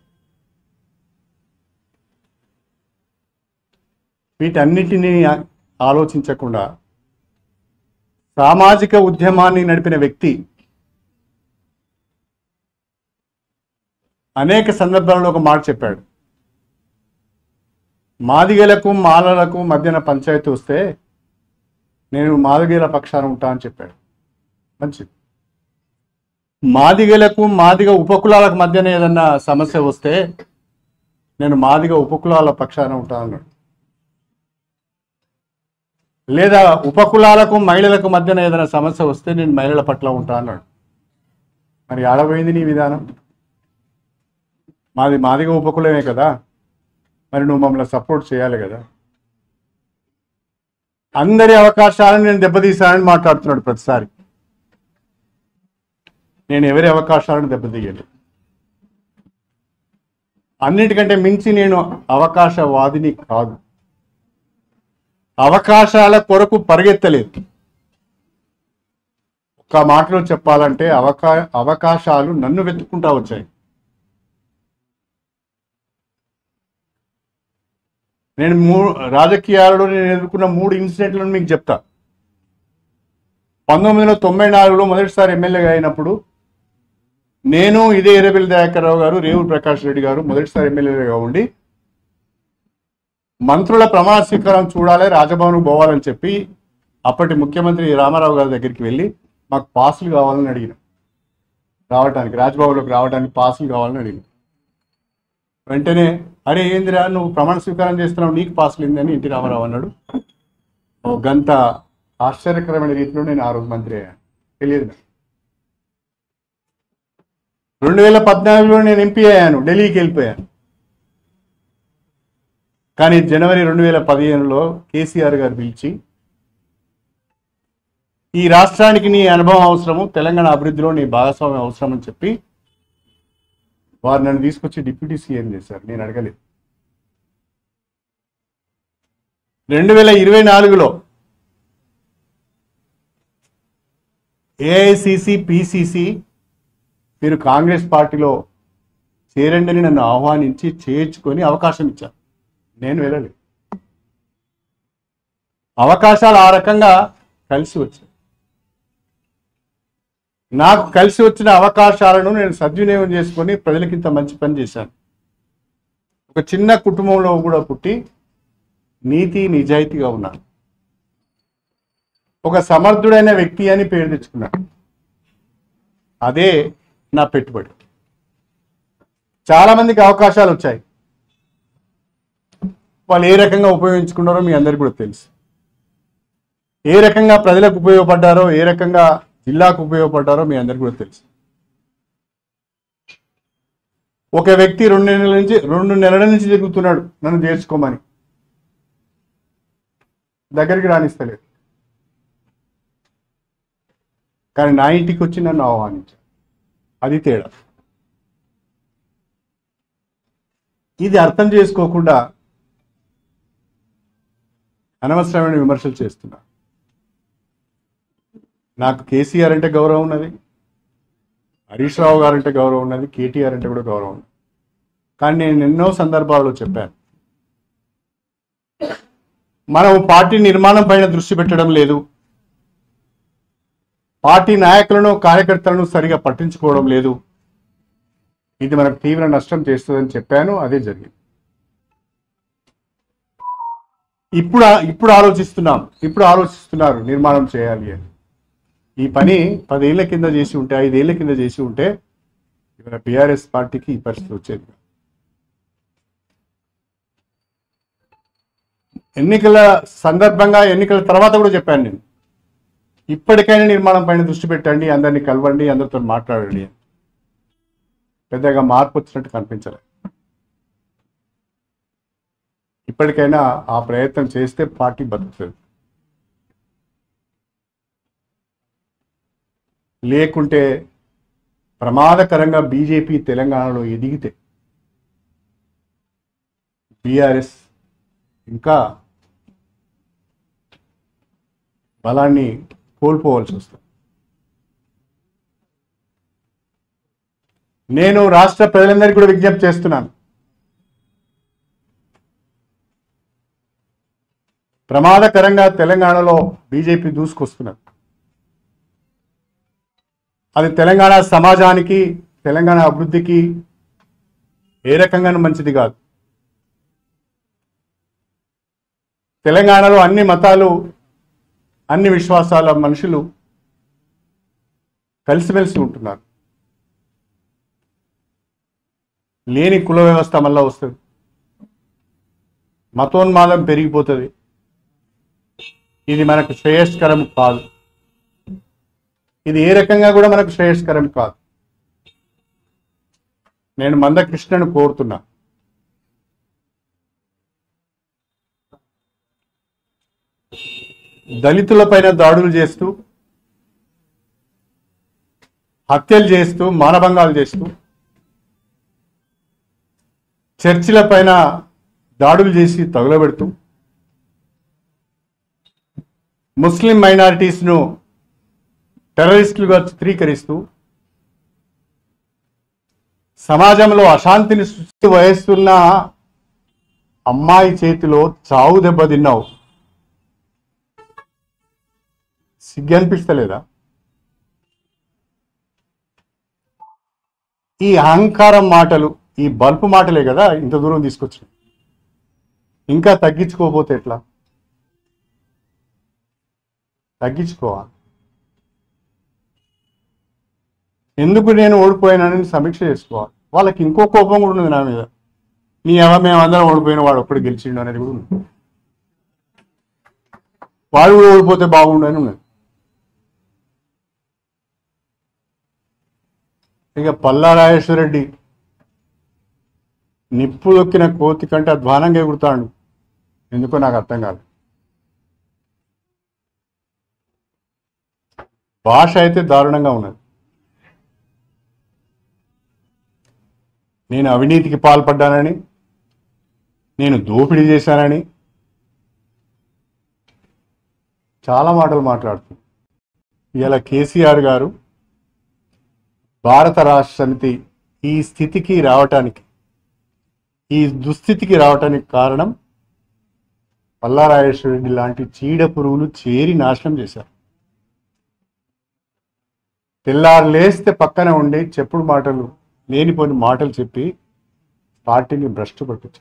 వీటన్నిటినీ ఆ- ఆలోచించకుండా సామాజిక ఉద్యమాన్ని నడిపిన వ్యక్తి అనేక సందర్భాల్లో ఒక మాట చెప్పాడు మాదిగలకు మాలలకు మధ్యన పంచాయతీ వస్తే నేను మాదిగల పక్షాన ఉంటా అని చెప్పాడు మంచిది మాదిగలకు మాదిగ ఉపకులాలకు మధ్యన ఏదన్నా సమస్య వస్తే నేను మాదిగ ఉపకులాల పక్షాన ఉంటా అన్నాడు లేదా ఉపకులాలకు మహిళలకు మధ్యన ఏదైనా సమస్య వస్తే నేను మహిళల పట్ల ఉంటా అన్నాడు మరి ఆడపోయింది నీ విధానం మాది మాదిగా ఉపకులమే కదా మరి నువ్వు మమ్మల్ని సపోర్ట్ చేయాలి కదా అందరి అవకాశాలను నేను దెబ్బతీశానని మాట్లాడుతున్నాడు ప్రతిసారి నేను ఎవరి అవకాశాలను దెబ్బతీయలేదు అన్నిటికంటే మించి నేను అవకాశవాదిని కాదు అవకాశాల కొరకు పరిగెత్తలేదు ఒక మాటలో చెప్పాలంటే అవకా అవకాశాలు నన్ను వెతుక్కుంటా వచ్చాయి నేను మూ రాజకీయాలలో నేను ఎదుర్కొన్న మూడు ఇన్సిడెంట్లను మీకు చెప్తా పంతొమ్మిది వందల తొంభై నాలుగులో మొదటిసారి ఎమ్మెల్యేగా అయినప్పుడు నేను ఇదే ఎర్రబెల్లి దయాకర్ రావు గారు రేవుల ప్రకాష్ రెడ్డి గారు మొదటిసారి ఎమ్మెల్యేగా ఉండి మంత్రుల ప్రమాణ స్వీకారం చూడాలి రాజభవన్కు పోవాలని చెప్పి అప్పటి ముఖ్యమంత్రి రామారావు గారి దగ్గరికి వెళ్ళి మాకు పాసులు కావాలని అడిగిన రావడానికి రాజ్భవన్లోకి రావడానికి పాసులు కావాలని అడిగిన వెంటనే అరే ఏందిరా నువ్వు ప్రమాణ స్వీకారం చేస్తున్నావు నీకు పాసులు ఏందని ఎన్టీ రామారావు అన్నాడు ఓ గంత ఆశ్చర్యకరమైన రీతిలో నేను ఆ రోజు మంత్రి అయ్యాను తెలియదు నాకు. రెండు వేల పద్నాలుగులో నేను ఎంపీ అయ్యాను ఢిల్లీకి వెళ్ళిపోయాను కానీ జనవరి రెండు వేల పదిహేనులో కేసీఆర్ గారు పిలిచి ఈ రాష్ట్రానికి నీ అనుభవం అవసరము తెలంగాణ అభివృద్ధిలో నీ భాగస్వామ్యం అవసరం అని చెప్పి వారు నన్ను తీసుకొచ్చి డిప్యూటీ సీఎం చేశారు నేను అడగలేదు రెండు వేల ఇరవై నాలుగులో ఏఐసిసి పిసిసి మీరు కాంగ్రెస్ పార్టీలో చేరండి అని నన్ను ఆహ్వానించి చేర్చుకొని అవకాశం ఇచ్చారు నేను వెళ్ళలేదు అవకాశాలు ఆ రకంగా కలిసి వచ్చాయి నాకు కలిసి వచ్చిన అవకాశాలను నేను సద్వినియోగం చేసుకొని ప్రజలకింత మంచి పని చేశాను ఒక చిన్న కుటుంబంలో కూడా పుట్టి నీతి నిజాయితీగా ఉన్నాను ఒక సమర్థుడైన వ్యక్తి అని పేరు తెచ్చుకున్నాను అదే నా పెట్టుబడి చాలా మందికి అవకాశాలు వచ్చాయి వాళ్ళు ఏ రకంగా ఉపయోగించుకున్నారో మీ అందరికీ కూడా తెలుసు ఏ రకంగా ప్రజలకు ఉపయోగపడ్డారో ఏ రకంగా జిల్లాకు ఉపయోగపడ్డారో మీ అందరికీ కూడా తెలుసు ఒక వ్యక్తి రెండు నెలల నుంచి రెండు నెలల నుంచి తిరుగుతున్నాడు నన్ను చేర్చుకోమని దగ్గరికి రాణిస్తలేదు కానీ నా ఇంటికి వచ్చి నన్ను ఆహ్వానించాడు అది తేడా ఇది అర్థం చేసుకోకుండా అనవసరమైన విమర్శలు చేస్తున్నా నాకు కేసీఆర్ అంటే గౌరవం ఉన్నది హరీష్ రావు గారు అంటే గౌరవం ఉన్నది కేటీఆర్ అంటే కూడా గౌరవం ఉంది కానీ నేను ఎన్నో సందర్భాల్లో చెప్పాను మనం పార్టీ నిర్మాణం పైన దృష్టి పెట్టడం లేదు పార్టీ నాయకులను కార్యకర్తలను సరిగా పట్టించుకోవడం లేదు ఇది మనకు తీవ్ర నష్టం చేస్తుందని చెప్పాను అదే జరిగింది ఇప్పుడు ఇప్పుడు ఆలోచిస్తున్నాం ఇప్పుడు ఆలోచిస్తున్నారు నిర్మాణం చేయాలి అని ఈ పని పదేళ్ల కింద చేసి ఉంటే ఐదేళ్ల కింద చేసి ఉంటే ఇవాళ బీఆర్ఎస్ పార్టీకి ఈ పరిస్థితి వచ్చేది కాదు. ఎన్నికల సందర్భంగా ఎన్నికల తర్వాత కూడా చెప్పాను నేను ఇప్పటికైనా నిర్మాణం పైన దృష్టి పెట్టండి అందరినీ కలవండి అందరితో మాట్లాడండి అని. పెద్దగా మార్పు వచ్చినట్టు కనిపించలేదు ఇప్పటికైనా ఆ ప్రయత్నం చేస్తే పార్టీ బతుకుతుంది లేకుంటే ప్రమాదకరంగా బీజేపీ తెలంగాణలో ఎదిగితే బీఆర్ఎస్ ఇంకా బలాన్ని కోల్పోవాల్సి వస్తుంది నేను రాష్ట్ర ప్రజలందరికీ కూడా విజ్ఞప్తి చేస్తున్నాను ప్రమాదకరంగా తెలంగాణలో బీజేపీ దూసుకొస్తున్నది అది తెలంగాణ సమాజానికి తెలంగాణ అభివృద్ధికి ఏ రకంగానూ మంచిది కాదు తెలంగాణలో అన్ని మతాలు అన్ని విశ్వాసాల మనుషులు కలిసిమెలిసి ఉంటున్నారు లేని కుల వ్యవస్థ మళ్ళా వస్తుంది మతోన్మాదం పెరిగిపోతుంది ఇది మనకు శ్రేయస్కరం కాదు ఇది ఏ రకంగా కూడా మనకు శ్రేయస్కరం కాదు నేను మందకృష్ణను కోరుతున్నా దళితులపైన దాడులు చేస్తూ హత్యలు చేస్తూ మానభంగాలు చేస్తూ చర్చిల పైన దాడులు చేసి తగులబెడుతూ ముస్లిం మైనారిటీస్ను టెర్రరిస్టులుగా చిత్రీకరిస్తూ సమాజంలో అశాంతిని సృష్టి వహిస్తున్న అమ్మాయి చేతిలో చావు దెబ్బ తిన్నావు సిగ్గు అనిపిస్తలేదా ఈ అహంకారం మాటలు ఈ బల్పు మాటలే కదా ఇంత దూరం తీసుకొచ్చినాయి ఇంకా తగ్గించుకోకపోతే ఎట్లా తగ్గించుకోవాలి ఎందుకు నేను ఓడిపోయానని సమీక్ష చేసుకోవాలి వాళ్ళకి ఇంకో కోపం కూడా ఉంది నా మీద నీ ఎవ మేమందరం ఓడిపోయిన వాడు ఒక్కడు గెలిచిండు అనేది కూడా ఉంది వాడు కూడా ఓడిపోతే బాగుండు అని ఉన్నది ఇక పల్లా రాజేశ్వరరెడ్డి నిప్పు దొక్కిన కోతి కంటే అధ్వానంగా ఎగురుతాడు ఎందుకో నాకు అర్థం కాదు భాష అయితే దారుణంగా ఉన్నది నేను అవినీతికి పాల్పడ్డానని నేను దోపిడీ చేశానని చాలా మాటలు మాట్లాడుతుంది ఇలా కేసీఆర్ గారు భారత రాష్ట్ర సమితి ఈ స్థితికి రావటానికి ఈ దుస్థితికి రావటానికి కారణం పల్లారాజేశ్వరరెడ్డి లాంటి చీడ పురుగులు చేరి నాశనం చేశారు తెల్లారు లేస్తే పక్కన ఉండి చెప్పుడు మాటలు లేనిపోని మాటలు చెప్పి పార్టీని భ్రష్టు పట్టించారు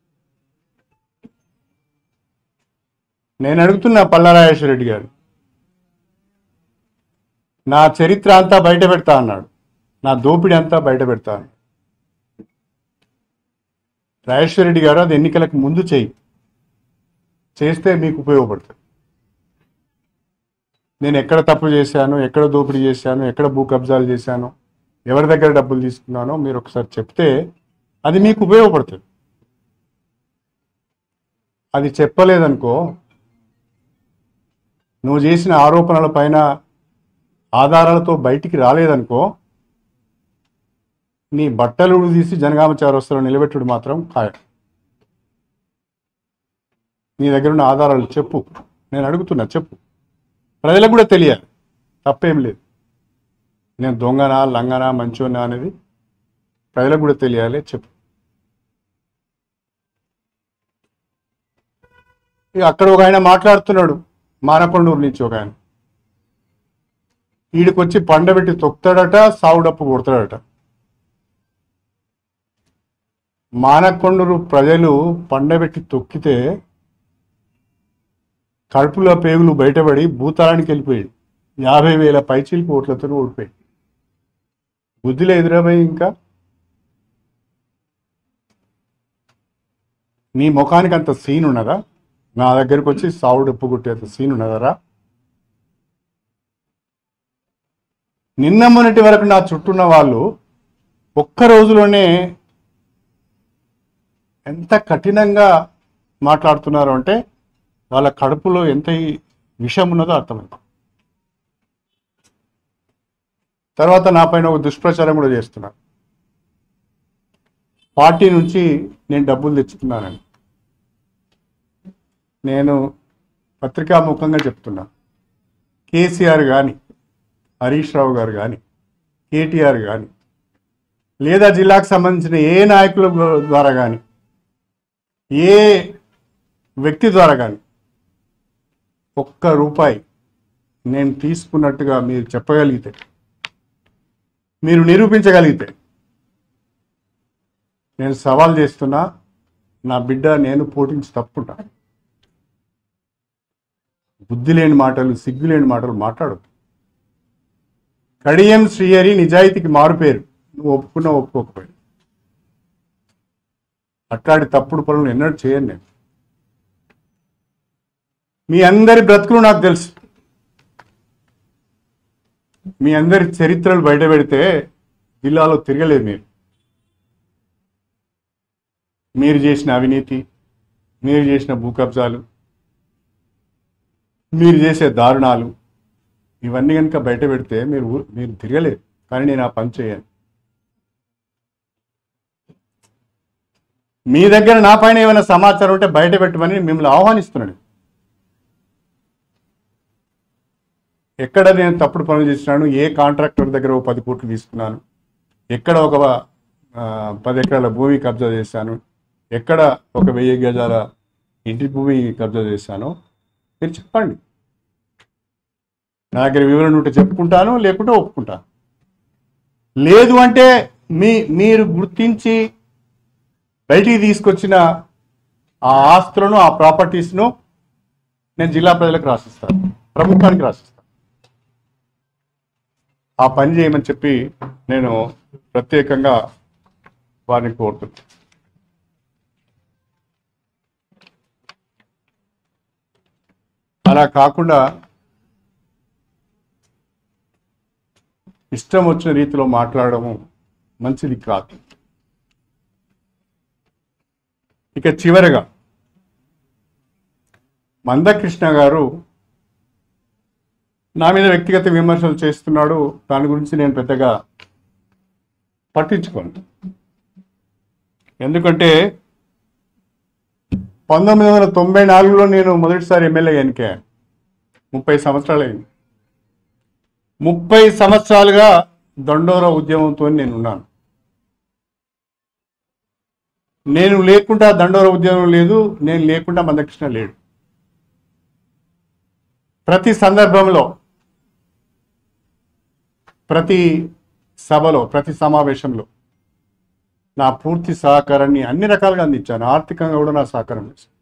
నేను అడుగుతున్నా పల్లారాజేశ్వరరెడ్డి గారు నా చరిత్ర అంతా బయట పెడతా అన్నాడు నా దోపిడీ అంతా బయట పెడతా అన్నాడు రాజేశ్వరరెడ్డి గారు అది ఎన్నికలకు ముందు చేయి చేస్తే మీకు ఉపయోగపడుతుంది నేను ఎక్కడ తప్పు చేశాను ఎక్కడ దోపిడీ చేశాను ఎక్కడ భూ కబ్జాలు చేశాను ఎవరి దగ్గర డబ్బులు తీసుకున్నానో మీరు ఒకసారి చెప్తే అది మీకు ఉపయోగపడుతుంది అది చెప్పలేదనుకో నువ్వు చేసిన ఆరోపణల పైన ఆధారాలతో బయటికి రాలేదనుకో నీ బట్టలు తీసి జనగామ చౌరస్తలో నిలబెట్టుడు మాత్రం ఖాయం నీ దగ్గర ఉన్న ఆధారాలు చెప్పు నేను అడుగుతున్నా చెప్పు ప్రజలకు కూడా తెలియాలి తప్పేం లేదు నేను దొంగనా లంగనా మంచోనా అనేది ప్రజలకు కూడా తెలియాలి చెప్పు ఇక అక్కడ ఒక ఆయన మాట్లాడుతున్నాడు మానకొండూరు నుంచి ఒక ఆయన వీడికొచ్చి పండబెట్టి తొక్కుతాడట సావుడప్పు కొడతాడట మానకొండూరు ప్రజలు పండబెట్టి తొక్కితే కడుపులో పేగులు బయటపడి భూతాళానికి వెళ్ళిపోయాడు యాభై వేల పైచీలకు ఓట్లతో ఓడిపోయాడు బుద్ధిలో ఎదురపోయి ఇంకా నీ ముఖానికి అంత సీన్ ఉన్నదా నా దగ్గరికి వచ్చి సావుడు ఉప్పు కొట్టేంత సీన్ ఉన్నదరా నిన్న మొన్నటి వరకు నా చుట్టూన్న వాళ్ళు ఒక్క రోజులోనే ఎంత కఠినంగా మాట్లాడుతున్నారు అంటే వాళ్ళ కడుపులో ఎంత ఈ విషం ఉన్నదో అర్థమైంది తర్వాత నా పైన ఒక దుష్ప్రచారం కూడా చేస్తున్నారు పార్టీ నుంచి నేను డబ్బులు తెచ్చుకున్నానని నేను పత్రికాముఖంగా చెప్తున్నా కేసీఆర్ కానీ హరీష్ రావు గారు కానీ కేటీఆర్ కానీ లేదా జిల్లాకు సంబంధించిన ఏ నాయకుల ద్వారా కానీ ఏ వ్యక్తి ద్వారా కానీ ఒక్క రూపాయి నేను తీసుకున్నట్టుగా మీరు చెప్పగలిగితే మీరు నిరూపించగలిగితే నేను సవాల్ చేస్తున్నా నా బిడ్డ నేను పోటించి తప్పుకుంటా బుద్ధి లేని మాటలు సిగ్గు లేని మాటలు మాట్లాడు కడియం శ్రీహరి నిజాయితీకి మారుపేరు నువ్వు ఒప్పుకున్నా ఒప్పుకోకపోయి అట్లాంటి తప్పుడు పనులు ఎన్నడూ చేయను నేను మీ అందరి బ్రతుకులు నాకు తెలుసు మీ అందరి చరిత్రలు బయట పెడితే జిల్లాలో తిరగలేదు మీరు మీరు చేసిన అవినీతి మీరు చేసిన భూ కబ్జాలు మీరు చేసే దారుణాలు ఇవన్నీ కనుక బయట పెడితే మీరు ఊరు- మీరు తిరగలేదు కానీ నేను ఆ పని చేయను మీ దగ్గర నా పైన ఏమైనా సమాచారం ఉంటే బయట పెట్టమని మిమ్మల్ని ఆహ్వానిస్తున్నాడు ఎక్కడ నేను తప్పుడు పనులు చేసినాను ఏ కాంట్రాక్టర్ దగ్గర ఒక పది కోట్లు తీసుకున్నాను ఎక్కడ ఒక ఆ, పది ఎకరాల భూమి కబ్జా చేశాను ఎక్కడ ఒక వెయ్యి గజాల ఇంటి భూమి కబ్జా చేశానో మీరు చెప్పండి నా దగ్గర వివరణ ఉంటే చెప్పుకుంటాను లేకుంటే ఒప్పుకుంటాను లేదు అంటే మీ మీరు గుర్తించి బయటికి తీసుకొచ్చిన ఆ ఆస్తులను ఆ ప్రాపర్టీస్ను నేను జిల్లా ప్రజలకు రాసిస్తాను ప్రభుత్వానికి రాసిస్తాను ఆ పని చేయమని చెప్పి నేను ప్రత్యేకంగా వారిని కోరుతున్నాను అలా కాకుండా ఇష్టం వచ్చిన రీతిలో మాట్లాడము మంచిది కాదు ఇక చివరగా మందకృష్ణ గారు నా మీద వ్యక్తిగత విమర్శలు చేస్తున్నాడు దాని గురించి నేను పెద్దగా పట్టించుకోను ఎందుకంటే పంతొమ్మిది వందల తొంభై నాలుగులో నేను మొదటిసారి ఎమ్మెల్యే ఎన్నికయ్యాను ముప్పై సంవత్సరాలు అయింది ముప్పై సంవత్సరాలుగా దండోర ఉద్యమంతో నేను ఉన్నాను నేను లేకుండా దండోర ఉద్యమం లేదు నేను లేకుండా మందకృష్ణ లేడు ప్రతి సందర్భంలో ప్రతి సభలో ప్రతి సమావేశంలో నా పూర్తి సహకారాన్ని అన్ని రకాలుగా అందించాను ఆర్థికంగా కూడా నా సహకారం చేశాను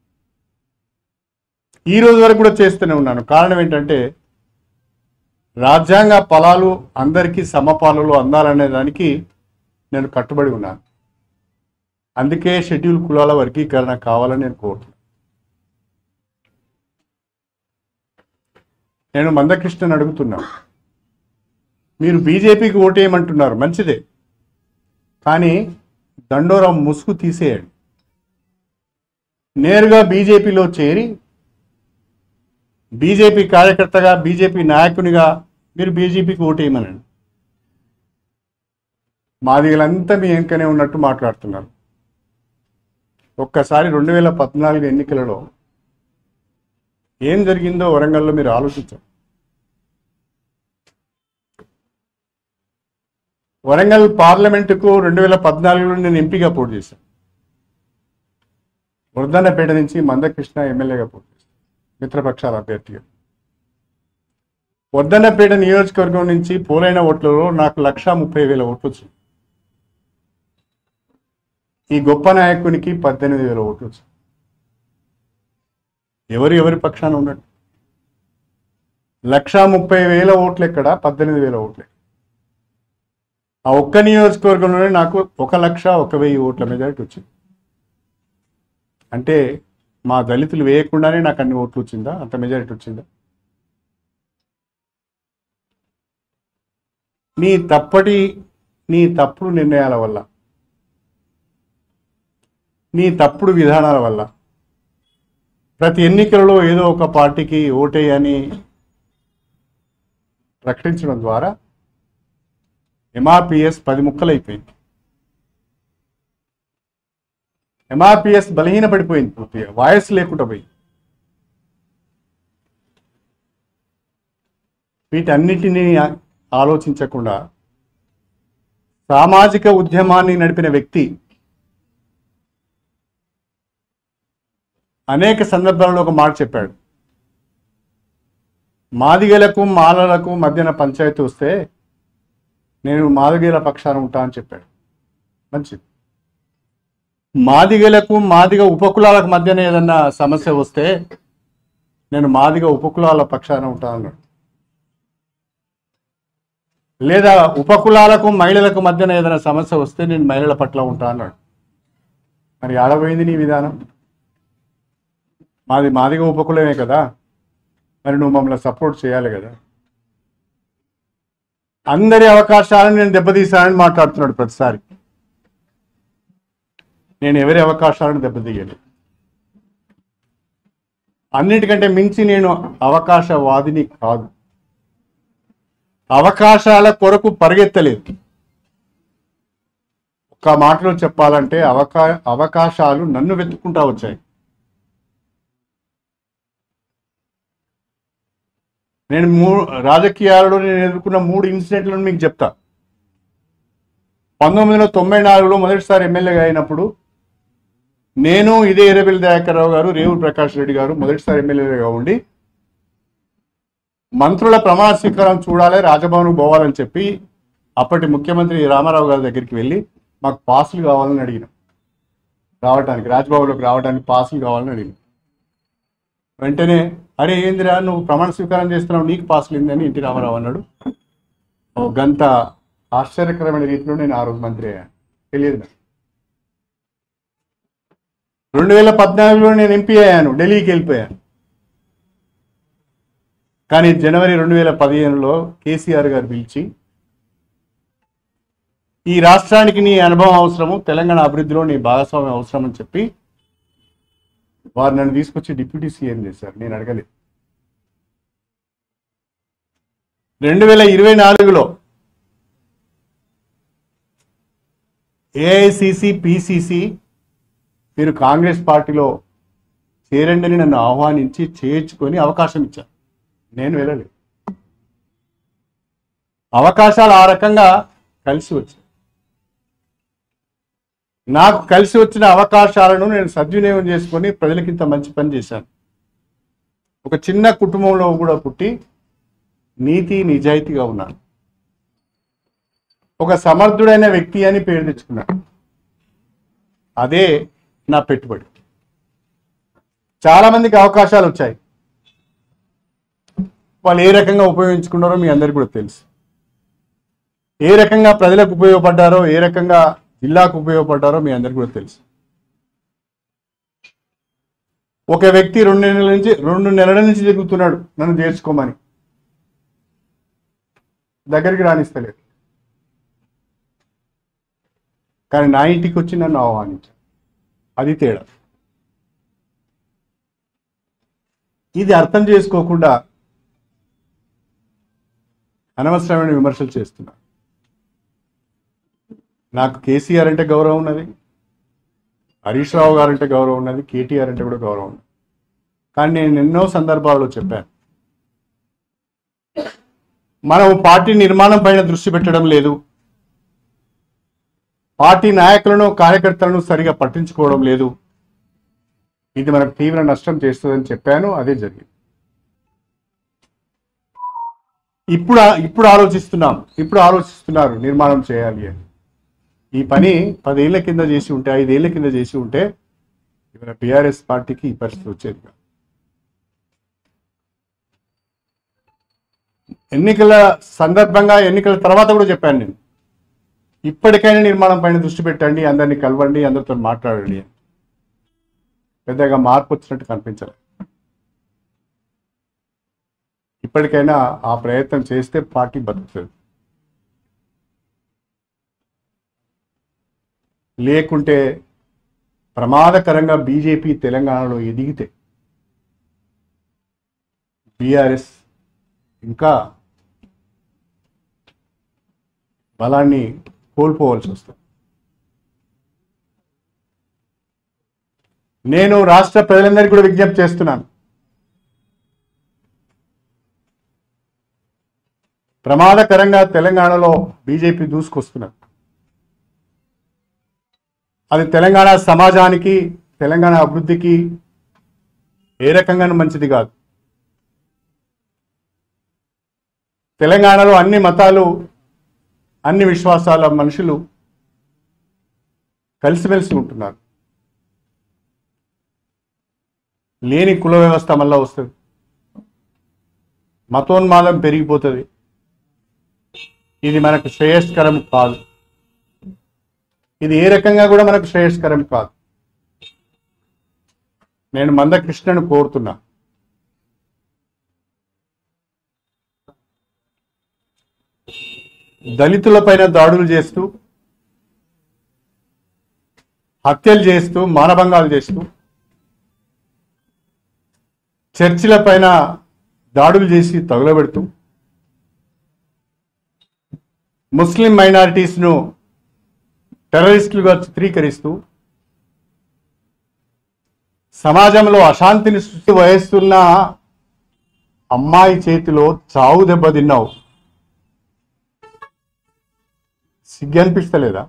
ఈ రోజు వరకు కూడా చేస్తూనే ఉన్నాను కారణం ఏంటంటే రాజ్యాంగ ఫలాలు అందరికీ సమపాలలో అందాలనే దానికి నేను కట్టుబడి ఉన్నాను అందుకే షెడ్యూల్ కులాల వర్గీకరణ కావాలని నేను కోరుతున్నాను నేను మందకృష్ణని అడుగుతున్నా మీరు బీజేపీకి ఓటేయమంటున్నారు మంచిదే కానీ దండోరం ముసుగు తీసేయండి నేరుగా బీజేపీలో చేరి బీజేపీ కార్యకర్తగా బీజేపీ నాయకునిగా మీరు బీజేపీకి ఓటేయమనండి మాదిగలంతా మీ వెంకనే ఉన్నట్టు మాట్లాడుతున్నారు ఒక్కసారి రెండు వేల పద్నాలుగు ఎన్నికలలో ఏం జరిగిందో వరంగల్లో మీరు ఆలోచించండి వరంగల్ పార్లమెంటుకు రెండు వేల పద్నాలుగులో నేను ఎంపీగా పోటీ చేశాను వృద్ధన్నపేట నుంచి మందకృష్ణ ఎమ్మెల్యేగా పోటీ చేశాను మిత్రపక్షాల అభ్యర్థిగా వద్దన్నపేట నియోజకవర్గం నుంచి పోలైన ఓట్లలో నాకు లక్ష ముప్పై వేల ఓట్లు వచ్చింది ఈ గొప్ప నాయకునికి పద్దెనిమిది వేల ఓట్లు వచ్చింది ఎవరు ఎవరి పక్షాన ఉన్నట్టు లక్ష ముప్పై వేల ఓట్లు ఎక్కడ పద్దెనిమిది వేల ఓట్లు ఎక్కడ? ఆ ఒక్క నియోజకవర్గంలోనే నాకు ఒక లక్ష ఒక వెయ్యి ఓట్ల మెజారిటీ వచ్చింది అంటే మా దళితులు వేయకుండానే నాకు అన్ని ఓట్లు వచ్చిందా అంత మెజారిటీ వచ్చిందా నీ తప్పటి నీ తప్పుడు నిర్ణయాల వల్ల నీ తప్పుడు విధానాల వల్ల ప్రతి ఎన్నికలలో ఏదో ఒక పార్టీకి ఓటేయని ప్రకటించడం ద్వారా ఎంఆర్పిఎస్ పది ముక్కలైపోయింది ఎంఆర్పిఎస్ బలహీన పడిపోయింది పూర్తిగా వాయిస్ లేకుండా పోయింది వీటన్నిటినీ ఆలోచించకుండా సామాజిక ఉద్యమాన్ని నడిపిన వ్యక్తి అనేక సందర్భాల్లో ఒక మాట చెప్పాడు మాదిగలకు మాలలకు మధ్యన పంచాయతీ వస్తే నేను మాదిగల పక్షాన ఉంటా అని చెప్పాడు మంచిది మాదిగలకు మాదిగ ఉపకులాలకు మధ్యన ఏదన్నా సమస్య వస్తే నేను మాదిగ ఉపకులాల పక్షాన ఉంటా అన్నాడు లేదా ఉపకులాలకు మహిళలకు మధ్యన ఏదైనా సమస్య వస్తే నేను మహిళల పట్ల ఉంటా అన్నాడు మరి ఆడపోయింది నీ విధానం మాది మాదిగా ఉపకులమే కదా మరి నువ్వు మమ్మల్ని సపోర్ట్ చేయాలి కదా అందరి అవకాశాలను నేను దెబ్బతీశానని మాట్లాడుతున్నాడు ప్రతిసారి నేను ఎవరి అవకాశాలను దెబ్బతీయలేదు అన్నిటికంటే మించి నేను అవకాశవాదిని కాదు అవకాశాల కొరకు పరిగెత్తలేదు ఒక్క మాటలో చెప్పాలంటే అవకా అవకాశాలు నన్ను వెతుక్కుంటా వచ్చాయి నేను మూ రాజకీయాలలో నేను ఎదుర్కొన్న మూడు ఇన్సిడెంట్లను మీకు చెప్తా పంతొమ్మిది వందల తొంభై నాలుగులో మొదటిసారి ఎమ్మెల్యేగా అయినప్పుడు నేను ఇదే ఎర్రబెల్లి దయాకర్రావు గారు రేవుల ప్రకాష్ రెడ్డి గారు మొదటిసారి ఎమ్మెల్యేగా ఉండి మంత్రుల ప్రమాణ స్వీకారం చూడాలి రాజభవన్ పోవాలని చెప్పి అప్పటి ముఖ్యమంత్రి రామారావు గారి దగ్గరికి వెళ్ళి మాకు పాసులు కావాలని అడిగినాం రావడానికి రాజ్భవన్లోకి రావడానికి పాసులు కావాలని అడిగినాం వెంటనే అరే ఏందిరా నువ్వు ప్రమాణ స్వీకారం చేస్తున్నావు నీకు పాసులు ఏందని ఎన్టీ రామారావు అన్నాడు ఓ గంత ఆశ్చర్యకరమైన రీతిలో నేను ఆ రోజు మంత్రి అయ్యాను తెలియదు నాకు రెండు వేల పద్నాలుగులో నేను ఎంపీ అయ్యాను ఢిల్లీకి వెళ్ళిపోయాను కానీ జనవరి రెండు వేల పదిహేనులో కేసీఆర్ గారు పిలిచి ఈ రాష్ట్రానికి నీ అనుభవం అవసరము తెలంగాణ అభివృద్ధిలో నీ భాగస్వామ్యం అవసరం అని చెప్పి వారు నన్ను తీసుకొచ్చి డిప్యూటీ సీఎం చేశారు నేను అడగలేదు రెండు వేల ఇరవై నాలుగులో ఏఐసిసి పిసిసి మీరు కాంగ్రెస్ పార్టీలో చేరండి అని నన్ను ఆహ్వానించి చేర్చుకొని అవకాశం ఇచ్చారు నేను వెళ్ళలేదు అవకాశాలు ఆ రకంగా కలిసి వచ్చాయి నాకు కలిసి వచ్చిన అవకాశాలను నేను సద్వినియోగం చేసుకొని ప్రజలకి ఇంత మంచి పని చేశాను ఒక చిన్న కుటుంబంలో కూడా పుట్టి నీతి నిజాయితీగా ఉన్నాను ఒక సమర్థుడైన వ్యక్తి అని పేరు తెచ్చుకున్నాను అదే నా పెట్టుబడి చాలా మందికి అవకాశాలు వచ్చాయి వాళ్ళు ఏ రకంగా ఉపయోగించుకున్నారో మీ అందరికీ కూడా తెలుసు ఏ రకంగా ప్రజలకు ఉపయోగపడ్డారో ఏ రకంగా జిల్లాకు ఉపయోగపడ్డారో మీ అందరికీ కూడా తెలుసు ఒక వ్యక్తి రెండు నెలల నుంచి రెండు నెలల నుంచి తిరుగుతున్నాడు నన్ను చేర్చుకోమని దగ్గరికి రాణిస్తలేదు కానీ నా ఇంటికి వచ్చి నన్ను ఆహ్వానించారు అది తేడా ఇది అర్థం చేసుకోకుండా అనవసరమైన విమర్శలు చేస్తున్నా నాకు కేసీఆర్ అంటే గౌరవం ఉన్నది హరీష్ రావు గారు అంటే గౌరవం ఉన్నది కేటీఆర్ అంటే కూడా గౌరవం ఉన్నది కానీ నేను ఎన్నో సందర్భాల్లో చెప్పాను మనం పార్టీ నిర్మాణం పైన దృష్టి పెట్టడం లేదు పార్టీ నాయకులను కార్యకర్తలను సరిగా పట్టించుకోవడం లేదు ఇది మనకు తీవ్ర నష్టం చేస్తుందని చెప్పాను అదే జరిగింది ఇప్పుడు ఇప్పుడు ఆలోచిస్తున్నాం ఇప్పుడు ఆలోచిస్తున్నారు నిర్మాణం చేయాలి అని ఈ పని పదేళ్ల కింద చేసి ఉంటే ఐదేళ్ల కింద చేసి ఉంటే ఇవాళ బీఆర్ఎస్ పార్టీకి ఈ పరిస్థితి వచ్చేది కాదు ఎన్నికల సందర్భంగా ఎన్నికల తర్వాత కూడా చెప్పాను నేను ఇప్పటికైనా నిర్మాణం పైన దృష్టి పెట్టండి అందరినీ కలవండి అందరితో మాట్లాడండి అని పెద్దగా మార్పు వచ్చినట్టు కనిపించలేదు ఇప్పటికైనా ఆ ప్రయత్నం చేస్తే పార్టీ బతుకుతుంది లేకుంటే ప్రమాదకరంగా బీజేపీ తెలంగాణలో ఎదిగితే బీఆర్ఎస్ ఇంకా బలాన్ని కోల్పోవాల్సి వస్తుంది నేను రాష్ట్ర ప్రజలందరికీ కూడా విజ్ఞప్తి చేస్తున్నాను ప్రమాదకరంగా తెలంగాణలో బీజేపీ దూసుకొస్తున్నారు అది తెలంగాణ సమాజానికి తెలంగాణ అభివృద్ధికి ఏ రకంగానూ మంచిది కాదు తెలంగాణలో అన్ని మతాలు అన్ని విశ్వాసాల మనుషులు కలిసిమెలిసి ఉంటున్నారు లేని కుల వ్యవస్థ మళ్ళా వస్తుంది మతోన్మాదం పెరిగిపోతుంది ఇది మనకు శ్రేయస్కరం కాదు ఇది ఏ రకంగా కూడా మనకు శ్రేయస్కరం కాదు నేను మందకృష్ణను కోరుతున్నా దళితులపైన దాడులు చేస్తూ హత్యలు చేస్తూ మానభంగాలు చేస్తూ చర్చిల పైన దాడులు చేసి తగులబెడుతూ ముస్లిం మైనారిటీస్ను టెర్రరిస్టులుగా చిత్రీకరిస్తూ సమాజంలో అశాంతిని సృష్టి వహిస్తున్న అమ్మాయి చేతిలో చావు దెబ్బ తిన్నావు సిగ్గు అనిపిస్తలేదా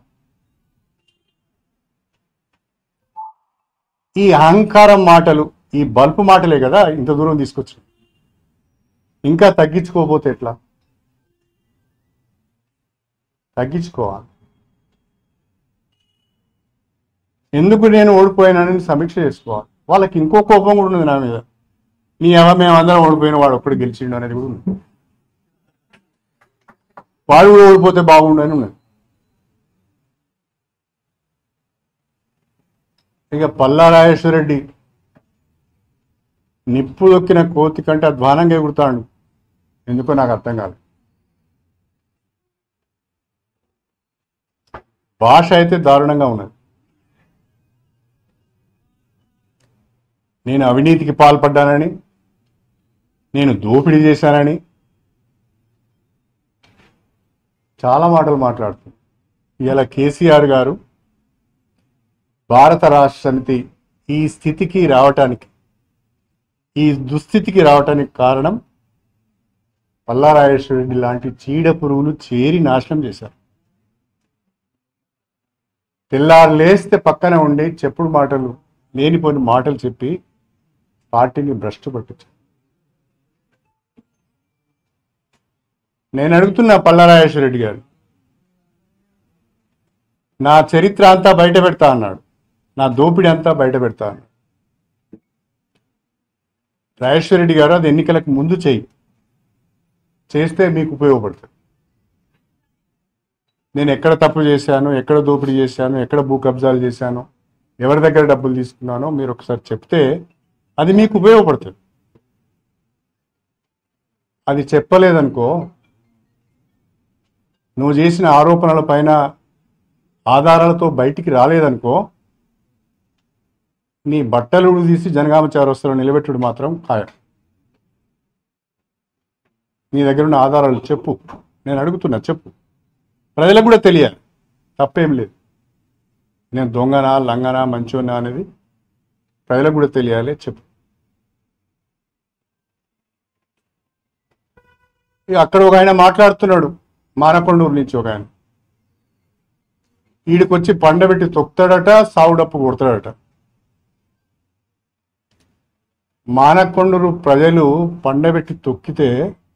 ఈ అహంకారం మాటలు ఈ బల్పు మాటలే కదా ఇంత దూరం తీసుకొచ్చు ఇంకా తగ్గించుకోకపోతే ఎట్లా తగ్గించుకోవాలి ఎందుకు నేను ఓడిపోయానని సమీక్ష చేసుకోవాలి వాళ్ళకి ఇంకో కోపం కూడా ఉంది నా మీద నీ ఎవ మేమందరం ఓడిపోయిన వాడు ఒక్కడు గెలిచిండు అనేది కూడా ఉంది వాడు కూడా ఓడిపోతే బాగుండు అని ఉన్నది ఇక పల్లా రాజేశ్వరరెడ్డి నిప్పు దొక్కిన కోతి కంటే అధ్వానంగా ఎగురుతాడు ఎందుకో నాకు అర్థం కాదు భాష అయితే దారుణంగా ఉన్నది నేను అవినీతికి పాల్పడ్డానని నేను దోపిడీ చేశానని చాలా మాటలు మాట్లాడుతుంది ఇలా కేసీఆర్ గారు భారత రాష్ట్ర సమితి ఈ స్థితికి రావటానికి ఈ దుస్థితికి రావటానికి కారణం పల్లారాజేశ్వరరెడ్డి లాంటి చీడ పురుగులు చేరి నాశనం చేశారు తెల్లారు లేస్తే పక్కన ఉండి చెప్పుడు మాటలు లేనిపోని మాటలు చెప్పి పార్టీని భ్రష్టు పట్టించారు నేను అడుగుతున్నా పల్లారాజేశ్వరరెడ్డి గారు నా చరిత్ర అంతా బయట పెడతా అన్నాడు నా దోపిడీ అంతా బయట పెడతా అన్నాడు రాజేశ్వరరెడ్డి గారు అది ఎన్నికలకు ముందు చేయి చేస్తే మీకు ఉపయోగపడుతుంది నేను ఎక్కడ తప్పు చేశాను ఎక్కడ దోపిడీ చేశాను ఎక్కడ భూ కబ్జాలు చేశాను ఎవరి దగ్గర డబ్బులు తీసుకున్నానో మీరు ఒకసారి చెప్తే అది మీకు ఉపయోగపడుతుంది అది చెప్పలేదనుకో నువ్వు చేసిన ఆరోపణల పైన ఆధారాలతో బయటికి రాలేదనుకో నీ బట్టలు తీసి జనగామ చౌరస్తాలో నిలబెట్టుడు మాత్రం ఖాయం నీ దగ్గర ఉన్న ఆధారాలు చెప్పు నేను అడుగుతున్నా చెప్పు ప్రజలకు కూడా తెలియాలి తప్పేం లేదు నేను దొంగనా లంగనా మంచోనా అనేది ప్రజలకు కూడా తెలియాలి చెప్పు ఇక అక్కడ ఒక ఆయన మాట్లాడుతున్నాడు మానకొండూరు నుంచి ఒక ఆయన ఈడికొచ్చి పండబెట్టి తొక్కుతాడట సావుడప్పు కొడతాడట మానకొండూరు ప్రజలు పండబెట్టి తొక్కితే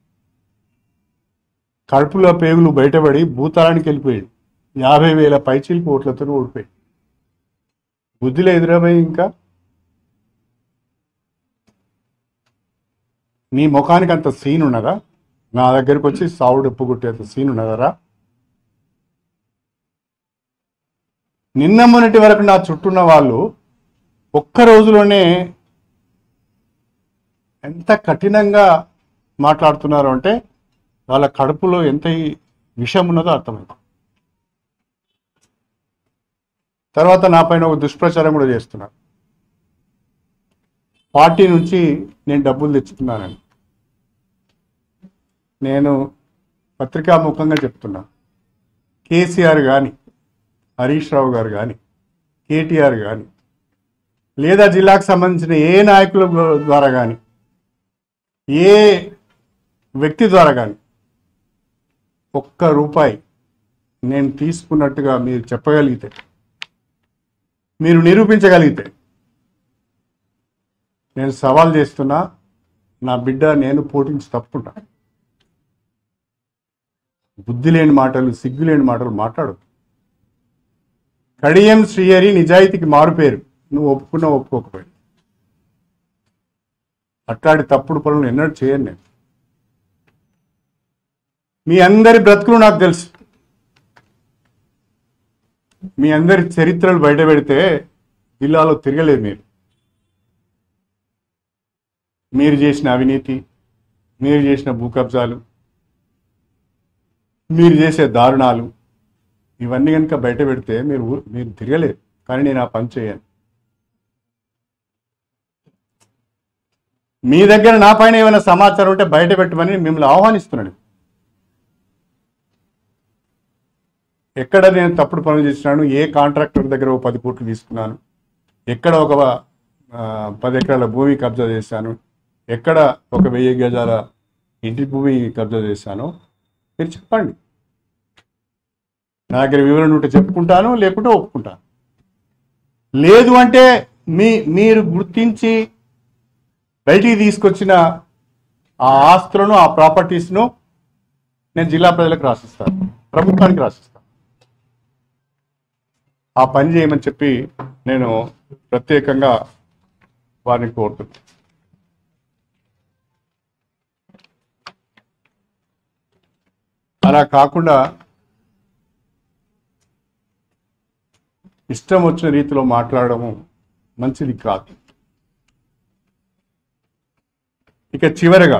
కడుపులో పేగులు బయటపడి భూతాళానికి వెళ్ళిపోయాడు యాభై వేల పైచీలకు ఓట్లతో ఓడిపోయాడు బుద్ధిలో ఎదురపోయి ఇంకా నీ ముఖానికి అంత సీన్ ఉన్నదా నా దగ్గరికి వచ్చి సావుడు ఉప్పు కొట్టేంత సీన్ ఉన్నదరా నిన్న మొన్నటి వరకు నా చుట్టూన్న వాళ్ళు ఒక్క రోజులోనే ఎంత కఠినంగా మాట్లాడుతున్నారు అంటే వాళ్ళ కడుపులో ఎంత ఈ విషం ఉన్నదో అర్థమైంది తర్వాత నా పైన ఒక దుష్ప్రచారం కూడా చేస్తున్నారు పార్టీ నుంచి నేను డబ్బులు తెచ్చుకున్నానని నేను పత్రికాముఖంగా చెప్తున్నా కేసీఆర్ కానీ హరీష్ రావు గారు కానీ కేటీఆర్ కానీ లేదా జిల్లాకు సంబంధించిన ఏ నాయకుల ద్వారా కానీ ఏ వ్యక్తి ద్వారా కానీ ఒక్క రూపాయి నేను తీసుకున్నట్టుగా మీరు చెప్పగలిగితే మీరు నిరూపించగలిగితే నేను సవాల్ చేస్తున్నా నా బిడ్డ నేను పోటించి తప్పుకుంటా బుద్ధి లేని మాటలు సిగ్గు లేని మాటలు మాట్లాడు కడియం శ్రీహరి నిజాయితీకి మారుపేరు నువ్వు ఒప్పుకున్నా ఒప్పుకోకపోయి అట్లాంటి తప్పుడు పనులు ఎన్నడూ చేయను నేను మీ అందరి బ్రతుకులు నాకు తెలుసు మీ అందరి చరిత్రలు బయట పెడితే జిల్లాలో తిరగలేదు మీరు మీరు చేసిన అవినీతి మీరు చేసిన భూ కబ్జాలు మీరు చేసే దారుణాలు ఇవన్నీ కనుక బయట పెడితే మీరు ఊ- మీరు తిరగలేదు కానీ నేను ఆ పని చేయను మీ దగ్గర నా పైన ఏమైనా సమాచారం ఉంటే బయట పెట్టమని మిమ్మల్ని ఆహ్వానిస్తున్నాను ఎక్కడ నేను తప్పుడు పనులు చేసినాను ఏ కాంట్రాక్టర్ దగ్గర ఒక పది కోట్లు తీసుకున్నాను ఎక్కడ ఒక ఆ, పది ఎకరాల భూమి కబ్జా చేశాను ఎక్కడ ఒక వెయ్యి గజాల ఇంటి భూమి కబ్జా చేశానో మీరు చెప్పండి నా దగ్గర వివరణ ఉంటే చెప్పుకుంటాను లేకుంటే ఒప్పుకుంటాను లేదు అంటే మీ మీరు గుర్తించి బయటికి తీసుకొచ్చిన ఆ ఆస్తులను ఆ ప్రాపర్టీస్ను నేను జిల్లా ప్రజలకు రాసిస్తాను ప్రభుత్వానికి రాసిస్తాను ఆ పని చేయమని చెప్పి నేను ప్రత్యేకంగా వారిని కోరుతున్నాను అలా కాకుండా ఇష్టం వచ్చిన రీతిలో మాట్లాడము మంచిది కాదు ఇక చివరగా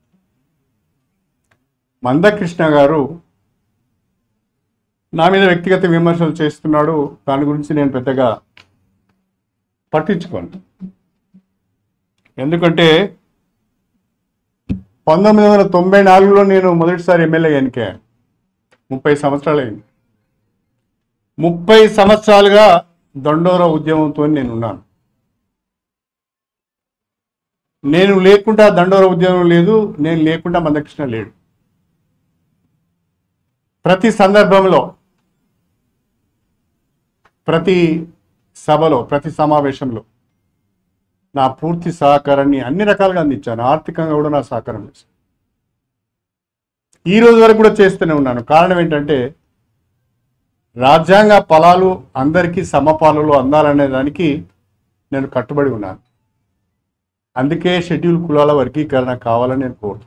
మందకృష్ణ గారు నా మీద వ్యక్తిగత విమర్శలు చేస్తున్నాడు దాని గురించి నేను పెద్దగా పట్టించుకోను ఎందుకంటే పంతొమ్మిది వందల తొంభై నాలుగులో నేను మొదటిసారి ఎమ్మెల్యే ఎన్నికయ్యాను ముప్పై సంవత్సరాలు అయింది ముప్పై సంవత్సరాలుగా దండోర ఉద్యమంతో నేను ఉన్నాను నేను లేకుండా దండోర ఉద్యమం లేదు నేను లేకుండా మందకృష్ణ లేడు ప్రతి సందర్భంలో ప్రతి సభలో ప్రతి సమావేశంలో నా పూర్తి సహకారాన్ని అన్ని రకాలుగా అందించాను ఆర్థికంగా కూడా నా సహకారం చేశాను ఈ రోజు వరకు కూడా చేస్తూనే ఉన్నాను కారణం ఏంటంటే రాజ్యాంగ ఫలాలు అందరికీ సమపాలలో అందాలనే దానికి నేను కట్టుబడి ఉన్నాను అందుకే షెడ్యూల్ కులాల వర్గీకరణ కావాలని నేను కోరుతున్నాను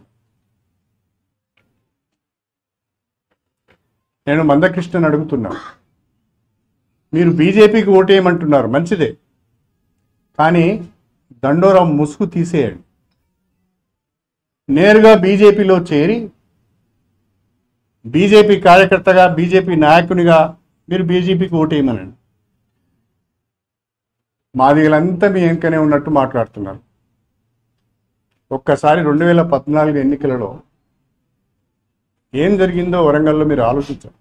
నేను మందకృష్ణని అడుగుతున్నాను మీరు బీజేపీకి ఓటేయమంటున్నారు మంచిదే కానీ దండోరం ముసుగు తీసేయండి నేరుగా బీజేపీలో చేరి బీజేపీ కార్యకర్తగా బీజేపీ నాయకునిగా మీరు బీజేపీకి ఓటేయమనండి మాదిగలంతా మీ వెంకనే ఉన్నట్టు మాట్లాడుతున్నారు ఒక్కసారి రెండు వేల పద్నాలుగు ఎన్నికలలో ఏం జరిగిందో వరంగల్లో మీరు ఆలోచించారు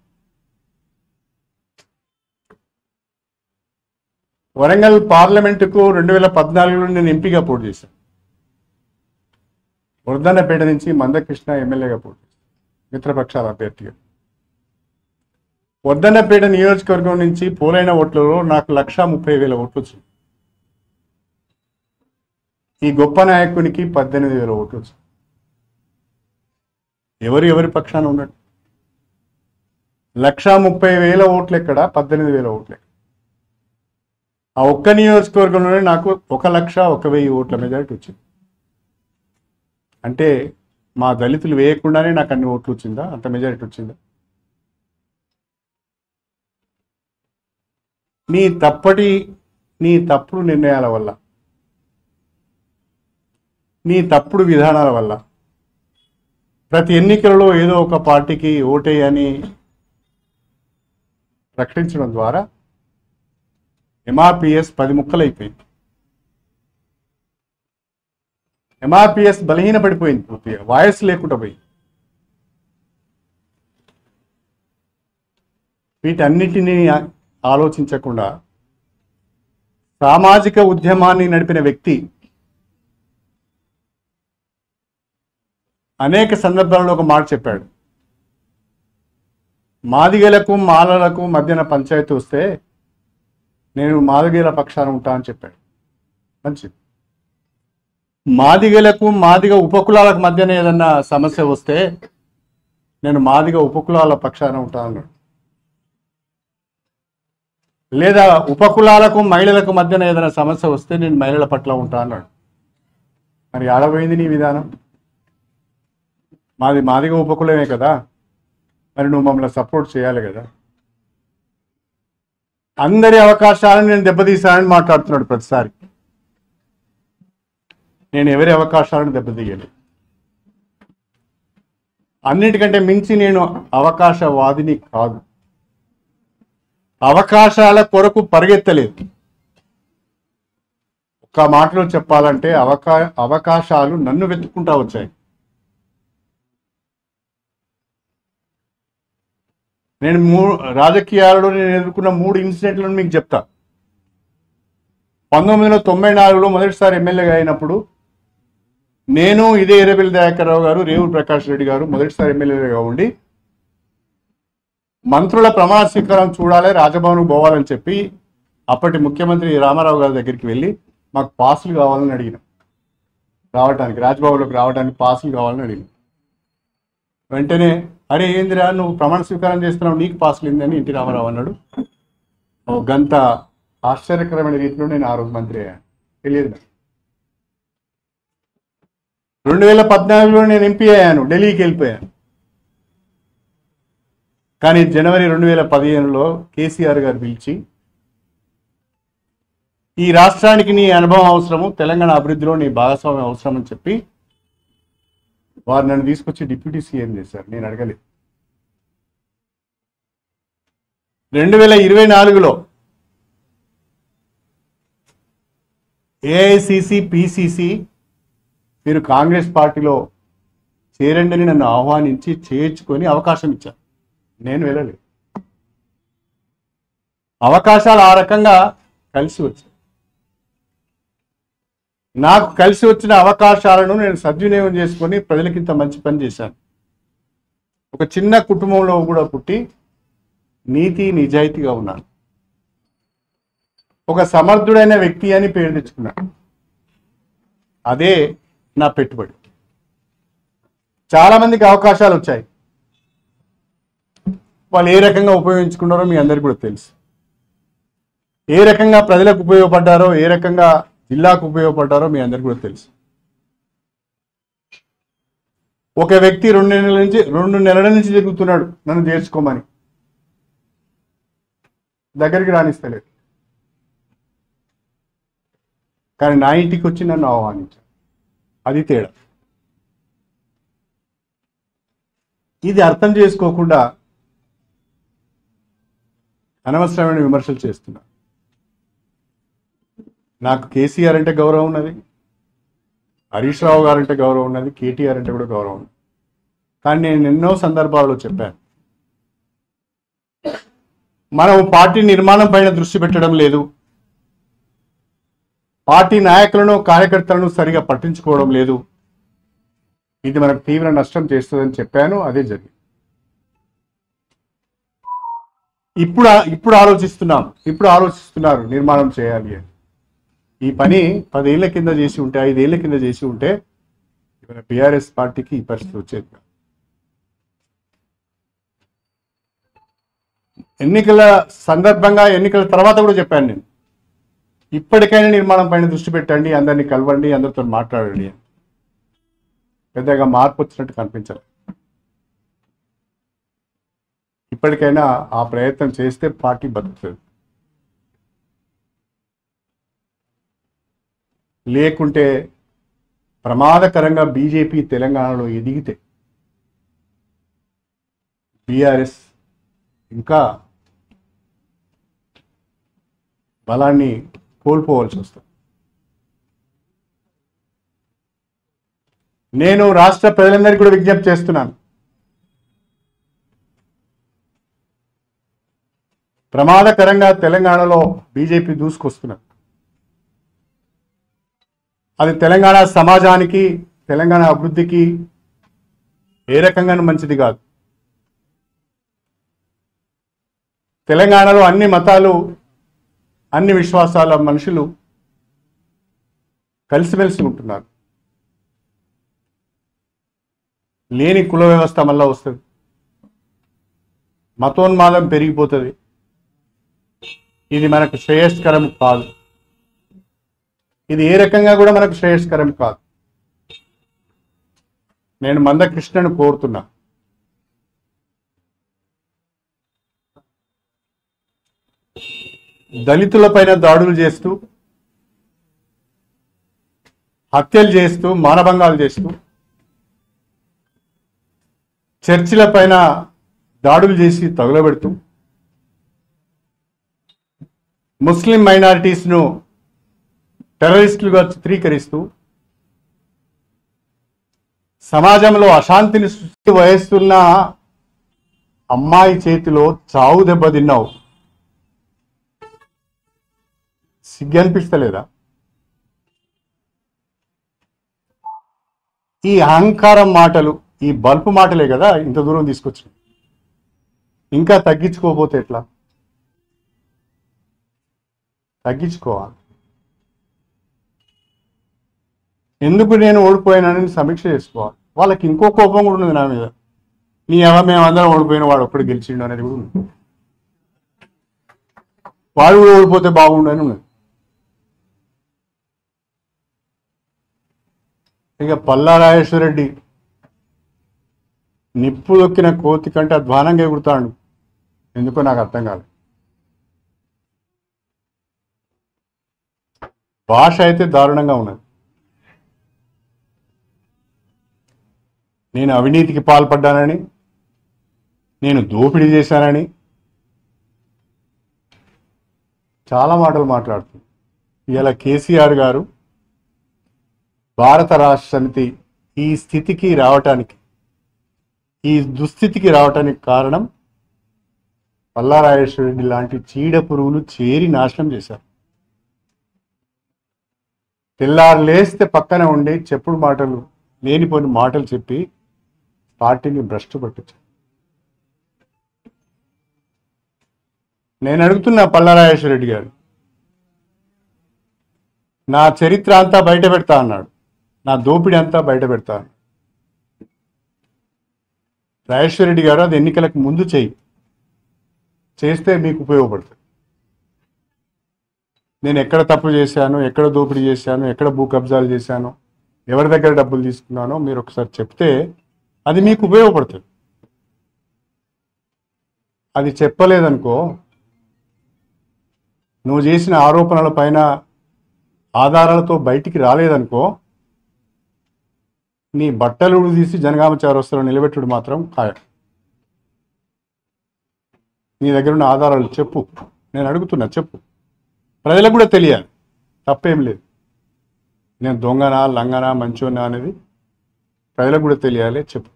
వరంగల్ పార్లమెంటుకు రెండు వేల పద్నాలుగులో నేను ఎంపీగా పోటీ చేశాను వరదన్నపేట నుంచి మందకృష్ణ ఎమ్మెల్యేగా పోటీ చేశాను మిత్రపక్షాల అభ్యర్థిగా వద్దన్నపేట నియోజకవర్గం నుంచి పోలైన ఓట్లలో నాకు లక్ష ముప్పై వేల ఓట్లు వచ్చింది ఈ గొప్ప నాయకునికి పద్దెనిమిది వేల ఓట్లు వచ్చింది ఎవరు ఎవరి పక్షాన ఉన్నట్టు లక్ష ముప్పై వేల ఓట్లు ఎక్కడ పద్దెనిమిది వేల ఓట్లు ఎక్కడ ఆ ఒక్క నియోజకవర్గంలోనే నాకు ఒక లక్ష ఒక వెయ్యి ఓట్ల మెజారిటీ వచ్చింది అంటే మా దళితులు వేయకుండానే నాకు అన్ని ఓట్లు వచ్చిందా అంత మెజారిటీ వచ్చిందా నీ తప్పటి నీ తప్పుడు నిర్ణయాల వల్ల నీ తప్పుడు విధానాల వల్ల ప్రతి ఎన్నికలలో ఏదో ఒక పార్టీకి ఓటేయని ప్రకటించడం ద్వారా ఎంఆర్పిఎస్ పది ముక్కలైపోయింది ఎంఆర్పిఎస్ బలహీన పడిపోయింది పూర్తిగా వాయిస్ లేకుండా పోయింది వీటన్నిటినీ ఆలోచించకుండా సామాజిక ఉద్యమాన్ని నడిపిన వ్యక్తి అనేక సందర్భాల్లో ఒక మాట చెప్పాడు మాదిగలకు మాలలకు మధ్యన పంచాయతీ వస్తే నేను మాదిగల పక్షాన ఉంటా అని చెప్పాడు మంచిది మాదిగలకు మాదిగ ఉపకులాలకు మధ్యన ఏదన్నా సమస్య వస్తే నేను మాదిగ ఉపకులాల పక్షాన ఉంటా అన్నాడు లేదా ఉపకులాలకు మహిళలకు మధ్యన ఏదైనా సమస్య వస్తే నేను మహిళల పట్ల ఉంటా అన్నాడు మరి ఆడపోయింది నీ విధానం మాది మాదిగా ఉపకులమే కదా మరి నువ్వు మమ్మల్ని సపోర్ట్ చేయాలి కదా అందరి అవకాశాలను నేను దెబ్బతీశానని మాట్లాడుతున్నాడు ప్రతిసారి నేను ఎవరి అవకాశాలను దెబ్బతీయలేదు అన్నిటికంటే మించి నేను అవకాశవాదిని కాదు అవకాశాల కొరకు పరిగెత్తలేదు ఒక్క మాటలో చెప్పాలంటే అవకా అవకాశాలు నన్ను వెతుక్కుంటా వచ్చాయి నేను మూ రాజకీయాలలో నేను ఎదుర్కొన్న మూడు ఇన్సిడెంట్లను మీకు చెప్తా పంతొమ్మిది వందల తొంభై నాలుగులో మొదటిసారి ఎమ్మెల్యేగా అయినప్పుడు నేను ఇదే ఎర్రబెల్లి దయాకర్రావు గారు రేవు ప్రకాష్ రెడ్డి గారు మొదటిసారి ఎమ్మెల్యేగా ఉండి మంత్రుల ప్రమాణ స్వీకారం చూడాలి రాజభవన్కు పోవాలని చెప్పి అప్పటి ముఖ్యమంత్రి రామారావు గారి దగ్గరికి వెళ్ళి మాకు పాసులు కావాలని అడిగినాం రావడానికి రాజ్భవన్లోకి రావడానికి పాసులు కావాలని అడిగినాం వెంటనే అరే ఏందిరా నువ్వు ప్రమాణ స్వీకారం చేస్తున్నావు నీకు పాసులు ఏందని ఎన్టీ రామారావు అన్నాడు ఓ గంత ఆశ్చర్యకరమైన రీతిలో నేను ఆ రోజు మంత్రి అయ్యాను తెలియదు నాకు. రెండు వేల పద్నాలుగులో నేను ఎంపీ అయ్యాను ఢిల్లీకి వెళ్ళిపోయాను కానీ జనవరి రెండు వేల పదిహేనులో కేసీఆర్ గారు పిలిచి ఈ రాష్ట్రానికి నీ అనుభవం అవసరము తెలంగాణ అభివృద్ధిలో నీ భాగస్వామ్యం అవసరం అని చెప్పి వారు నన్ను తీసుకొచ్చి డిప్యూటీ సీఎం చేశారు నేను అడగలేదు రెండు వేల ఇరవై నాలుగులో ఏఐసిసి పిసిసి మీరు కాంగ్రెస్ పార్టీలో చేరండి అని నన్ను ఆహ్వానించి చేర్చుకొని అవకాశం ఇచ్చారు నేను వెళ్ళలేదు అవకాశాలు ఆ రకంగా కలిసి వచ్చాయి నాకు కలిసి వచ్చిన అవకాశాలను నేను సద్వినియోగం చేసుకొని ప్రజలకి ఇంత మంచి పని చేశాను ఒక చిన్న కుటుంబంలో కూడా పుట్టి నీతి నిజాయితీగా ఉన్నాను ఒక సమర్థుడైన వ్యక్తి అని పేరు తెచ్చుకున్నాను అదే నా పెట్టుబడి చాలా మందికి అవకాశాలు వచ్చాయి వాళ్ళు ఏ రకంగా ఉపయోగించుకున్నారో మీ అందరికీ కూడా తెలుసు ఏ రకంగా ప్రజలకు ఉపయోగపడ్డారో ఏ రకంగా జిల్లాకు ఉపయోగపడ్డారో మీ అందరికీ కూడా తెలుసు ఒక వ్యక్తి రెండు నెలల నుంచి రెండు నెలల నుంచి తిరుగుతున్నాడు నన్ను చేర్చుకోమని దగ్గరికి రాణిస్తలేదు కానీ నా ఇంటికి వచ్చి నన్ను ఆహ్వానించాడు అది తేడా ఇది అర్థం చేసుకోకుండా అనవసరమైన విమర్శలు చేస్తున్నా నాకు కేసీఆర్ అంటే గౌరవం ఉన్నది హరీష్ రావు గారు అంటే గౌరవం ఉన్నది కేటీఆర్ అంటే కూడా గౌరవం ఉంది కానీ నేను ఎన్నో సందర్భాల్లో చెప్పాను మనం పార్టీ నిర్మాణం పైన దృష్టి పెట్టడం లేదు పార్టీ నాయకులను కార్యకర్తలను సరిగా పట్టించుకోవడం లేదు ఇది మనకు తీవ్ర నష్టం చేస్తుందని చెప్పాను అదే జరిగింది ఇప్పుడు ఇప్పుడు ఆలోచిస్తున్నాం ఇప్పుడు ఆలోచిస్తున్నారు నిర్మాణం చేయాలి అని ఈ పని పదేళ్ల కింద చేసి ఉంటే ఐదేళ్ల కింద చేసి ఉంటే ఇవాళ బీఆర్ఎస్ పార్టీకి ఈ పరిస్థితి వచ్చేది కాదు. ఎన్నికల సందర్భంగా ఎన్నికల తర్వాత కూడా చెప్పాను నేను ఇప్పటికైనా నిర్మాణం పైన దృష్టి పెట్టండి అందరినీ కలవండి అందరితో మాట్లాడండి అని పెద్దగా మార్పు వచ్చినట్టు కనిపించాలి ఇప్పటికైనా ఆ ప్రయత్నం చేస్తే పార్టీ బతుకుతుంది లేకుంటే ప్రమాదకరంగా బీజేపీ తెలంగాణలో ఎదిగితే బీఆర్ఎస్ ఇంకా బలాన్ని కోల్పోవాల్సి వస్తుంది నేను రాష్ట్ర ప్రజలందరికీ కూడా విజ్ఞప్తి చేస్తున్నాను ప్రమాదకరంగా తెలంగాణలో బీజేపీ దూసుకొస్తున్నది అది తెలంగాణ సమాజానికి తెలంగాణ అభివృద్ధికి ఏ రకంగానూ మంచిది కాదు తెలంగాణలో అన్ని మతాలు అన్ని విశ్వాసాల మనుషులు కలిసిమెలిసి ఉంటున్నారు లేని కుల వ్యవస్థ మళ్ళా వస్తుంది మతోన్మాదం పెరిగిపోతుంది ఇది మనకు శ్రేయస్కరం కాదు ఇది ఏ రకంగా కూడా మనకు శ్రేయస్కరం కాదు నేను మందకృష్ణను కోరుతున్నా దళితులపైన దాడులు చేస్తూ హత్యలు చేస్తూ మానభంగాలు చేస్తూ చర్చిల పైన దాడులు చేసి తగులబెడుతూ ముస్లిం మైనారిటీస్ను టెర్రరిస్టులుగా చిత్రీకరిస్తూ సమాజంలో అశాంతిని సృష్టి వహిస్తున్న అమ్మాయి చేతిలో చావు దెబ్బ తిన్నావు సిగ్గు అనిపిస్తలేదా ఈ అహంకారం మాటలు ఈ బల్పు మాటలే కదా ఇంత దూరం తీసుకొచ్చింది ఇంకా తగ్గించుకోకపోతే ఎట్లా తగ్గించుకోవాలి ఎందుకు నేను ఓడిపోయానని సమీక్ష చేసుకోవాలి వాళ్ళకి ఇంకో కోపం కూడా ఉంది నా మీద నీ ఎవ మేమందరం ఓడిపోయిన వాడు ఒక్కడు గెలిచిండు అనేది కూడా ఉంది వాడు కూడా ఓడిపోతే బాగుండు అని ఉన్నది ఇక పల్లా రాజేశ్వరరెడ్డి నిప్పు దొక్కిన కోతి కంటే అధ్వానంగా ఎగురుతాడు ఎందుకో నాకు అర్థం కాలేదు భాష అయితే దారుణంగా ఉన్నది నేను అవినీతికి పాల్పడ్డానని నేను దోపిడీ చేశానని చాలా మాటలు మాట్లాడుతుంది ఇలా కేసీఆర్ గారు భారత రాష్ట్ర సమితి ఈ స్థితికి రావటానికి ఈ దుస్థితికి రావటానికి కారణం పల్లారాజేశ్వరరెడ్డి లాంటి చీడ పురుగులు చేరి నాశనం చేశారు తెల్లారు లేస్తే పక్కన ఉండి చెప్పుడు మాటలు లేనిపోని మాటలు చెప్పి పార్టీని భ్రష్టు పట్టించారు నేను అడుగుతున్నా పల్లారాజేశ్వరరెడ్డి గారు నా చరిత్ర అంతా బయట పెడతా అన్నాడు నా దోపిడీ అంతా బయట పెడతా అన్నాడు రాజేశ్వరరెడ్డి గారు అది ఎన్నికలకు ముందు చేయి చేస్తే మీకు ఉపయోగపడుతుంది నేను ఎక్కడ తప్పు చేశాను ఎక్కడ దోపిడీ చేశాను ఎక్కడ భూ కబ్జాలు చేశాను ఎవరి దగ్గర డబ్బులు తీసుకున్నానో మీరు ఒకసారి చెప్తే అది మీకు ఉపయోగపడుతుంది అది చెప్పలేదనుకో నువ్వు చేసిన ఆరోపణల పైన ఆధారాలతో బయటికి రాలేదనుకో నీ బట్టలు తీసి జనగామ చౌరస్తాలో నిలబెట్టుడు మాత్రం ఖాయం నీ దగ్గర ఉన్న ఆధారాలు చెప్పు నేను అడుగుతున్నా చెప్పు ప్రజలకు కూడా తెలియాలి తప్పేం లేదు నేను దొంగనా లంగనా మంచోనా అనేది ప్రజలకు కూడా తెలియాలి చెప్పు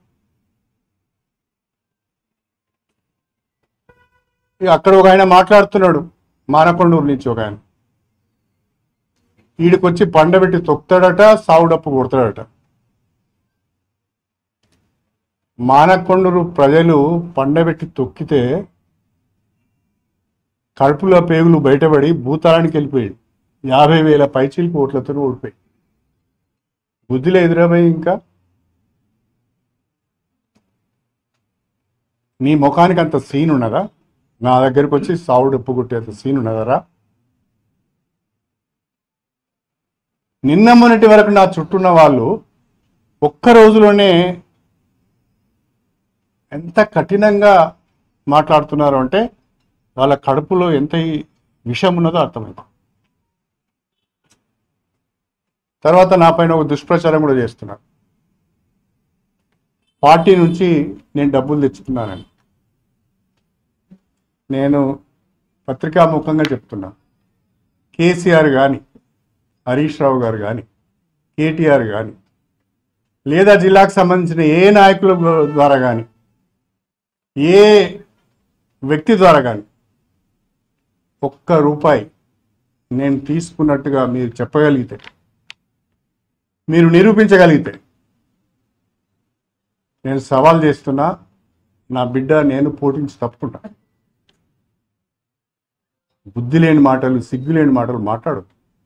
ఇక అక్కడ ఒక ఆయన మాట్లాడుతున్నాడు మానకొండూరు నుంచి ఒక ఆయన వీడికొచ్చి పండబెట్టి తొక్కుతాడట సావుడప్పు కొడతాడట మానకొండూరు ప్రజలు పండబెట్టి తొక్కితే కడుపులో పేగులు బయటపడి భూతాళానికి వెళ్ళిపోయాడు యాభై వేల పైచీలకు ఓట్లతో ఓడిపోయి బుద్ధిలో ఎదురపోయి ఇంకా నీ ముఖానికి అంత సీన్ ఉన్నదా నా దగ్గరకు వచ్చి సావుడు ఉప్పు కొట్టేంత సీన్ ఉన్నదరా నిన్న మొన్నటి వరకు నా చుట్టూన్న వాళ్ళు ఒక్క రోజులోనే ఎంత కఠినంగా మాట్లాడుతున్నారు అంటే వాళ్ళ కడుపులో ఎంత ఈ విషం ఉన్నదో అర్థమైంది తర్వాత నా పైన ఒక దుష్ప్రచారం కూడా చేస్తున్నారు పార్టీ నుంచి నేను డబ్బులు తెచ్చుకున్నానని నేను పత్రికాముఖంగా చెప్తున్నా కేసీఆర్ కానీ హరీష్ రావు గారు కానీ కేటీఆర్ కానీ లేదా జిల్లాకు సంబంధించిన ఏ నాయకుల ద్వారా కానీ ఏ వ్యక్తి ద్వారా కానీ ఒక్క రూపాయి నేను తీసుకున్నట్టుగా మీరు చెప్పగలిగితే మీరు నిరూపించగలిగితే నేను సవాల్ చేస్తున్నా నా బిడ్డ నేను పోటించి తప్పుకుంటా బుద్ధి లేని మాటలు సిగ్గు లేని మాటలు మాట్లాడు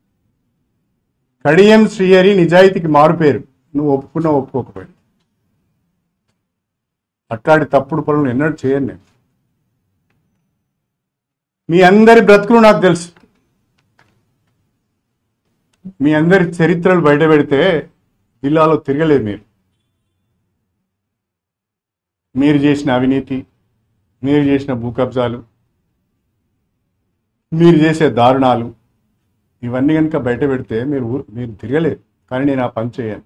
కడియం శ్రీహరి నిజాయితీకి మారుపేరు నువ్వు ఒప్పుకున్నా ఒప్పుకోకపోయి అట్లాంటి తప్పుడు పనులు ఎన్నడూ చేయను నేను మీ అందరి బ్రతుకులు నాకు తెలుసు మీ అందరి చరిత్రలు బయట పెడితే జిల్లాలో తిరగలేదు మీరు మీరు చేసిన అవినీతి మీరు చేసిన భూ కబ్జాలు మీరు చేసే దారుణాలు ఇవన్నీ కనుక బయట పెడితే మీరు ఊరు- మీరు తిరగలేదు కానీ నేను ఆ పని చేయను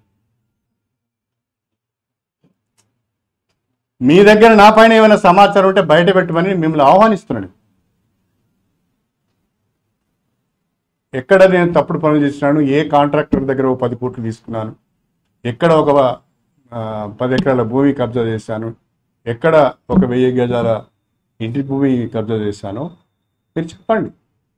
మీ దగ్గర నా పైన ఏమైనా సమాచారం ఉంటే బయట పెట్టమని మిమ్మల్ని ఆహ్వానిస్తున్నాను ఎక్కడ నేను తప్పుడు పనులు చేసినాను ఏ కాంట్రాక్టర్ దగ్గర ఒక పది కోట్లు తీసుకున్నాను ఎక్కడ ఒక ఆ, పది ఎకరాల భూమి కబ్జా చేశాను ఎక్కడ ఒక వెయ్యి గజాల ఇంటి భూమి కబ్జా చేశాను మీరు చెప్పండి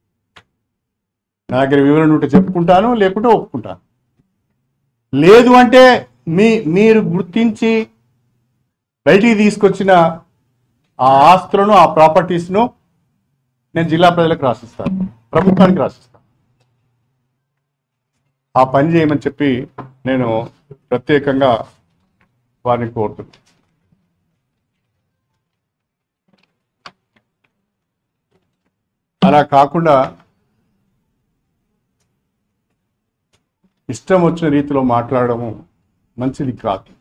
నా దగ్గర వివరణ ఉంటే చెప్పుకుంటాను లేకుంటే ఒప్పుకుంటాను లేదు అంటే మీ మీరు గుర్తించి బయటికి తీసుకొచ్చిన ఆ ఆస్తులను ఆ ప్రాపర్టీస్ను నేను జిల్లా ప్రజలకు రాసిస్తాను ప్రభుత్వానికి రాసిస్తాను ఆ పని చేయమని చెప్పి నేను ప్రత్యేకంగా వారిని కోరుతున్నాను అలా కాకుండా ఇష్టం వచ్చిన రీతిలో మాట్లాడము మంచిది కాదు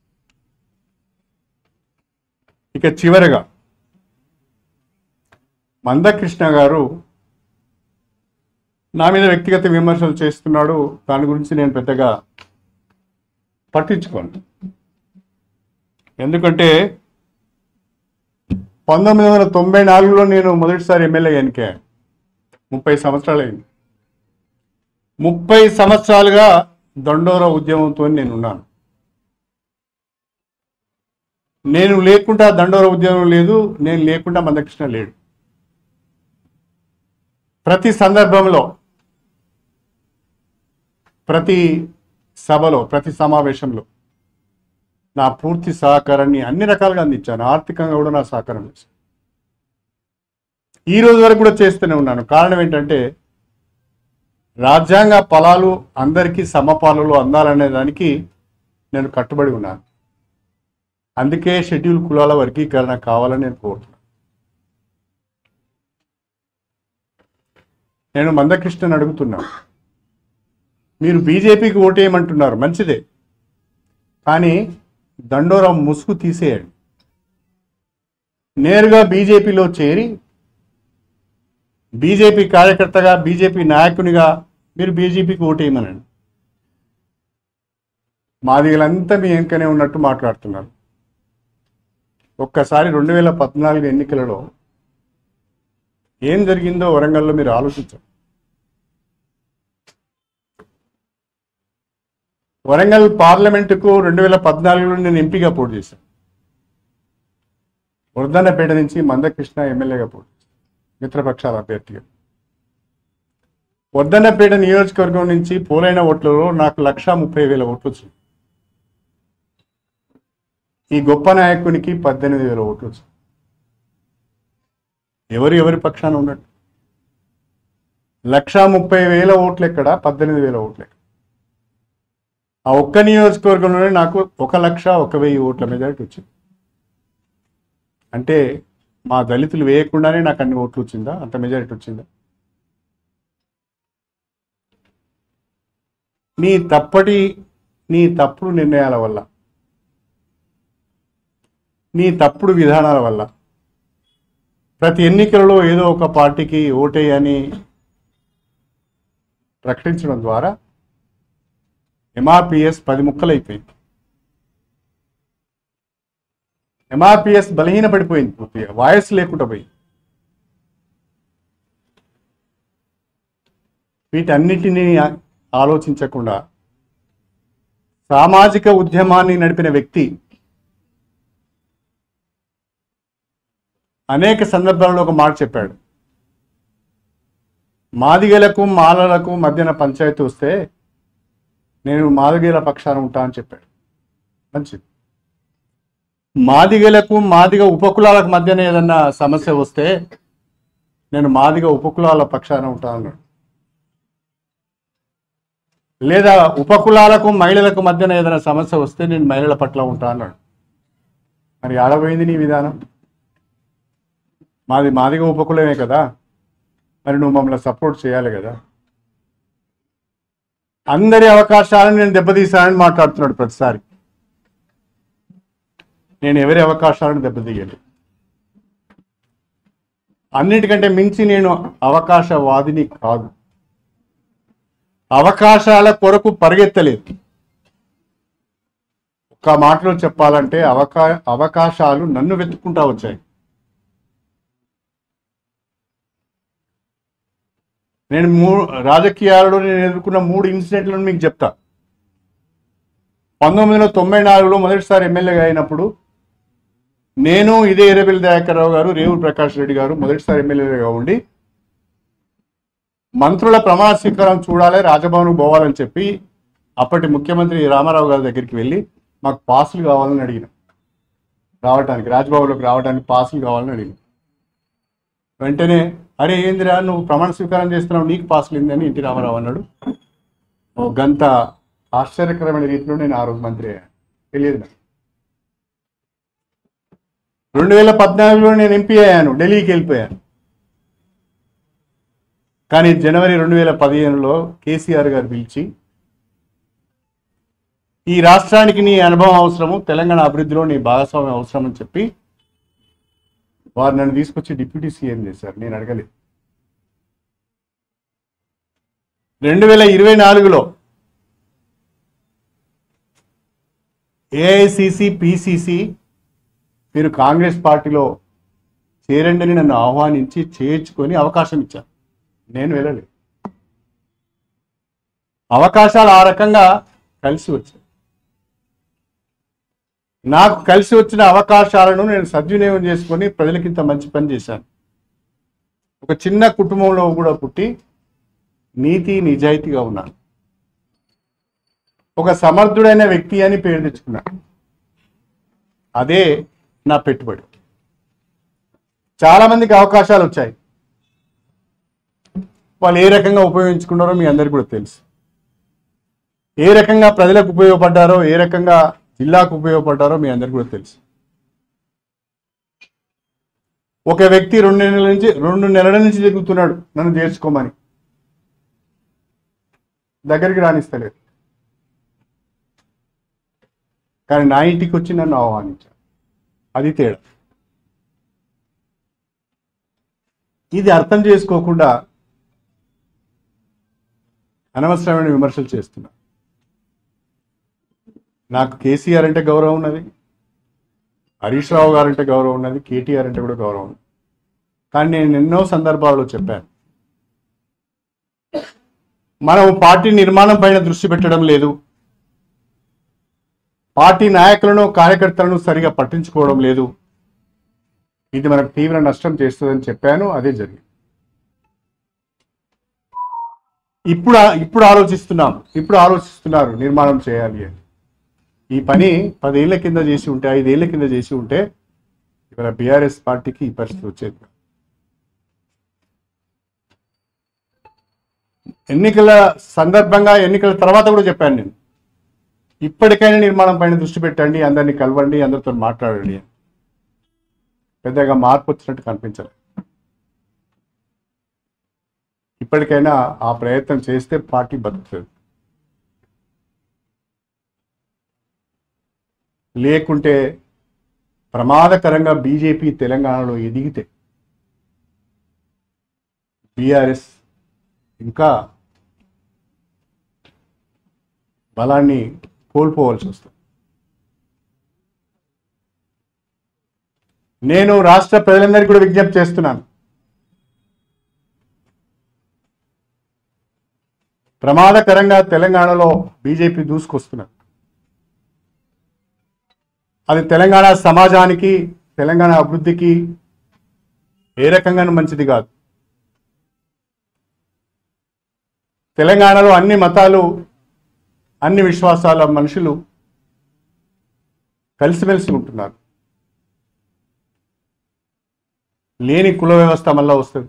ఇక చివరగా మందకృష్ణ గారు నా మీద వ్యక్తిగత విమర్శలు చేస్తున్నాడు దాని గురించి నేను పెద్దగా పట్టించుకోను ఎందుకంటే పంతొమ్మిది వందల తొంభై నాలుగులో నేను మొదటిసారి ఎమ్మెల్యే ఎన్నికే ముప్పై సంవత్సరాలు అయింది ముప్పై సంవత్సరాలుగా దండోర ఉద్యమంతో నేను ఉన్నాను నేను లేకుండా దండోర ఉద్యమం లేదు నేను లేకుండా మందకృష్ణ లేడు ప్రతి సందర్భంలో ప్రతి సభలో ప్రతి సమావేశంలో నా పూర్తి సహకారాన్ని అన్ని రకాలుగా అందించాను ఆర్థికంగా కూడా నా సహకారం చేశాను ఈ రోజు వరకు కూడా చేస్తూనే ఉన్నాను కారణం ఏంటంటే రాజ్యాంగ ఫలాలు అందరికీ సమపాలలో అందాలనే దానికి నేను కట్టుబడి ఉన్నాను అందుకే షెడ్యూల్ కులాల వర్గీకరణ కావాలని నేను కోరుతున్నాను నేను మందకృష్ణని అడుగుతున్నాను మీరు బీజేపీకి ఓటేయమంటున్నారు మంచిదే కానీ దండోరం ముసుగు తీసేయండి నేరుగా బీజేపీలో చేరి బీజేపీ కార్యకర్తగా బీజేపీ నాయకునిగా మీరు బీజేపీకి ఓటేయమనండి మాదిగలంతా మీ వెంకనే ఉన్నట్టు మాట్లాడుతున్నారు ఒక్కసారి రెండు వేల పద్నాలుగు ఎన్నికలలో ఏం జరిగిందో వరంగల్లో మీరు ఆలోచించండి వరంగల్ పార్లమెంటుకు రెండు వేల పద్నాలుగులో నేను ఎంపీగా పోటీ చేశాను వృద్ధన్నపేట నుంచి మందకృష్ణ ఎమ్మెల్యేగా పోటీ చేశాను మిత్రపక్షాల అభ్యర్థిగా వర్ధన్నపేట నియోజకవర్గం నుంచి పోలైన ఓట్లలో నాకు లక్ష ముప్పై వేల ఓట్లు వచ్చింది ఈ గొప్ప నాయకునికి పద్దెనిమిది వేల ఓట్లు వచ్చింది ఎవరు ఎవరి పక్షాన ఉన్నట్టు లక్ష ముప్పై వేల ఓట్లు ఎక్కడ పద్దెనిమిది వేల ఓట్లు ఎక్కడ ఆ ఒక్క నియోజకవర్గంలోనే నాకు ఒక లక్ష ఒక వెయ్యి ఓట్ల మెజారిటీ వచ్చింది అంటే మా దళితులు వేయకుండానే నాకు అన్ని ఓట్లు వచ్చిందా అంత మెజారిటీ వచ్చిందా నీ తప్పటి నీ తప్పుడు నిర్ణయాల వల్ల నీ తప్పుడు విధానాల వల్ల ప్రతి ఎన్నికలలో ఏదో ఒక పార్టీకి ఓటేయని ప్రకటించడం ద్వారా ఎంఆర్పిఎస్ పది ముక్కలైపోయింది ఎంఆర్పిఎస్ బలహీన పడిపోయింది పూర్తిగా వాయిస్ లేకుండా పోయింది వీటన్నిటినీ ఆలోచించకుండా సామాజిక ఉద్యమాన్ని నడిపిన వ్యక్తి అనేక సందర్భాల్లో ఒక మాట చెప్పాడు మాదిగలకు మాలలకు మధ్యన పంచాయతీ వస్తే నేను మాదిగల పక్షాన ఉంటా అని చెప్పాడు మంచిది మాదిగలకు మాదిగ ఉపకులాలకు మధ్యన ఏదన్నా సమస్య వస్తే నేను మాదిగ ఉపకులాల పక్షాన ఉంటా అన్నాడు లేదా ఉపకులాలకు మహిళలకు మధ్యన ఏదైనా సమస్య వస్తే నేను మహిళల పట్ల ఉంటా అన్నాడు మరి ఆడపోయింది నీ విధానం మాది మాదిగా ఉపకులమే కదా మరి నువ్వు మమ్మల్ని సపోర్ట్ చేయాలి కదా అందరి అవకాశాలను నేను దెబ్బతీశానని మాట్లాడుతున్నాడు ప్రతిసారి నేను ఎవరి అవకాశాలను దెబ్బతీయాలి అన్నిటికంటే మించి నేను అవకాశవాదిని కాదు అవకాశాల కొరకు పరిగెత్తలేదు ఒక్క మాటలో చెప్పాలంటే అవకా అవకాశాలు నన్ను వెతుక్కుంటా వచ్చాయి నేను మూ రాజకీయాలలో నేను ఎదుర్కొన్న మూడు ఇన్సిడెంట్లను మీకు చెప్తా పంతొమ్మిది వందల తొంభై నాలుగులో మొదటిసారి ఎమ్మెల్యేగా అయినప్పుడు నేను ఇదే ఎర్రబెల్లి దయాకర్ రావు గారు రేవు ప్రకాష్ రెడ్డి గారు మొదటిసారి ఎమ్మెల్యేగా ఉండి మంత్రుల ప్రమాణ స్వీకారం చూడాలి రాజభవన్కు పోవాలని చెప్పి అప్పటి ముఖ్యమంత్రి రామారావు గారి దగ్గరికి వెళ్ళి మాకు పాసులు కావాలని అడిగిన రావడానికి రాజ్భవన్లోకి రావడానికి పాసులు కావాలని అడిగిన వెంటనే అరే ఏందిరా నువ్వు ప్రమాణ స్వీకారం చేస్తున్నావు నీకు పాసులు ఏందని ఎన్టీ రామారావు అన్నాడు ఓ గంత ఆశ్చర్యకరమైన రీతిలో నేను ఆ రోజు మంత్రి అయ్యాను తెలియదు నాకు రెండు వేల పద్నాలుగులో నేను ఎంపీ అయ్యాను ఢిల్లీకి వెళ్ళిపోయాను కానీ జనవరి రెండు వేల పదిహేనులో కేసీఆర్ గారు పిలిచి ఈ రాష్ట్రానికి నీ అనుభవం అవసరము తెలంగాణ అభివృద్ధిలో నీ భాగస్వామ్యం అవసరం అని చెప్పి వారు నన్ను తీసుకొచ్చి డిప్యూటీ సీఎం చేశారు నేను అడగలేదు రెండు వేల ఇరవై నాలుగులో ఏఐసిసి పిసిసి మీరు కాంగ్రెస్ పార్టీలో చేరండి అని నన్ను ఆహ్వానించి చేర్చుకొని అవకాశం ఇచ్చారు నేను వెళ్ళలేదు అవకాశాలు ఆ రకంగా కలిసి వచ్చాయి నాకు కలిసి వచ్చిన అవకాశాలను నేను సద్వినియోగం చేసుకొని ప్రజలకింత మంచి పని చేశాను ఒక చిన్న కుటుంబంలో కూడా పుట్టి నీతి నిజాయితీగా ఉన్నాను ఒక సమర్థుడైన వ్యక్తి అని పేరు తెచ్చుకున్నాను అదే నా పెట్టుబడి చాలా మందికి అవకాశాలు వచ్చాయి వాళ్ళు ఏ రకంగా ఉపయోగించుకున్నారో మీ అందరికీ కూడా తెలుసు ఏ రకంగా ప్రజలకు ఉపయోగపడ్డారో ఏ రకంగా జిల్లాకు ఉపయోగపడ్డారో మీ అందరికీ కూడా తెలుసు ఒక వ్యక్తి రెండు నెలల నుంచి రెండు నెలల నుంచి తిరుగుతున్నాడు నన్ను చేర్చుకోమని దగ్గరికి రాణిస్తలేదు కానీ నా ఇంటికి వచ్చి నన్ను ఆహ్వానించాడు అది తేడా ఇది అర్థం చేసుకోకుండా అనవసరమైన విమర్శలు చేస్తున్నా నాకు కేసీఆర్ అంటే గౌరవం ఉన్నది హరీష్ రావు గారు అంటే గౌరవం ఉన్నది కేటీఆర్ అంటే కూడా గౌరవం ఉంది కానీ నేను ఎన్నో సందర్భాల్లో చెప్పాను మనం పార్టీ నిర్మాణం పైన దృష్టి పెట్టడం లేదు పార్టీ నాయకులను కార్యకర్తలను సరిగా పట్టించుకోవడం లేదు ఇది మనకు తీవ్ర నష్టం చేస్తుందని చెప్పాను అదే జరిగింది ఇప్పుడు ఇప్పుడు ఆలోచిస్తున్నాం ఇప్పుడు ఆలోచిస్తున్నారు నిర్మాణం చేయాలి అని ఈ పని పదేళ్ల కింద చేసి ఉంటే ఐదేళ్ల కింద చేసి ఉంటే ఇవాళ బీఆర్ఎస్ పార్టీకి ఈ పరిస్థితి వచ్చేది కాదు. ఎన్నికల సందర్భంగా ఎన్నికల తర్వాత కూడా చెప్పాను నేను ఇప్పటికైనా నిర్మాణం పైన దృష్టి పెట్టండి అందరినీ కలవండి అందరితో మాట్లాడండి అని. పెద్దగా మార్పు వచ్చినట్టు కనిపించలేదు ఇప్పటికైనా ఆ ప్రయత్నం చేస్తే పార్టీ బతుకుతుంది లేకుంటే ప్రమాదకరంగా బీజేపీ తెలంగాణలో ఎదిగితే బీఆర్ఎస్ ఇంకా బలాన్ని కోల్పోవాల్సి వస్తుంది నేను రాష్ట్ర ప్రజలందరికీ కూడా విజ్ఞప్తి చేస్తున్నాను ప్రమాదకరంగా తెలంగాణలో బీజేపీ దూసుకొస్తున్నారు అది తెలంగాణ సమాజానికి తెలంగాణ అభివృద్ధికి ఏ రకంగానూ మంచిది కాదు తెలంగాణలో అన్ని మతాలు అన్ని విశ్వాసాల మనుషులు కలిసిమెలిసి ఉంటున్నారు లేని కుల వ్యవస్థ మళ్ళా వస్తుంది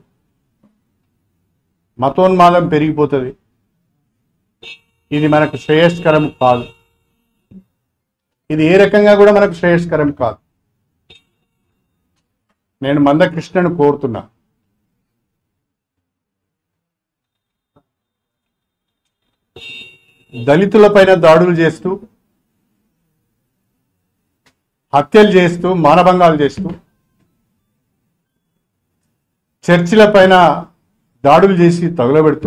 మతోన్మాదం పెరిగిపోతుంది ఇది మనకు శ్రేయస్కరం కాదు ఇది ఏ రకంగా కూడా మనకు శ్రేయస్కరం కాదు నేను మందకృష్ణను కోరుతున్నా దళితులపైన దాడులు చేస్తూ హత్యలు చేస్తూ మానభంగాలు చేస్తూ చర్చిల పైన దాడులు చేసి తగులబెడుతూ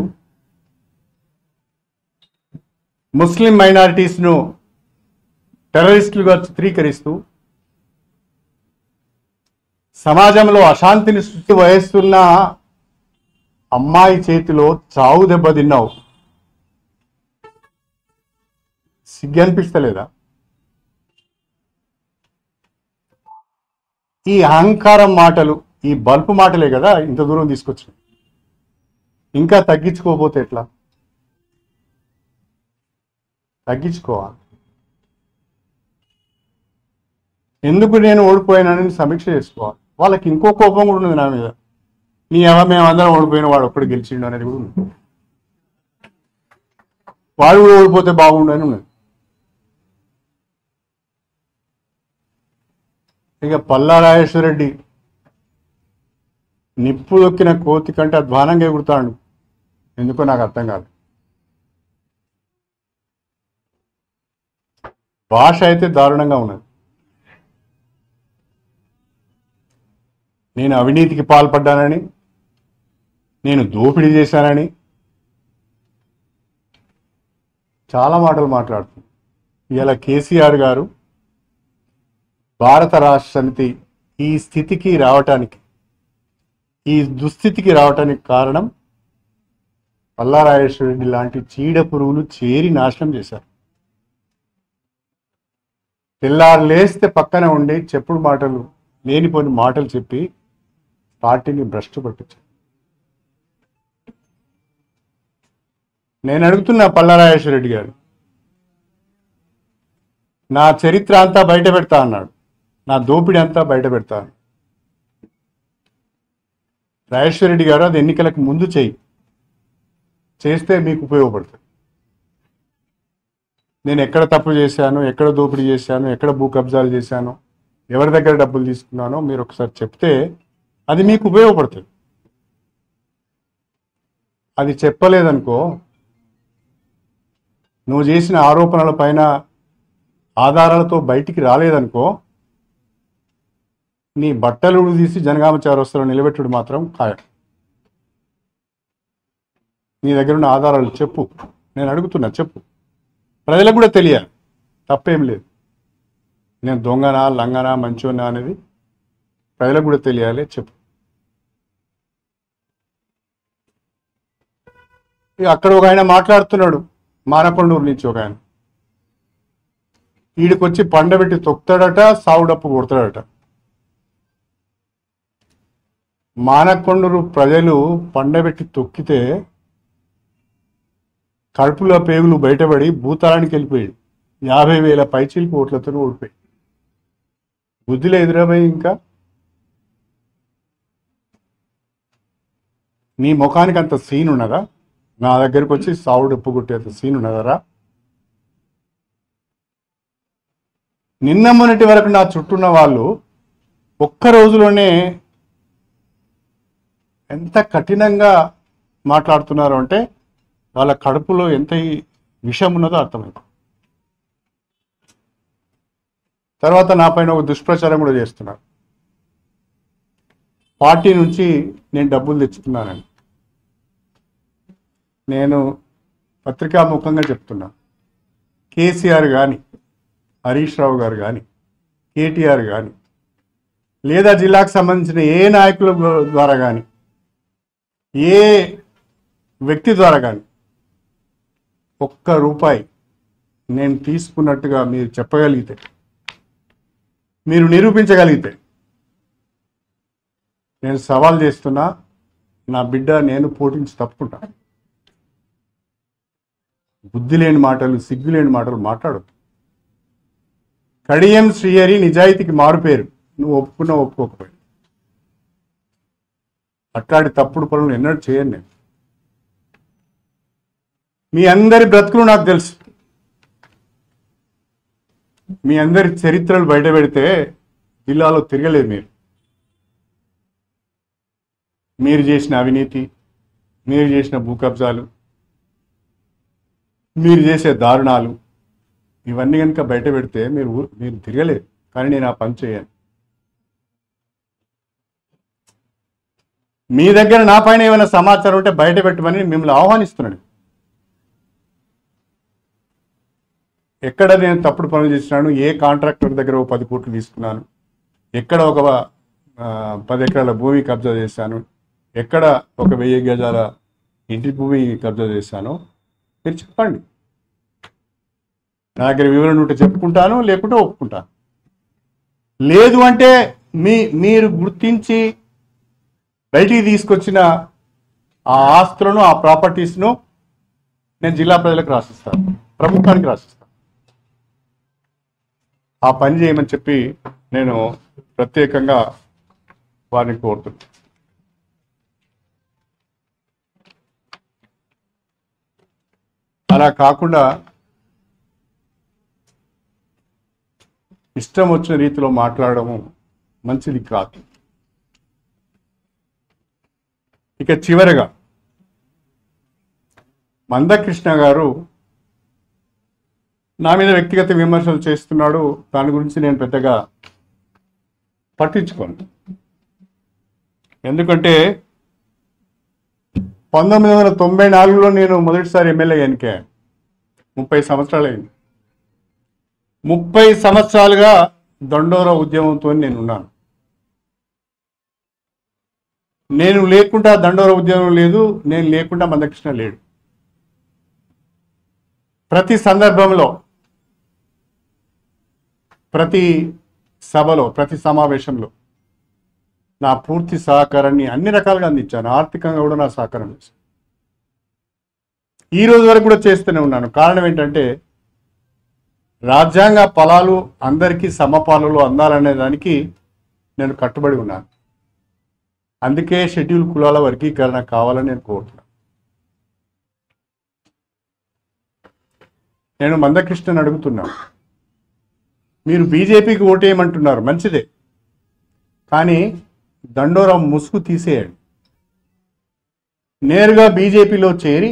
ముస్లిం మైనారిటీస్ను టెర్రరిస్టులుగా చిత్రీకరిస్తూ సమాజంలో అశాంతిని సృష్టి వహిస్తున్న అమ్మాయి చేతిలో చావు దెబ్బ తిన్నావు సిగ్గు అనిపిస్తలేదా ఈ అహంకారం మాటలు ఈ బల్పు మాటలే కదా ఇంత దూరం తీసుకొచ్చినాయి ఇంకా తగ్గించుకోకపోతే ఎట్లా తగ్గించుకోవాలి ఎందుకు నేను ఓడిపోయానని సమీక్ష చేసుకోవాలి వాళ్ళకి ఇంకో కోపం కూడా ఉంది నా మీద నీ ఎవ మేమందరం ఓడిపోయిన వాడు ఒక్కడు గెలిచిండు అనేది కూడా ఉంది వాడు కూడా ఓడిపోతే బాగుండు అని ఉన్నది ఇక పల్లా రాజేశ్వరరెడ్డి నిప్పు దొక్కిన కోతి కంటే అధ్వానంగా ఎగురుతాడు ఎందుకో నాకు అర్థం కాదు భాష అయితే దారుణంగా ఉన్నది నేను అవినీతికి పాల్పడ్డానని నేను దోపిడీ చేశానని చాలా మాటలు మాట్లాడుతుంది ఇలా కేసీఆర్ గారు భారత రాష్ట్ర సమితి ఈ స్థితికి రావటానికి ఈ దుస్థితికి రావటానికి కారణం పల్లారాజేశ్వరరెడ్డి లాంటి చీడ పురుగులు చేరి నాశనం చేశారు తెల్లారు లేస్తే పక్కన ఉండి చెప్పుడు మాటలు లేనిపోని మాటలు చెప్పి పార్టీని భ్రష్టు పట్టించారు నేను అడుగుతున్నా పల్లారాజేశ్వరరెడ్డి గారు నా చరిత్ర అంతా బయట పెడతా అన్నాడు నా దోపిడీ అంతా బయట పెడతా అన్నాడు. రాజేశ్వరరెడ్డి గారు అది ఎన్నికలకు ముందు చేయి చేస్తే మీకు ఉపయోగపడుతుంది నేను ఎక్కడ తప్పు చేశాను ఎక్కడ దోపిడీ చేశాను ఎక్కడ భూ కబ్జాలు చేశాను ఎవరి దగ్గర డబ్బులు తీసుకున్నానో మీరు ఒకసారి చెప్తే అది మీకు ఉపయోగపడుతుంది అది చెప్పలేదనుకో నువ్వు చేసిన ఆరోపణల పైన ఆధారాలతో బయటికి రాలేదనుకో నీ బట్టలు తీసి జనగామ చౌరస్తాలో నిలబెట్టుడు మాత్రం ఖాయం నీ దగ్గర ఉన్న ఆధారాలు చెప్పు నేను అడుగుతున్నా చెప్పు ప్రజలకు కూడా తెలియాలి తప్పేం లేదు నేను దొంగనా లంగనా మంచోనా అనేది ప్రజలకు కూడా తెలియాలి చెప్పు ఇక అక్కడ ఒక ఆయన మాట్లాడుతున్నాడు మానకొండూరు నుంచి ఒక ఆయన వీడికొచ్చి పండబెట్టి తొక్కుతాడట సావుడప్పు కొడతాడట మానకొండూరు ప్రజలు పండబెట్టి తొక్కితే కడుపులో పేగులు బయటపడి భూతాళానికి వెళ్ళిపోయాడు యాభై వేల పైచీలకు ఓట్లతో ఓడిపోయి బుద్ధిలో ఎదురపోయి ఇంకా నీ ముఖానికి అంత సీన్ ఉన్నదా నా దగ్గరికి వచ్చి సావుడు ఉప్పు కొట్టేంత సీన్ ఉన్నదరా నిన్న మొన్నటి వరకు నా చుట్టూన్న వాళ్ళు ఒక్క రోజులోనే ఎంత కఠినంగా మాట్లాడుతున్నారు అంటే వాళ్ళ కడుపులో ఎంత ఈ విషం ఉన్నదో అర్థమైంది తర్వాత నా పైన ఒక దుష్ప్రచారం కూడా చేస్తున్నారు పార్టీ నుంచి నేను డబ్బులు తెచ్చుకున్నానని నేను పత్రికాముఖంగా చెప్తున్నా కేసీఆర్ కానీ హరీష్ రావు గారు కానీ కేటీఆర్ కానీ లేదా జిల్లాకు సంబంధించిన ఏ నాయకుల ద్వారా కానీ ఏ వ్యక్తి ద్వారా కానీ ఒక్క రూపాయి నేను తీసుకున్నట్టుగా మీరు చెప్పగలిగితే మీరు నిరూపించగలిగితే నేను సవాల్ చేస్తున్నా నా బిడ్డ నేను పోటించి తప్పుకుంటా బుద్ధి లేని మాటలు సిగ్గు లేని మాటలు మాట్లాడొద్దు కడియం శ్రీహరి నిజాయితీకి మారుపేరు నువ్వు ఒప్పుకున్నా ఒప్పుకోకపోయి అట్లాంటి తప్పుడు పనులు ఎన్నడూ చేయను నేను మీ అందరి బ్రతుకులు నాకు తెలుసు మీ అందరి చరిత్రలు బయట పెడితే జిల్లాలో తిరగలేదు మీరు మీరు చేసిన అవినీతి మీరు చేసిన భూ కబ్జాలు మీరు చేసే దారుణాలు ఇవన్నీ కనుక బయట పెడితే మీరు ఊ- మీరు తిరగలేదు కానీ నేను ఆ పని చేయను మీ దగ్గర నా పైన ఏమైనా సమాచారం ఉంటే బయట పెట్టమని మిమ్మల్ని ఆహ్వానిస్తున్నాడు ఎక్కడ నేను తప్పుడు పనులు చేసినాను ఏ కాంట్రాక్టర్ దగ్గర ఒక పది కోట్లు తీసుకున్నాను ఎక్కడ ఒక ఆ, పది ఎకరాల భూమి కబ్జా చేశాను ఎక్కడ ఒక వెయ్యి గజాల ఇంటి భూమి కబ్జా చేశాను మీరు చెప్పండి నా దగ్గర వివరణ ఉంటే చెప్పుకుంటాను లేకుంటే ఒప్పుకుంటాను లేదు అంటే మీ మీరు గుర్తించి బయటికి తీసుకొచ్చిన ఆ ఆస్తులను ఆ ప్రాపర్టీస్ను నేను జిల్లా ప్రజలకు రాసిస్తాను ప్రభుత్వానికి రాసిస్తాను ఆ పని చేయమని చెప్పి నేను ప్రత్యేకంగా వారిని కోరుతున్నాను అలా కాకుండా ఇష్టం వచ్చిన రీతిలో మాట్లాడము మంచిది కాదు ఇక చివరగా మందకృష్ణ గారు నా మీద వ్యక్తిగత విమర్శలు చేస్తున్నాడు దాని గురించి నేను పెద్దగా పట్టించుకోను ఎందుకంటే పంతొమ్మిది వందల తొంభై నాలుగులో నేను మొదటిసారి ఎమ్మెల్యే ఎన్నికయ్యాను ముప్పై సంవత్సరాలు అయింది ముప్పై సంవత్సరాలుగా దండోర ఉద్యమంతో నేను ఉన్నాను నేను లేకుండా దండోర ఉద్యమం లేదు నేను లేకుండా మందకృష్ణ లేడు ప్రతి సందర్భంలో ప్రతి సభలో ప్రతి సమావేశంలో నా పూర్తి సహకారాన్ని అన్ని రకాలుగా అందించాను ఆర్థికంగా కూడా నా సహకారం చేశాను ఈ రోజు వరకు కూడా చేస్తూనే ఉన్నాను కారణం ఏంటంటే రాజ్యాంగ ఫలాలు అందరికీ సమపాలలో అందాలనే దానికి నేను కట్టుబడి ఉన్నాను అందుకే షెడ్యూల్ కులాల వర్గీకరణ కావాలని నేను కోరుతున్నాను నేను మందకృష్ణని అడుగుతున్నాను మీరు బీజేపీకి ఓటేయమంటున్నారు మంచిదే కానీ దండోరం ముసుగు తీసేయండి నేరుగా బీజేపీలో చేరి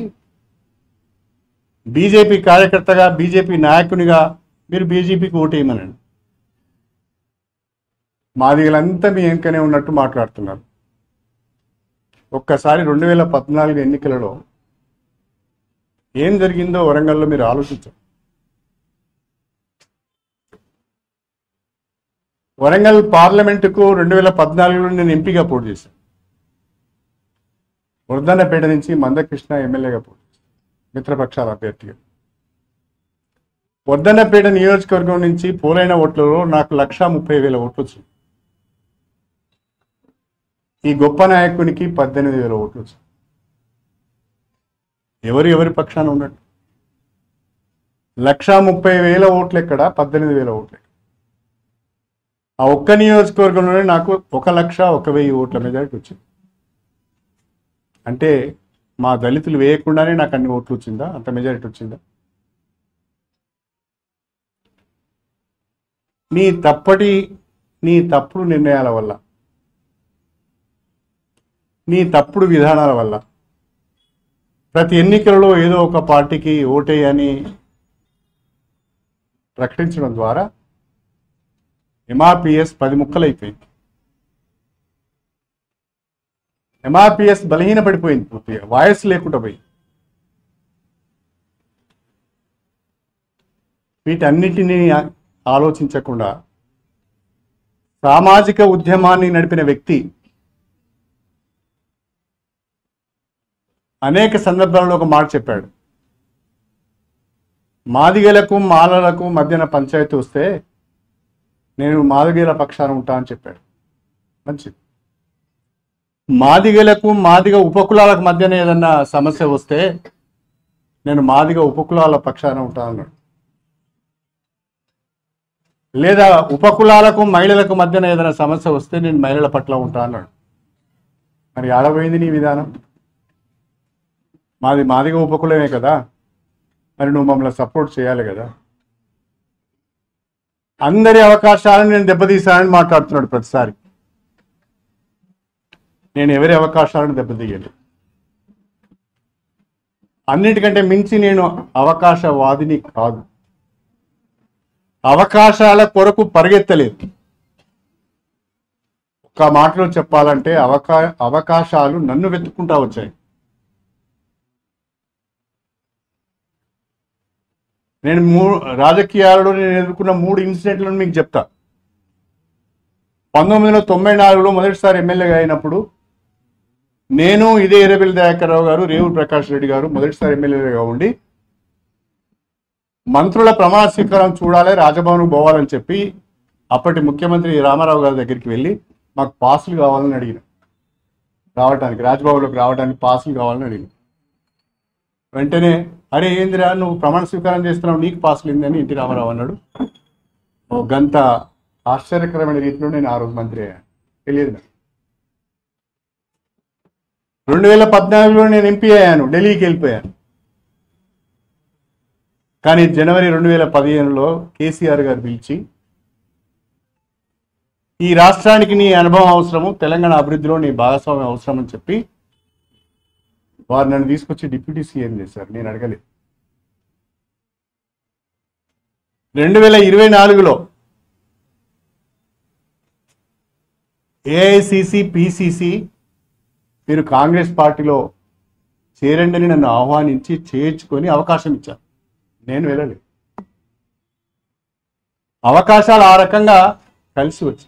బీజేపీ కార్యకర్తగా బీజేపీ నాయకునిగా మీరు బీజేపీకి ఓటేయమనండి మాదిగలంతా మీ వెనుకనే ఉన్నట్టు మాట్లాడుతున్నారు ఒక్కసారి రెండు వేల పద్నాలుగు ఎన్నికలలో ఏం జరిగిందో వరంగల్లో మీరు ఆలోచించండి వరంగల్ పార్లమెంటుకు రెండు వేల పద్నాలుగులో నేను ఎంపీగా పోటీ చేశాను వృద్ధన్నపేట నుంచి మందకృష్ణ ఎమ్మెల్యేగా పోటీ చేశాను మిత్రపక్షాల అభ్యర్థిగా వర్ధన్నపేట నియోజకవర్గం నుంచి పోలైన ఓట్లలో నాకు లక్ష ముప్పై వేల ఓట్లు వచ్చింది ఈ గొప్ప నాయకునికి పద్దెనిమిది వేల ఓట్లు వచ్చింది ఎవరు ఎవరి పక్షాన ఉన్నట్టు లక్ష ముప్పై వేల ఓట్లు ఎక్కడ పద్దెనిమిది వేల ఓట్లు ఎక్కడ? ఆ ఒక్క నియోజకవర్గంలోనే నాకు ఒక లక్ష ఒక వెయ్యి ఓట్ల మెజారిటీ వచ్చింది అంటే మా దళితులు వేయకుండానే నాకు అన్ని ఓట్లు వచ్చిందా అంత మెజారిటీ వచ్చిందా నీ తప్పటి నీ తప్పుడు నిర్ణయాల వల్ల నీ తప్పుడు విధానాల వల్ల ప్రతి ఎన్నికలలో ఏదో ఒక పార్టీకి ఓటేయని ప్రకటించడం ద్వారా ఎంఆర్పిఎస్ పది ముక్కలైపోయింది ఎంఆర్పిఎస్ బలహీన పడిపోయింది పూర్తిగా వాయిస్ లేకుండా పోయింది వీటన్నిటినీ ఆ- ఆలోచించకుండా సామాజిక ఉద్యమాన్ని నడిపిన వ్యక్తి అనేక సందర్భాల్లో ఒక మాట చెప్పాడు మాదిగలకు మాలలకు మధ్యన పంచాయతీ వస్తే నేను మాదిగల పక్షాన ఉంటా అని చెప్పాడు మంచిది మాదిగలకు మాదిగ ఉపకులాలకు మధ్యన ఏదన్నా సమస్య వస్తే నేను మాదిగ ఉపకులాల పక్షాన ఉంటా అన్నాడు లేదా ఉపకులాలకు మహిళలకు మధ్యన ఏదైనా సమస్య వస్తే నేను మహిళల పట్ల ఉంటా అన్నాడు మరి ఆడపోయింది నీ విధానం మాది మాదిగా ఉపకులమే కదా మరి నువ్వు మమ్మల్ని సపోర్ట్ చేయాలి కదా అందరి అవకాశాలను నేను దెబ్బతీశానని మాట్లాడుతున్నాడు ప్రతిసారి నేను ఎవరి అవకాశాలను దెబ్బతీయను అన్నిటికంటే మించి నేను అవకాశవాదిని కాదు అవకాశాల కొరకు పరిగెత్తలేదు ఒక మాటలో చెప్పాలంటే అవకా అవకాశాలు నన్ను వెతుక్కుంటా వచ్చాయి నేను మూ రాజకీయాలలో నేను ఎదుర్కొన్న మూడు ఇన్సిడెంట్లను మీకు చెప్తా పంతొమ్మిది వందల తొంభై నాలుగులో మొదటిసారి ఎమ్మెల్యేగా అయినప్పుడు నేను ఇదే ఎర్రబెల్లి దయాకర్ రావు గారు రేవుల ప్రకాష్ రెడ్డి గారు మొదటిసారి ఎమ్మెల్యేగా ఉండి మంత్రుల ప్రమాణ స్వీకారం చూడాలి రాజభవన్కు పోవాలని చెప్పి అప్పటి ముఖ్యమంత్రి రామారావు గారి దగ్గరికి వెళ్ళి మాకు పాసులు కావాలని అడిగిన రావడానికి రాజ్భవన్లోకి రావడానికి పాసులు కావాలని అడిగిన వెంటనే అరే ఏందిరా నువ్వు ప్రమాణ స్వీకారం చేస్తున్నావు నీకు పాసులు ఏందని ఎన్టీ రామారావు అన్నాడు ఓ గంత ఆశ్చర్యకరమైన రీతిలో నేను ఆ రోజు మంత్రి అయ్యాను తెలియదు నాకు రెండు వేల పద్నాలుగులో నేను ఎంపీ అయ్యాను ఢిల్లీకి వెళ్ళిపోయాను కానీ జనవరి రెండు వేల పదిహేనులో కేసీఆర్ గారు పిలిచి ఈ రాష్ట్రానికి నీ అనుభవం అవసరము తెలంగాణ అభివృద్ధిలో నీ భాగస్వామ్యం అవసరం అని చెప్పి వారు నన్ను తీసుకొచ్చి డిప్యూటీ సీఎం చేశారు నేను అడగలేదు రెండు వేల ఇరవై నాలుగులో ఏఐసిసి పిసిసి మీరు కాంగ్రెస్ పార్టీలో చేరండి అని నన్ను ఆహ్వానించి చేర్చుకొని అవకాశం ఇచ్చారు నేను వెళ్ళలేదు అవకాశాలు ఆ రకంగా కలిసి వచ్చాయి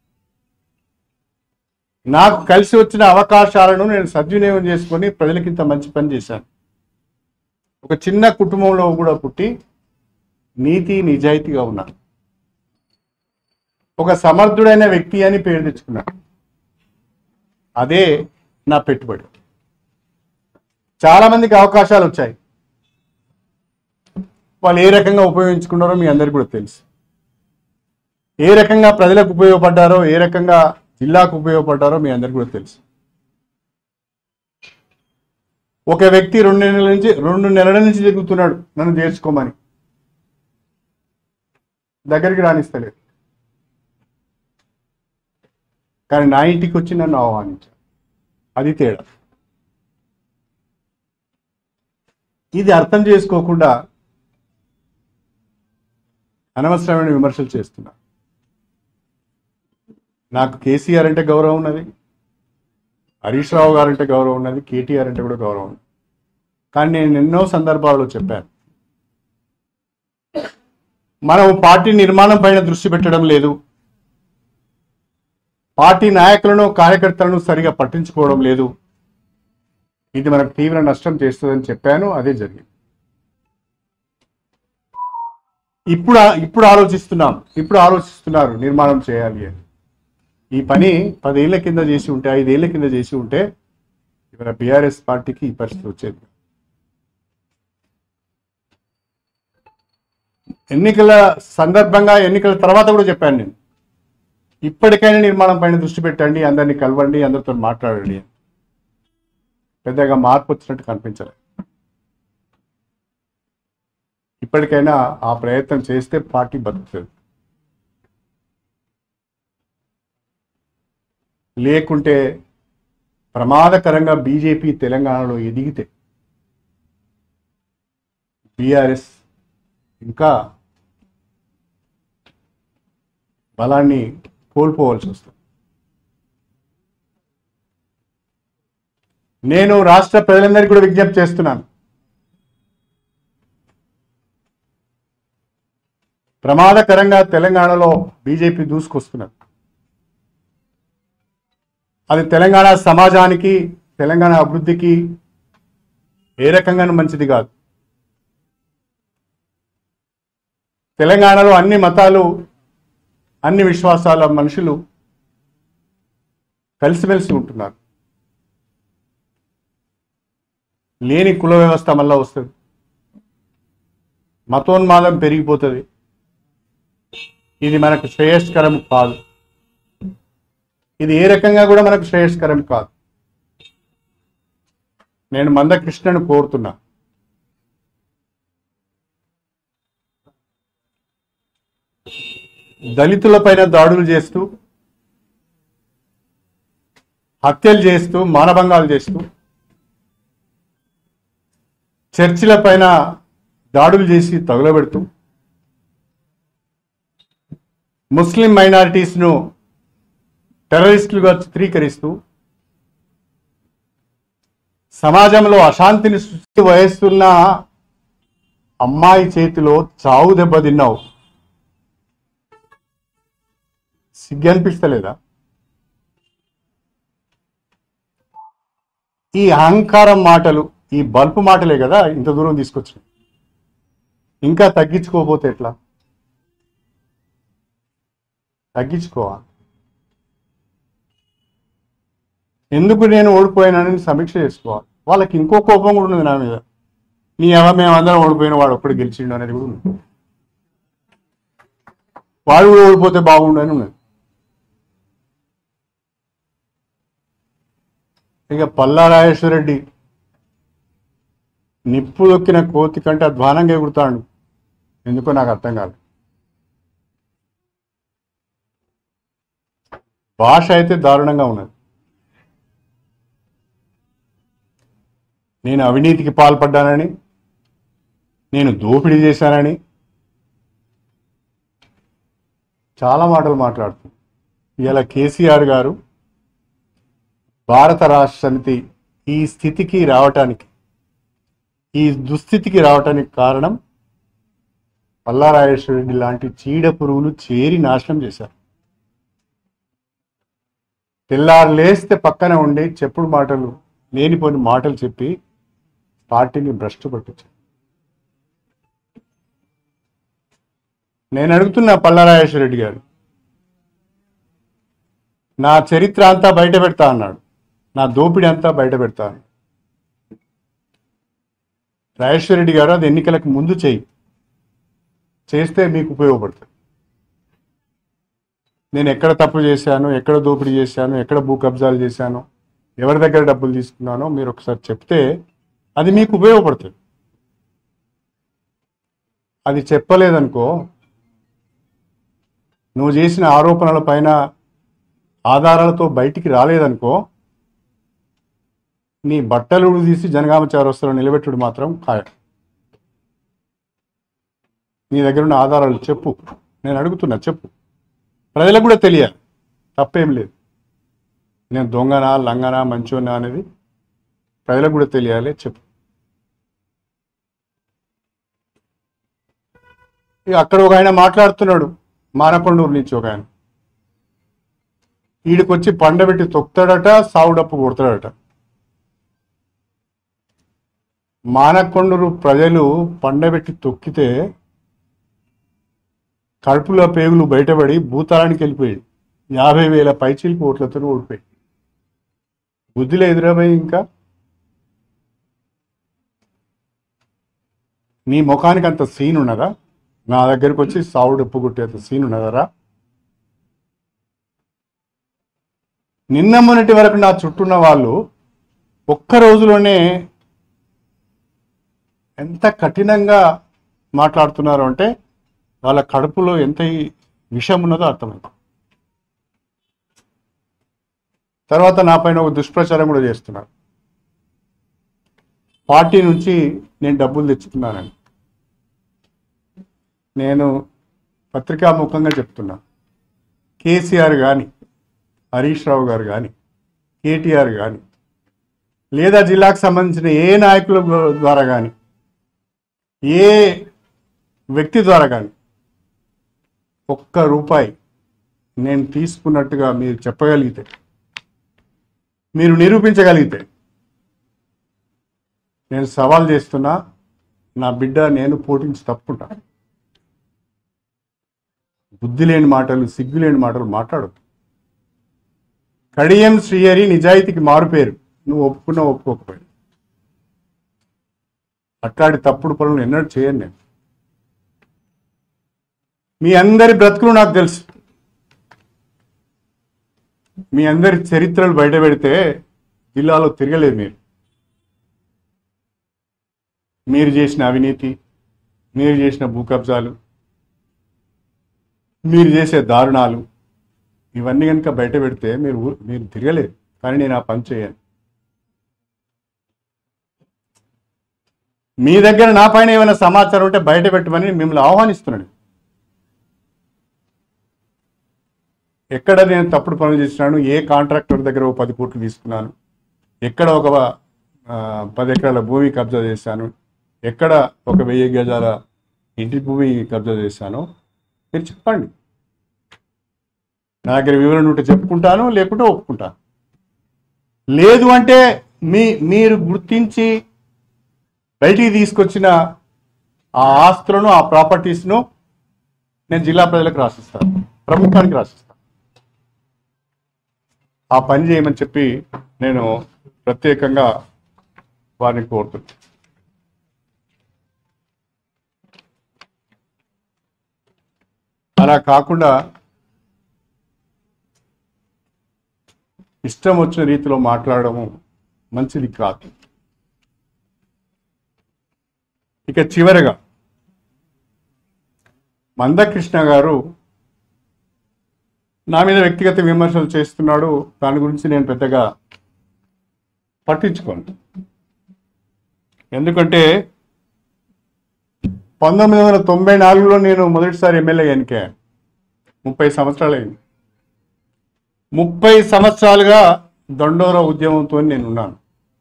నాకు కలిసి వచ్చిన అవకాశాలను నేను సద్వినియోగం చేసుకొని ప్రజలకింత మంచి పని చేశాను ఒక చిన్న కుటుంబంలో కూడా పుట్టి నీతి నిజాయితీగా ఉన్నాను ఒక సమర్థుడైన వ్యక్తి అని పేరు తెచ్చుకున్నాను అదే నా పెట్టుబడి చాలా మందికి అవకాశాలు వచ్చాయి వాళ్ళు ఏ రకంగా ఉపయోగించుకున్నారో మీ అందరికీ కూడా తెలుసు ఏ రకంగా ప్రజలకు ఉపయోగపడ్డారో ఏ రకంగా జిల్లాకు ఉపయోగపడ్డారో మీ అందరికీ కూడా తెలుసు ఒక వ్యక్తి రెండు నెలల నుంచి రెండు నెలల నుంచి తిరుగుతున్నాడు నన్ను చేర్చుకోమని దగ్గరికి రాణిస్తలేదు కానీ నా ఇంటికి వచ్చి నన్ను ఆహ్వానించాడు అది తేడా ఇది అర్థం చేసుకోకుండా అనవసరమైన విమర్శలు చేస్తున్నా నాకు కేసీఆర్ అంటే గౌరవం ఉన్నది హరీష్ రావు గారు అంటే గౌరవం ఉన్నది కేటీఆర్ అంటే కూడా గౌరవం ఉంది కానీ నేను ఎన్నో సందర్భాల్లో చెప్పాను మనం పార్టీ నిర్మాణం పైన దృష్టి పెట్టడం లేదు పార్టీ నాయకులను కార్యకర్తలను సరిగా పట్టించుకోవడం లేదు ఇది మనకు తీవ్ర నష్టం చేస్తుందని చెప్పాను అదే జరిగింది ఇప్పుడు ఆ- ఇప్పుడు ఆలోచిస్తున్నాం ఇప్పుడు ఆలోచిస్తున్నారు నిర్మాణం చేయాలి అని ఈ పని పదేళ్ల కింద చేసి ఉంటే ఐదేళ్ల కింద చేసి ఉంటే ఇవాళ బీఆర్ఎస్ పార్టీకి ఈ పరిస్థితి వచ్చేది ఎన్నికల సందర్భంగా ఎన్నికల తర్వాత కూడా చెప్పాను నేను ఇప్పటికైనా నిర్మాణం పైన దృష్టి పెట్టండి అందరినీ కలవండి అందరితో మాట్లాడండి అని. పెద్దగా మార్పు వచ్చినట్టు కనిపించలేదు ఇప్పటికైనా ఆ ప్రయత్నం చేస్తే పార్టీ బతుకుతుంది లేకుంటే ప్రమాదకరంగా బీజేపీ తెలంగాణలో ఎదిగితే బీఆర్ఎస్ ఇంకా బలాన్ని కోల్పోవాల్సి వస్తుంది నేను రాష్ట్ర ప్రజలందరికీ కూడా విజ్ఞప్తి చేస్తున్నాను ప్రమాదకరంగా తెలంగాణలో బీజేపీ దూసుకొస్తున్నది అది తెలంగాణ సమాజానికి తెలంగాణ అభివృద్ధికి ఏ రకంగానూ మంచిది కాదు తెలంగాణలో అన్ని మతాలు అన్ని విశ్వాసాల మనుషులు కలిసిమెలిసి ఉంటున్నారు లేని కుల వ్యవస్థ మళ్ళా వస్తుంది మతోన్మాదం పెరిగిపోతుంది ఇది మనకు శ్రేయస్కరం కాదు ఇది ఏ రకంగా కూడా మనకు శ్రేయస్కరం కాదు నేను మందకృష్ణను కోరుతున్నా దళితులపైన దాడులు చేస్తూ హత్యలు చేస్తూ మానభంగాలు చేస్తూ చర్చిల పైన దాడులు చేసి తగులబెడుతూ ముస్లిం మైనారిటీస్ను టెర్రరిస్టులుగా చిత్రీకరిస్తూ సమాజంలో అశాంతిని సృష్టి వహిస్తున్న అమ్మాయి చేతిలో చావు దెబ్బ తిన్నావు సిగ్గు అనిపిస్తలేదా ఈ అహంకారం మాటలు ఈ బల్పు మాటలే కదా ఇంత దూరం తీసుకొచ్చినాయి ఇంకా తగ్గించుకోకపోతే ఎట్లా తగ్గించుకోవాలి ఎందుకు నేను ఓడిపోయానని సమీక్ష చేసుకోవాలి వాళ్ళకి ఇంకో కోపం కూడా ఉంది నా మీద నీ ఎవ మేమందరం ఓడిపోయిన వాడు ఒక్కడు గెలిచిండు అనేది కూడా ఉంది వాడు కూడా ఓడిపోతే బాగుండు అని ఉన్నది ఇక పల్లా రాజేశ్వరరెడ్డి నిప్పు దొక్కిన కోతి కంటే అధ్వానంగా ఎగురుతాడు ఎందుకో నాకు అర్థం కాదు భాష అయితే దారుణంగా ఉన్నది నేను అవినీతికి పాల్పడ్డానని నేను దోపిడీ చేశానని చాలా మాటలు మాట్లాడుతుంది ఇలా కేసీఆర్ గారు భారత రాష్ట్ర సమితి ఈ స్థితికి రావటానికి ఈ దుస్థితికి రావటానికి కారణం పల్లారాజేశ్వరరెడ్డి లాంటి చీడ పురుగులు చేరి నాశనం చేశారు తెల్లారు లేస్తే పక్కన ఉండి చెప్పుడు మాటలు లేనిపోని మాటలు చెప్పి పార్టీని భ్రష్టు పట్టించారు నేను అడుగుతున్నా పల్లారాజేశ్వరరెడ్డి గారు నా చరిత్ర అంతా బయట పెడతా అన్నాడు నా దోపిడీ అంతా బయట పెడతా అన్నాడు రాజేశ్వరరెడ్డి గారు అది ఎన్నికలకు ముందు చేయి చేస్తే మీకు ఉపయోగపడుతుంది నేను ఎక్కడ తప్పు చేశాను ఎక్కడ దోపిడీ చేశాను ఎక్కడ భూ కబ్జాలు చేశాను ఎవరి దగ్గర డబ్బులు తీసుకున్నానో మీరు ఒకసారి చెప్తే అది మీకు ఉపయోగపడుతుంది అది చెప్పలేదనుకో నువ్వు చేసిన ఆరోపణల పైన ఆధారాలతో బయటికి రాలేదనుకో నీ బట్టలు తీసి జనగామ చౌరస్తాలో నిలబెట్టుడు మాత్రం ఖాయం నీ దగ్గర ఉన్న ఆధారాలు చెప్పు నేను అడుగుతున్నా చెప్పు ప్రజలకు కూడా తెలియాలి తప్పేం లేదు నేను దొంగనా లంగనా మంచోనా అనేది ప్రజలకు కూడా తెలియాలి చెప్పు ఇక అక్కడ ఒక ఆయన మాట్లాడుతున్నాడు మానకొండూరు నుంచి ఒక ఆయన వీడికొచ్చి పండబెట్టి తొక్కుతాడట సావుడప్పు కొడతాడట మానకొండూరు ప్రజలు పండబెట్టి తొక్కితే కడుపులో పేగులు బయటపడి భూతాళానికి వెళ్ళిపోయాడు యాభై వేల పైచీలకు ఓట్లతో ఓడిపోయాడు బుద్ధిలో ఎదురపోయి ఇంకా నీ ముఖానికి అంత సీన్ ఉన్నదా నా దగ్గరికి వచ్చి సావుడు ఉప్పు కొట్టేంత సీన్ ఉన్నదరా నిన్న మొన్నటి వరకు నా చుట్టూ ఉన్న వాళ్ళు ఒక్క రోజులోనే ఎంత కఠినంగా మాట్లాడుతున్నారు అంటే వాళ్ళ కడుపులో ఎంత ఈ విషం ఉన్నదో అర్థమైంది తర్వాత నా పైన ఒక దుష్ప్రచారం కూడా చేస్తున్నారు పార్టీ నుంచి నేను డబ్బులు తెచ్చుకున్నానని నేను పత్రికాముఖంగా చెప్తున్నా కేసీఆర్ కానీ హరీష్ రావు గారు కానీ కేటీఆర్ కానీ లేదా జిల్లాకు సంబంధించిన ఏ నాయకుల ద్వారా కానీ ఏ వ్యక్తి ద్వారా కానీ ఒక్క రూపాయి నేను తీసుకున్నట్టుగా మీరు చెప్పగలిగితే మీరు నిరూపించగలిగితే నేను సవాల్ చేస్తున్నా నా బిడ్డ నేను పోటించి తప్పుకుంటా బుద్ధి లేని మాటలు సిగ్గు లేని మాటలు మాట్లాడు కడియం శ్రీహరి నిజాయితీకి మారుపేరు నువ్వు ఒప్పుకున్నా ఒప్పుకోకపోయినా అట్లాంటి తప్పుడు పనులు ఎన్నడూ చేయను నేను మీ అందరి బ్రతుకులు నాకు తెలుసు మీ అందరి చరిత్రలు బయట పెడితే జిల్లాలో తిరగలేదు మీరు మీరు చేసిన అవినీతి మీరు చేసిన భూ కబ్జాలు మీరు చేసే దారుణాలు ఇవన్నీ కనుక బయట పెడితే మీరు ఊ- మీరు తిరగలేదు కానీ నేను ఆ పని చేయను మీ దగ్గర నా పైన ఏమైనా సమాచారం ఉంటే బయట పెట్టమని మిమ్మల్ని ఆహ్వానిస్తున్నాను ఎక్కడ నేను తప్పుడు పనులు చేసినాను ఏ కాంట్రాక్టర్ దగ్గర ఒక పది కోట్లు తీసుకున్నాను ఎక్కడ ఒక ఆ, పది ఎకరాల భూమి కబ్జా చేశాను ఎక్కడ ఒక వెయ్యి గజాల ఇంటి భూమి కబ్జా చేశానో మీరు చెప్పండి నా దగ్గర వివరణ ఉంటే చెప్పుకుంటాను లేకుంటే ఒప్పుకుంటాను లేదు అంటే మీ మీరు గుర్తించి బయటికి తీసుకొచ్చిన ఆ ఆస్తులను ఆ ప్రాపర్టీస్ను నేను జిల్లా ప్రజలకు రాసిస్తాను ప్రభుత్వానికి రాసిస్తాను ఆ పని చేయమని చెప్పి నేను ప్రత్యేకంగా వారిని కోరుతున్నాను అలా కాకుండా ఇష్టం వచ్చిన రీతిలో మాట్లాడము మంచిది కాదు ఇక చివరగా మందకృష్ణ గారు నా మీద వ్యక్తిగత విమర్శలు చేస్తున్నాడు దాని గురించి నేను పెద్దగా పట్టించుకోను ఎందుకంటే పంతొమ్మిది వందల తొంభై నాలుగులో నేను మొదటిసారి ఎమ్మెల్యే ఎన్నికయ్యాను ముప్పై సంవత్సరాలు అయింది ముప్పై సంవత్సరాలుగా దండోర ఉద్యమంతో నేను ఉన్నాను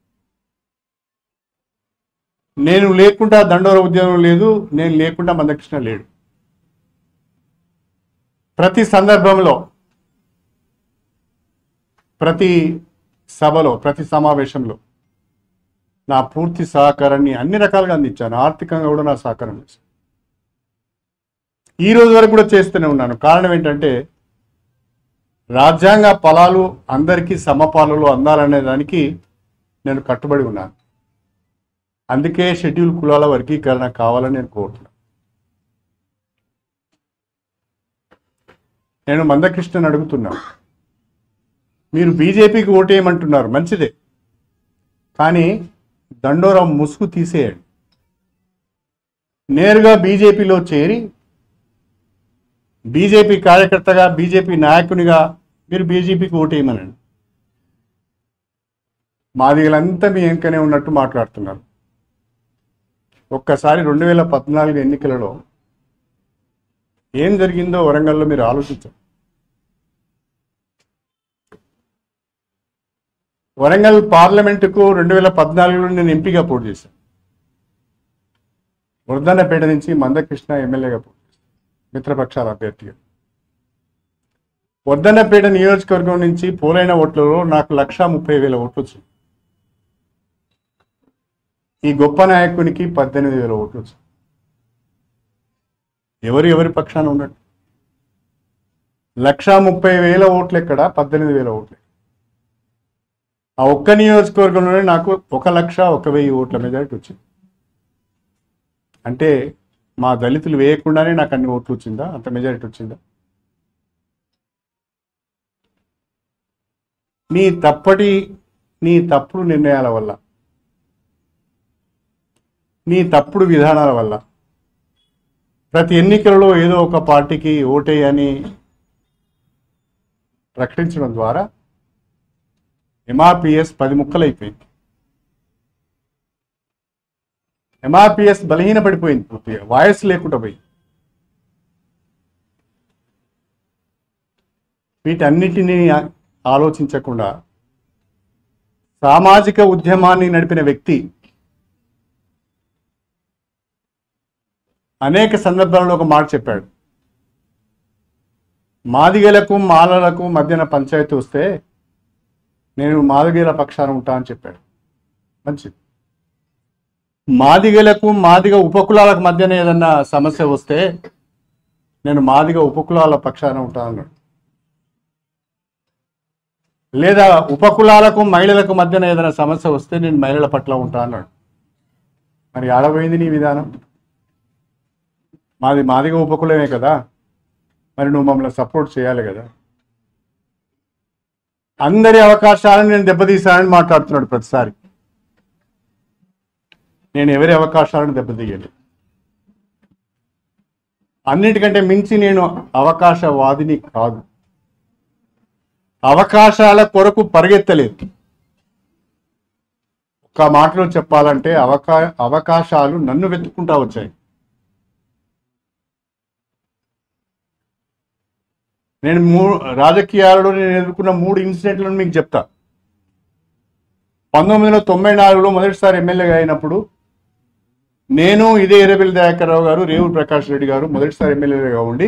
నేను లేకుండా దండోర ఉద్యమం లేదు నేను లేకుండా మందకృష్ణ లేడు ప్రతి సందర్భంలో ప్రతి సభలో ప్రతి సమావేశంలో నా పూర్తి సహకారాన్ని అన్ని రకాలుగా అందించాను ఆర్థికంగా కూడా నా సహకారం చేశాను ఈ రోజు వరకు కూడా చేస్తూనే ఉన్నాను కారణం ఏంటంటే రాజ్యాంగ ఫలాలు అందరికీ సమపాలలో అందాలనే దానికి నేను కట్టుబడి ఉన్నాను అందుకే షెడ్యూల్ కులాల వర్గీకరణ కావాలని నేను కోరుతున్నాను నేను మందకృష్ణని అడుగుతున్నా మీరు బీజేపీకి ఓటేయమంటున్నారు మంచిదే కానీ దండోరం ముసుగు తీసేయండి నేరుగా బీజేపీలో చేరి బీజేపీ కార్యకర్తగా బీజేపీ నాయకునిగా మీరు బీజేపీకి ఓటేయమనండి మాదిగలంతా మీ వెంకనే ఉన్నట్టు మాట్లాడుతున్నారు ఒక్కసారి రెండు వేల పద్నాలుగు ఎన్నికలలో ఏం జరిగిందో వరంగల్లో మీరు ఆలోచించండి వరంగల్ పార్లమెంటుకు రెండు వేల పద్నాలుగులో నేను ఎంపీగా పోటీ చేశాను వృద్ధన్నపేట నుంచి మందకృష్ణ ఎమ్మెల్యేగా పోటీ చేశాను మిత్రపక్షాల అభ్యర్థిగా వర్ధన్నపేట నియోజకవర్గం నుంచి పోలైన ఓట్లలో నాకు లక్ష ముప్పై వేల ఓట్లు వచ్చింది ఈ గొప్ప నాయకునికి పద్దెనిమిది వేల ఓట్లు వచ్చాయి ఎవరు ఎవరి పక్షాన ఉన్నట్టు లక్ష ముప్పై వేల ఓట్లు ఎక్కడ పద్దెనిమిది వేల ఓట్లు ఆ ఒక్క నియోజకవర్గంలోనే నాకు ఒక లక్ష ఒక వెయ్యి ఓట్ల మెజారిటీ వచ్చింది అంటే మా దళితులు వేయకుండానే నాకు అన్ని ఓట్లు వచ్చిందా అంత మెజారిటీ వచ్చిందా నీ తప్పటి నీ తప్పుడు నిర్ణయాల వల్ల నీ తప్పుడు విధానాల వల్ల ప్రతి ఎన్నికలలో ఏదో ఒక పార్టీకి ఓటేయని ప్రకటించడం ద్వారా ఎంఆర్పిఎస్ పది ముక్కలైపోయింది ఎంఆర్పిఎస్ బలహీన పడిపోయింది పూర్తిగా వాయిస్ లేకుండా పోయింది వీటన్నిటినీ ఆలోచించకుండా సామాజిక ఉద్యమాన్ని నడిపిన వ్యక్తి అనేక సందర్భాల్లో ఒక మాట చెప్పాడు మాదిగలకు మాలలకు మధ్యన పంచాయతీ వస్తే నేను మాదిగల పక్షాన ఉంటా అని చెప్పాడు మంచిది మాదిగలకు మాదిగ ఉపకులాలకు మధ్యన ఏదన్నా సమస్య వస్తే నేను మాదిగ ఉపకులాల పక్షాన ఉంటా అన్నాడు లేదా ఉపకులాలకు మహిళలకు మధ్యన ఏదైనా సమస్య వస్తే నేను మహిళల పట్ల ఉంటా అన్నాడు మరి ఆడపోయింది నీ విధానం మాది మాదిగా ఉపకులమే కదా మరి నువ్వు మమ్మల్ని సపోర్ట్ చేయాలి కదా అందరి అవకాశాలను నేను దెబ్బతీశానని మాట్లాడుతున్నాడు ప్రతిసారి నేను ఎవరి అవకాశాలను దెబ్బతీయలేదు అన్నిటికంటే మించి నేను అవకాశవాదిని కాదు అవకాశాల కొరకు పరిగెత్తలేదు ఒక మాటలో చెప్పాలంటే అవకా అవకాశాలు నన్ను వెతుక్కుంటా వచ్చాయి నేను మూ రాజకీయాలలో నేను ఎదుర్కొన్న మూడు ఇన్సిడెంట్లను మీకు చెప్తా పంతొమ్మిది వందల తొంభై నాలుగులో మొదటిసారి ఎమ్మెల్యేగా అయినప్పుడు నేను ఇదే ఎర్రబెల్లి దయాకర్రావు గారు రేవుల ప్రకాష్ రెడ్డి గారు మొదటిసారి ఎమ్మెల్యేగా ఉండి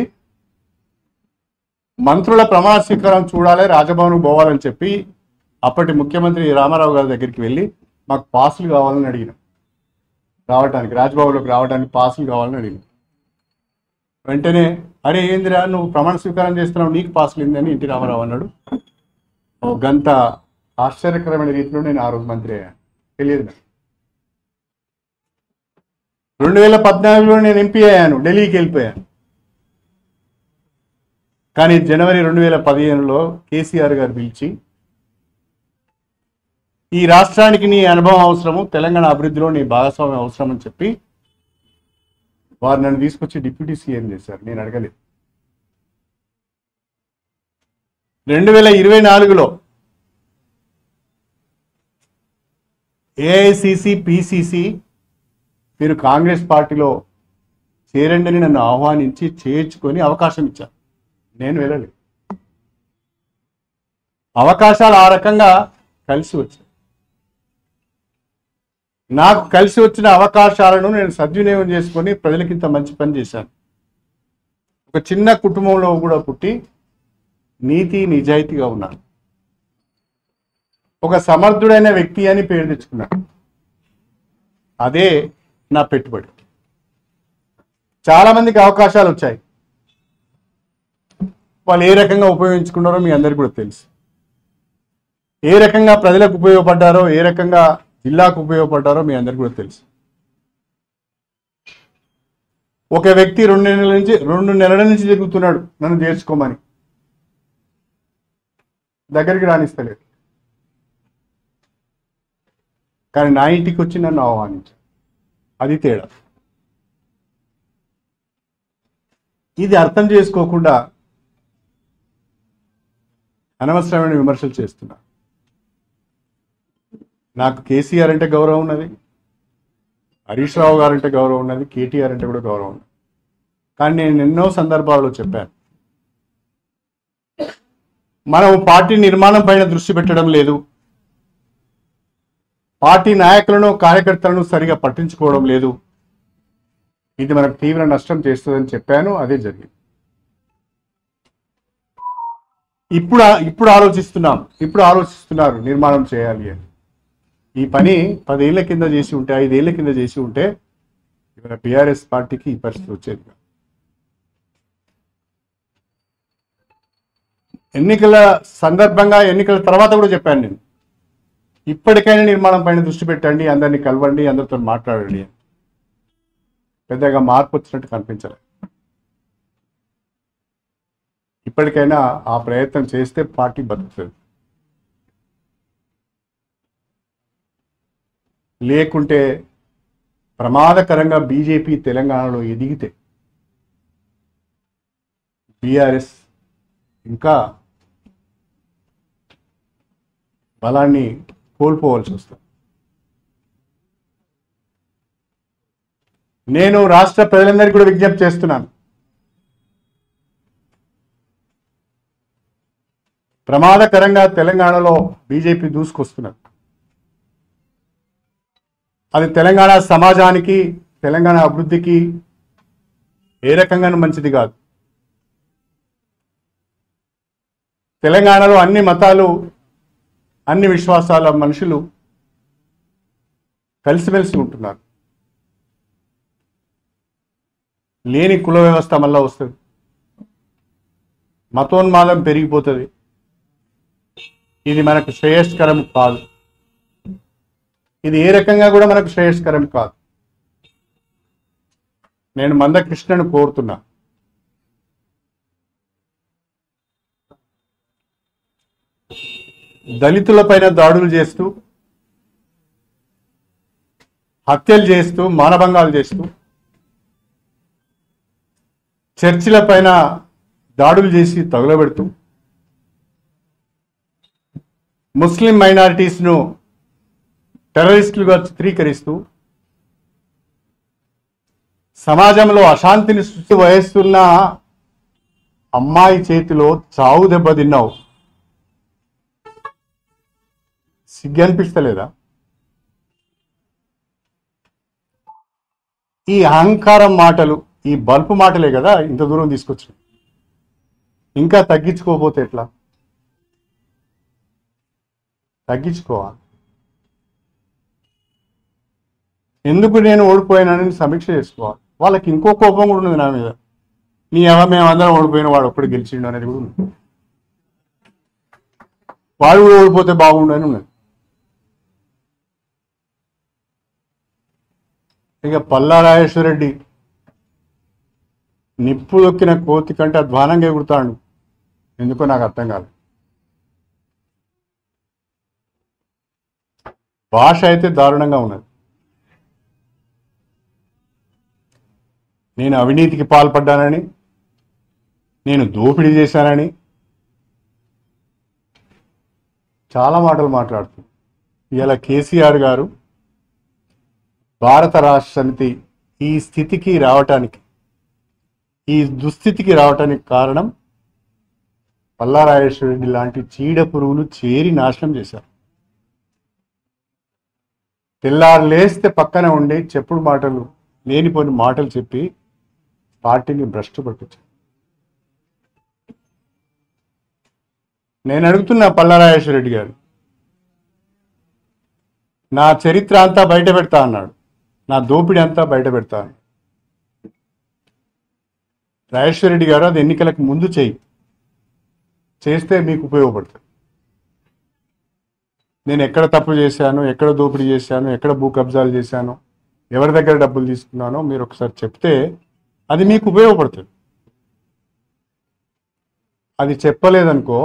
మంత్రుల ప్రమాణ స్వీకారం చూడాలి రాజభవన్ పోవాలని చెప్పి అప్పటి ముఖ్యమంత్రి రామారావు గారి దగ్గరికి వెళ్ళి మాకు పాసులు కావాలని అడిగినాం రావడానికి రాజ్భవన్లోకి రావడానికి పాసులు కావాలని అడిగినాం వెంటనే అరే ఏందిరా నువ్వు ప్రమాణ స్వీకారం చేస్తున్నావు నీకు పాసులు ఏందని ఎన్టీ రామారావు అన్నాడు ఓ గంత ఆశ్చర్యకరమైన రీతిలో నేను ఆ రోజు మంత్రి అయ్యాను తెలియదు నాకు రెండు వేల పద్నాలుగులో నేను ఎంపీ అయ్యాను ఢిల్లీకి వెళ్ళిపోయాను కానీ జనవరి రెండు వేల పదిహేనులో కేసీఆర్ గారు పిలిచి ఈ రాష్ట్రానికి నీ అనుభవం అవసరము తెలంగాణ అభివృద్ధిలో నీ భాగస్వామ్యం అవసరం అని చెప్పి వారు నన్ను తీసుకొచ్చి డిప్యూటీ సీఎం చేశారు నేను అడగలేదు రెండు వేల ఇరవై నాలుగులో ఏఐసిసి పిసిసి మీరు కాంగ్రెస్ పార్టీలో చేరండి అని నన్ను ఆహ్వానించి చేర్చుకొని అవకాశం ఇచ్చారు నేను వెళ్ళలేదు అవకాశాలు ఆ రకంగా కలిసి వచ్చాయి నాకు కలిసి వచ్చిన అవకాశాలను నేను సద్వినియోగం చేసుకొని ప్రజలకి ఇంత మంచి పని చేశాను ఒక చిన్న కుటుంబంలో కూడా పుట్టి నీతి నిజాయితీగా ఉన్నాను ఒక సమర్థుడైన వ్యక్తి అని పేరు తెచ్చుకున్నాను అదే నా పెట్టుబడి చాలా మందికి అవకాశాలు వచ్చాయి వాళ్ళు ఏ రకంగా ఉపయోగించుకున్నారో మీ అందరికీ కూడా తెలుసు ఏ రకంగా ప్రజలకు ఉపయోగపడ్డారో ఏ రకంగా జిల్లాకు ఉపయోగపడ్డారో మీ అందరికీ కూడా తెలుసు ఒక వ్యక్తి రెండు నెలల నుంచి రెండు నెలల నుంచి తిరుగుతున్నాడు నన్ను చేర్చుకోమని దగ్గరికి రాణిస్తలేదు కానీ నా ఇంటికి వచ్చి నన్ను ఆహ్వానించాడు అది తేడా ఇది అర్థం చేసుకోకుండా అనవసరమైన విమర్శలు చేస్తున్నా నాకు కేసీఆర్ అంటే గౌరవం ఉన్నది హరీష్ రావు గారు అంటే గౌరవం ఉన్నది కేటీఆర్ అంటే కూడా గౌరవం ఉన్నది కానీ నేను ఎన్నో సందర్భాల్లో చెప్పాను మనం పార్టీ నిర్మాణం పైన దృష్టి పెట్టడం లేదు పార్టీ నాయకులను కార్యకర్తలను సరిగా పట్టించుకోవడం లేదు ఇది మనకు తీవ్ర నష్టం చేస్తుందని చెప్పాను అదే జరిగింది ఇప్పుడు ఇప్పుడు ఆలోచిస్తున్నాం ఇప్పుడు ఆలోచిస్తున్నారు నిర్మాణం చేయాలి అని ఈ పని పదేళ్ల కింద చేసి ఉంటే ఐదేళ్ల కింద చేసి ఉంటే ఇవాళ బీఆర్ఎస్ పార్టీకి ఈ పరిస్థితి వచ్చేది కాదు. ఎన్నికల సందర్భంగా ఎన్నికల తర్వాత కూడా చెప్పాను నేను ఇప్పటికైనా నిర్మాణం పైన దృష్టి పెట్టండి అందరినీ కలవండి అందరితో మాట్లాడండి అని. పెద్దగా మార్పు వచ్చినట్టు కనిపించలేదు ఇప్పటికైనా ఆ ప్రయత్నం చేస్తే పార్టీ బతుకుతుంది లేకుంటే ప్రమాదకరంగా బీజేపీ తెలంగాణలో ఎదిగితే బీఆర్ఎస్ ఇంకా బలాన్ని కోల్పోవాల్సి వస్తుంది నేను రాష్ట్ర ప్రజలందరికీ కూడా విజ్ఞప్తి చేస్తున్నాను ప్రమాదకరంగా తెలంగాణలో బీజేపీ దూసుకొస్తున్నది అది తెలంగాణ సమాజానికి తెలంగాణ అభివృద్ధికి ఏ రకంగానూ మంచిది కాదు తెలంగాణలో అన్ని మతాలు అన్ని విశ్వాసాల మనుషులు కలిసిమెలిసి ఉంటున్నారు లేని కుల వ్యవస్థ మళ్ళా వస్తుంది మతోన్మాదం పెరిగిపోతుంది ఇది మనకు శ్రేయస్కరం కాదు ఇది ఏ రకంగా కూడా మనకు శ్రేయస్కరం కాదు నేను మందకృష్ణను కోరుతున్నా దళితులపైన దాడులు చేస్తూ హత్యలు చేస్తూ మానభంగాలు చేస్తూ చర్చిల పైన దాడులు చేసి తగులబెడుతూ ముస్లిం మైనారిటీస్ను టెర్రరిస్టులుగా చిత్రీకరిస్తూ సమాజంలో అశాంతిని సృష్టి వహిస్తున్న అమ్మాయి చేతిలో చావు దెబ్బ తిన్నావు సిగ్గు అనిపిస్తలేదా ఈ అహంకారం మాటలు ఈ బల్పు మాటలే కదా ఇంత దూరం తీసుకొచ్చాయి ఇంకా తగ్గించుకోకపోతే ఎట్లా తగ్గించుకోవాలి ఎందుకు నేను ఓడిపోయానని సమీక్ష చేసుకోవాలి వాళ్ళకి ఇంకో కోపం కూడా ఉంది నా మీద నీ ఎవ మేమందరం ఓడిపోయిన వాడు ఒక్కడు గెలిచిండు అనేది కూడా ఉంది వాడు కూడా ఓడిపోతే బాగుండు అని ఉన్నది ఇక పల్లా రాజేశ్వరరెడ్డి నిప్పు దొక్కిన కోతి కంటే అధ్వానంగా ఎగురుతాడు ఎందుకో నాకు అర్థం కాదు భాష అయితే దారుణంగా ఉన్నది నేను అవినీతికి పాల్పడ్డానని నేను దోపిడీ చేశానని చాలా మాటలు మాట్లాడుతుంది ఇలా కేసీఆర్ గారు భారత రాష్ట్ర సమితి ఈ స్థితికి రావటానికి ఈ దుస్థితికి రావటానికి కారణం పల్లారాజేశ్వరరెడ్డి లాంటి చీడ పురుగులు చేరి నాశనం చేశారు తెల్లారు లేస్తే పక్కన ఉండి చెప్పుడు మాటలు లేనిపోని మాటలు చెప్పి పార్టీని భ్రష్టు పట్టించారు నేను అడుగుతున్నా పల్లారాజేశ్వరరెడ్డి గారు నా చరిత్ర అంతా బయట పెడతా అన్నాడు నా దోపిడీ అంతా బయట పెడతా అన్నాడు. రాజేశ్వరరెడ్డి గారు అది ఎన్నికలకు ముందు చేయి చేస్తే మీకు ఉపయోగపడుతుంది నేను ఎక్కడ తప్పు చేశాను ఎక్కడ దోపిడీ చేశాను ఎక్కడ భూ కబ్జాలు చేశాను ఎవరి దగ్గర డబ్బులు తీసుకున్నానో మీరు ఒకసారి చెప్తే అది మీకు ఉపయోగపడుతుంది అది చెప్పలేదనుకో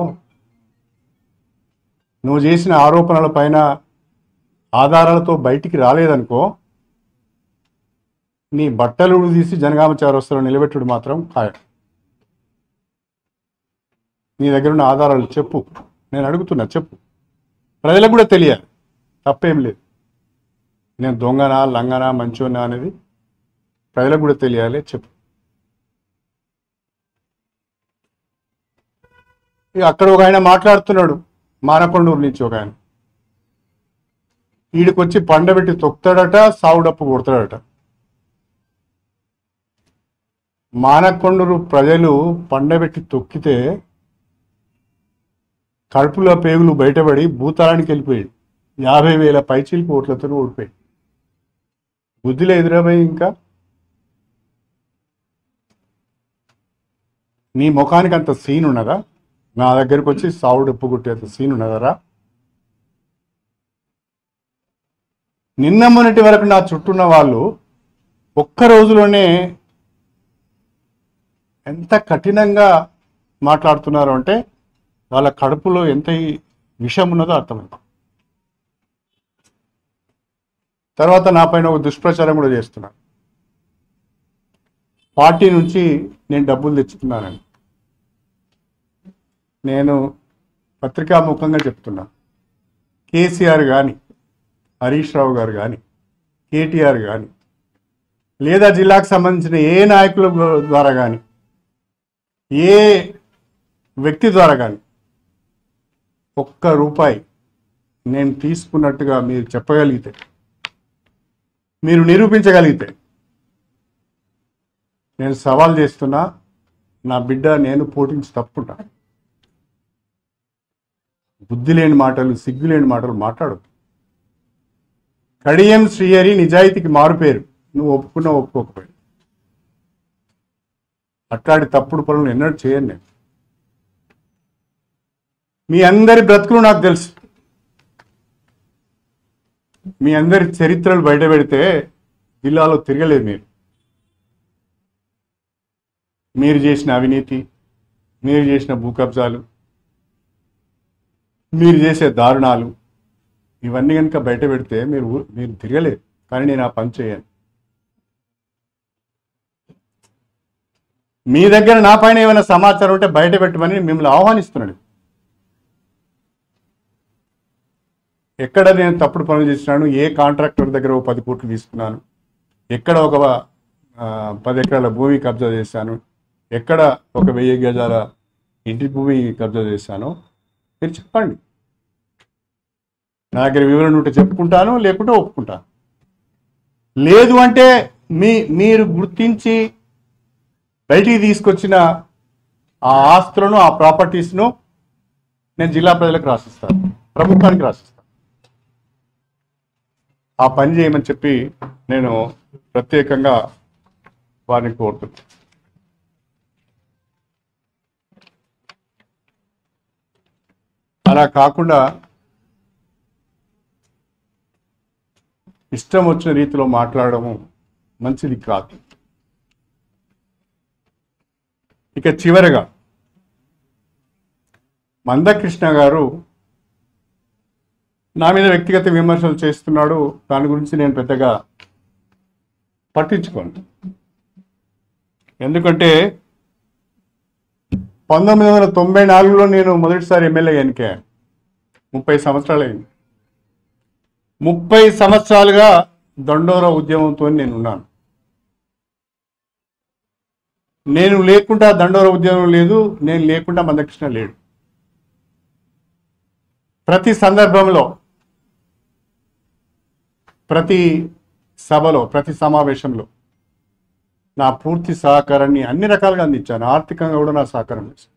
నువ్వు చేసిన ఆరోపణల పైన ఆధారాలతో బయటికి రాలేదనుకో నీ బట్టలు తీసి జనగామ చౌరస్తాలో నిలబెట్టుడు మాత్రం ఖాయం నీ దగ్గర ఉన్న ఆధారాలు చెప్పు నేను అడుగుతున్నా చెప్పు ప్రజలకు కూడా తెలియాలి తప్పేం లేదు నేను దొంగనా లంగనా మంచోనా అనేది ప్రజలకు కూడా తెలియాలి చెప్పు ఇక అక్కడ ఒక ఆయన మాట్లాడుతున్నాడు మానకొండూరు నుంచి ఒక ఆయన వీడికొచ్చి పండబెట్టి తొక్కుతాడట సావుడప్పు కొడతాడట మానకొండూరు ప్రజలు పండబెట్టి తొక్కితే కడుపులో పేగులు బయటపడి భూతాళానికి వెళ్ళిపోయాడు యాభై వేల పైచీలకు ఓట్లతో ఓడిపోయాడు బుద్ధిలో ఎదురపోయి ఇంకా నీ ముఖానికి అంత సీన్ ఉన్నదా నా దగ్గరికి వచ్చి సావుడు ఉప్పు కుట్టేంత సీన్ ఉన్నదరా నిన్న మొన్నటి వరకు నా చుట్టూ ఉన్న వాళ్ళు ఒక్క రోజులోనే ఎంత కఠినంగా మాట్లాడుతున్నారు అంటే వాళ్ళ కడుపులో ఎంత ఈ విషం ఉన్నదో అర్థమైంది తర్వాత నా పైన ఒక దుష్ప్రచారం కూడా చేస్తున్నారు పార్టీ నుంచి నేను డబ్బులు తెచ్చుకున్నానని నేను పత్రికాముఖంగా చెప్తున్నా కేసీఆర్ కానీ హరీష్ రావు గారు కానీ కేటీఆర్ కానీ లేదా జిల్లాకు సంబంధించిన ఏ నాయకుల ద్వారా కానీ ఏ వ్యక్తి ద్వారా కానీ ఒక్క రూపాయి నేను తీసుకున్నట్టుగా మీరు చెప్పగలిగితే మీరు నిరూపించగలిగితే నేను సవాల్ చేస్తున్నా నా బిడ్డ నేను పోటించి తప్పుంటా బుద్ధి లేని మాటలు సిగ్గు లేని మాటలు మాట్లాడు కడియం శ్రీహరి నిజాయితీకి మారుపేరు నువ్వు ఒప్పుకున్నా ఒప్పుకోకపోయి అట్లాంటి తప్పుడు పనులు ఎన్నడూ చేయను నేను మీ అందరి బ్రతుకులు నాకు తెలుసు మీ అందరి చరిత్రలు బయట పెడితే జిల్లాలో తిరగలేదు మీరు మీరు చేసిన అవినీతి మీరు చేసిన భూ కబ్జాలు మీరు చేసే దారుణాలు ఇవన్నీ కనుక బయట పెడితే మీరు ఊ- మీరు తిరగలేదు కానీ నేను ఆ పని చేయను మీ దగ్గర నా పైన ఏమైనా సమాచారం ఉంటే బయట పెట్టమని మిమ్మల్ని ఆహ్వానిస్తున్నాడు ఎక్కడ నేను తప్పుడు పనులు చేసినాను ఏ కాంట్రాక్టర్ దగ్గర ఒక పది కోట్లు తీసుకున్నాను ఎక్కడ ఒక ఆ, పది ఎకరాల భూమి కబ్జా చేశాను ఎక్కడ ఒక వెయ్యి గజాల ఇంటి భూమి కబ్జా చేశానో మీరు చెప్పండి నా దగ్గర వివరణ ఉంటే చెప్పుకుంటాను లేకుంటే ఒప్పుకుంటాను లేదు అంటే మీ మీరు గుర్తించి బయటికి తీసుకొచ్చిన ఆ ఆస్తులను ఆ ప్రాపర్టీస్ను నేను జిల్లా ప్రజలకు రాసిస్తాను ప్రభుత్వానికి రాసిస్తాను ఆ పని చేయమని చెప్పి నేను ప్రత్యేకంగా వారిని కోరుతున్నాను అలా కాకుండా ఇష్టం వచ్చిన రీతిలో మాట్లాడము మంచిది కాదు ఇక చివరగా మందకృష్ణ గారు నా మీద వ్యక్తిగత విమర్శలు చేస్తున్నాడు దాని గురించి నేను పెద్దగా పట్టించుకోను ఎందుకంటే పంతొమ్మిది వందల తొంభై నాలుగులో నేను మొదటిసారి ఎమ్మెల్యే ఎన్నికయ్యాను ముప్పై సంవత్సరాలు అయింది ముప్పై సంవత్సరాలుగా దండోర ఉద్యమంతో నేను ఉన్నాను నేను లేకుండా దండోర ఉద్యమం లేదు నేను లేకుండా మందకృష్ణ లేడు ప్రతి సందర్భంలో ప్రతి సభలో ప్రతి సమావేశంలో నా పూర్తి సహకారాన్ని అన్ని రకాలుగా అందించాను ఆర్థికంగా కూడా నా సహకారం చేశాను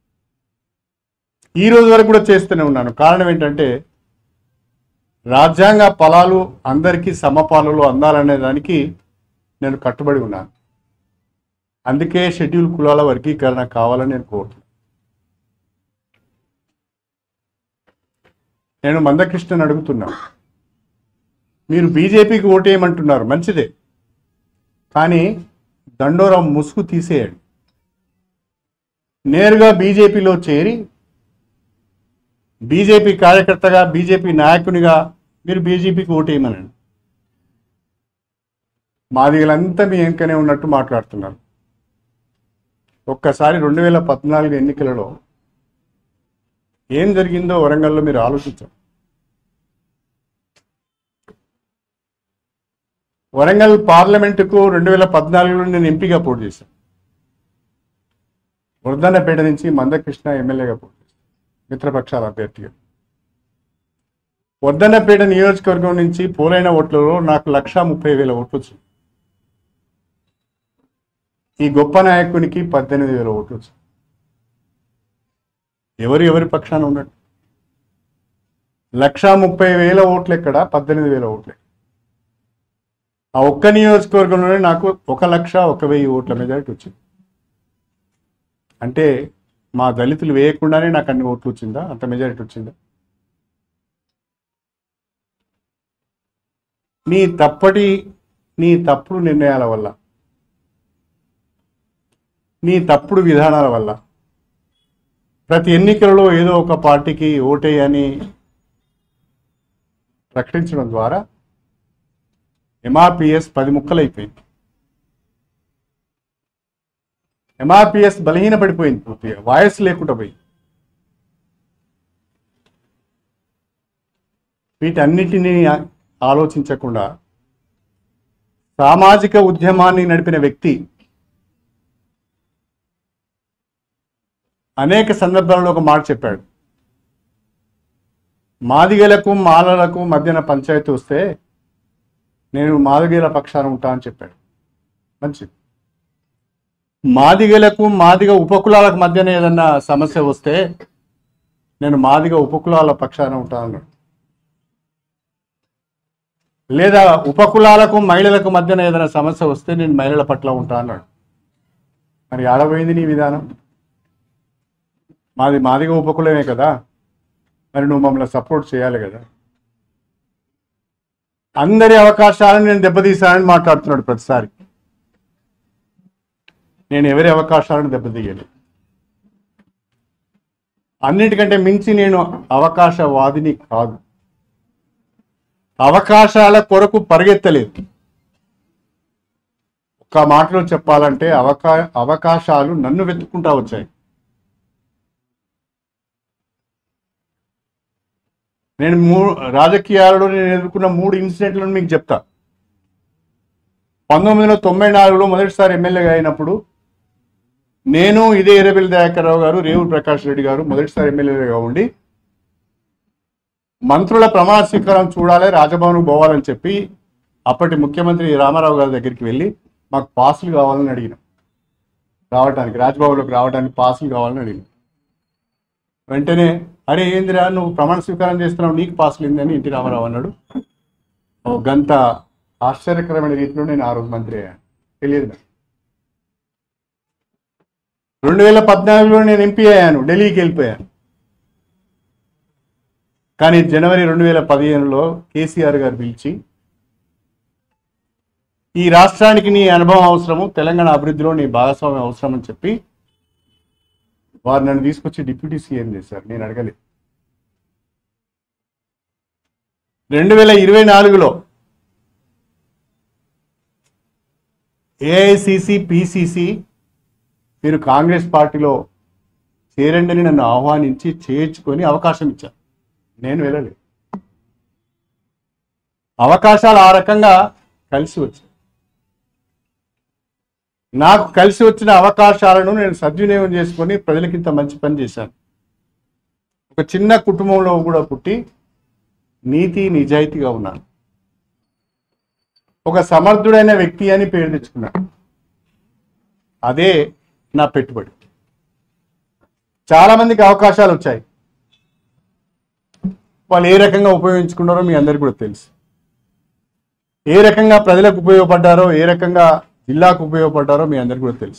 ఈ రోజు వరకు కూడా చేస్తూనే ఉన్నాను కారణం ఏంటంటే రాజ్యాంగ ఫలాలు అందరికీ సమపాలలో అందాలనే దానికి నేను కట్టుబడి ఉన్నాను అందుకే షెడ్యూల్ కులాల వర్గీకరణ కావాలని నేను కోరుతున్నాను నేను మందకృష్ణని అడుగుతున్నా మీరు బీజేపీకి ఓటేయమంటున్నారు మంచిదే కానీ దండోరం ముసుగు తీసేయండి నేరుగా బీజేపీలో చేరి బీజేపీ కార్యకర్తగా బీజేపీ నాయకునిగా మీరు బీజేపీకి ఓటేయమనండి మాదిగలంతా మీ వెంకనే ఉన్నట్టు మాట్లాడుతున్నారు ఒక్కసారి రెండు వేల పద్నాలుగు ఎన్నికలలో ఏం జరిగిందో వరంగల్లో మీరు ఆలోచించారు వరంగల్ పార్లమెంటుకు రెండు వేల పద్నాలుగులో నేను ఎంపీగా పోటీ చేశాను వృద్ధన్నపేట నుంచి మందకృష్ణ ఎమ్మెల్యేగా పోటీ చేశాను మిత్రపక్షాల అభ్యర్థిగా వర్ధన్నపేట నియోజకవర్గం నుంచి పోలైన ఓట్లలో నాకు లక్ష ముప్పై వేల ఓట్లు వచ్చింది ఈ గొప్ప నాయకునికి పద్దెనిమిది వేల ఓట్లు వచ్చింది ఎవరు ఎవరి పక్షాన ఉన్నట్టు లక్ష ముప్పై వేల ఓట్లు ఎక్కడ పద్దెనిమిది వేల ఓట్లు ఎక్కడ? ఆ ఒక్క నియోజకవర్గంలోనే నాకు ఒక లక్ష ఒక వెయ్యి ఓట్ల మెజారిటీ వచ్చింది అంటే మా దళితులు వేయకుండానే నాకు అన్ని ఓట్లు వచ్చిందా అంత మెజారిటీ వచ్చిందా నీ తప్పటి నీ తప్పుడు నిర్ణయాల వల్ల నీ తప్పుడు విధానాల వల్ల ప్రతి ఎన్నికలలో ఏదో ఒక పార్టీకి ఓటేయని ప్రకటించడం ద్వారా ఎంఆర్పిఎస్ పది ముక్కలైపోయింది ఎంఆర్పిఎస్ బలహీన పడిపోయింది పూర్తిగా వాయిస్ లేకుండా పోయింది వీటన్నిటినీ ఆలోచించకుండా సామాజిక ఉద్యమాన్ని నడిపిన వ్యక్తి అనేక సందర్భాల్లో ఒక మాట చెప్పాడు మాదిగలకు మాలలకు మధ్యన పంచాయతీ వస్తే నేను మాదిగల పక్షాన ఉంటా అని చెప్పాడు మంచిది మాదిగలకు మాదిగ ఉపకులాలకు మధ్యన ఏదన్నా సమస్య వస్తే నేను మాదిగ ఉపకులాల పక్షాన ఉంటా అన్నాడు లేదా ఉపకులాలకు మహిళలకు మధ్యన ఏదైనా సమస్య వస్తే నేను మహిళల పట్ల ఉంటా అన్నాడు మరి ఆడపోయింది నీ విధానం మాది మాదిగా ఉపకులమే కదా మరి నువ్వు మమ్మల్ని సపోర్ట్ చేయాలి కదా అందరి అవకాశాలను నేను దెబ్బతీశానని మాట్లాడుతున్నాడు ప్రతిసారి నేను ఎవరి అవకాశాలను దెబ్బతీయలేదు అన్నిటికంటే మించి నేను అవకాశవాదిని కాదు అవకాశాల కొరకు పరిగెత్తలేదు ఒక మాటలో చెప్పాలంటే అవకా అవకాశాలు నన్ను వెతుక్కుంటా వచ్చాయి నేను మూ రాజకీయాలలో నేను ఎదుర్కొన్న మూడు ఇన్సిడెంట్లను మీకు చెప్తా పంతొమ్మిది వందల తొంభై నాలుగులో మొదటిసారి ఎమ్మెల్యేగా అయినప్పుడు నేను ఇదే ఎర్రబెల్లి దయాకర్రావు గారు రేవుల ప్రకాష్ రెడ్డి గారు మొదటిసారి ఎమ్మెల్యేగా ఉండి మంత్రుల ప్రమాణ స్వీకారం చూడాలి రాజభవన్ పోవాలని చెప్పి అప్పటి ముఖ్యమంత్రి రామారావు గారి దగ్గరికి వెళ్ళి మాకు పాసులు కావాలని అడిగినాం రావడానికి రాజ్భవన్లోకి రావడానికి పాసులు కావాలని అడిగినాం వెంటనే అరే ఏందిరా నువ్వు ప్రమాణ స్వీకారం చేస్తున్నావు నీకు పాసులు ఏందని ఎన్టీ రామారావు అన్నాడు ఓ గంత ఆశ్చర్యకరమైన రీతిలో నేను ఆ రోజు మంత్రి అయ్యాను తెలియదు నాకు రెండు వేల పద్నాలుగులో నేను ఎంపీ అయ్యాను ఢిల్లీకి వెళ్ళిపోయాను కానీ జనవరి రెండు వేల పదిహేనులో కేసీఆర్ గారు పిలిచి ఈ రాష్ట్రానికి నీ అనుభవం అవసరము తెలంగాణ అభివృద్ధిలో నీ భాగస్వామ్యం అవసరం అని చెప్పి వారు నన్ను తీసుకొచ్చి డిప్యూటీ సీఎం చేశారు నేను అడగలేదు రెండు వేల ఇరవై నాలుగులో ఏఐసిసి పిసిసి మీరు కాంగ్రెస్ పార్టీలో చేరండి అని నన్ను ఆహ్వానించి చేర్చుకొని అవకాశం ఇచ్చారు నేను వెళ్ళలేదు అవకాశాలు ఆ రకంగా కలిసి వచ్చాయి నాకు కలిసి వచ్చిన అవకాశాలను నేను సద్వినియోగం చేసుకొని ప్రజలకి ఇంత మంచి పని చేశాను ఒక చిన్న కుటుంబంలో కూడా పుట్టి నీతి నిజాయితీగా ఉన్నాను ఒక సమర్థుడైన వ్యక్తి అని పేరు తెచ్చుకున్నాను అదే నా పెట్టుబడి చాలా మందికి అవకాశాలు వచ్చాయి వాళ్ళు ఏ రకంగా ఉపయోగించుకున్నారో మీ అందరికీ కూడా తెలుసు ఏ రకంగా ప్రజలకు ఉపయోగపడ్డారో ఏ రకంగా జిల్లాకు ఉపయోగపడ్డారో మీ అందరికీ కూడా తెలుసు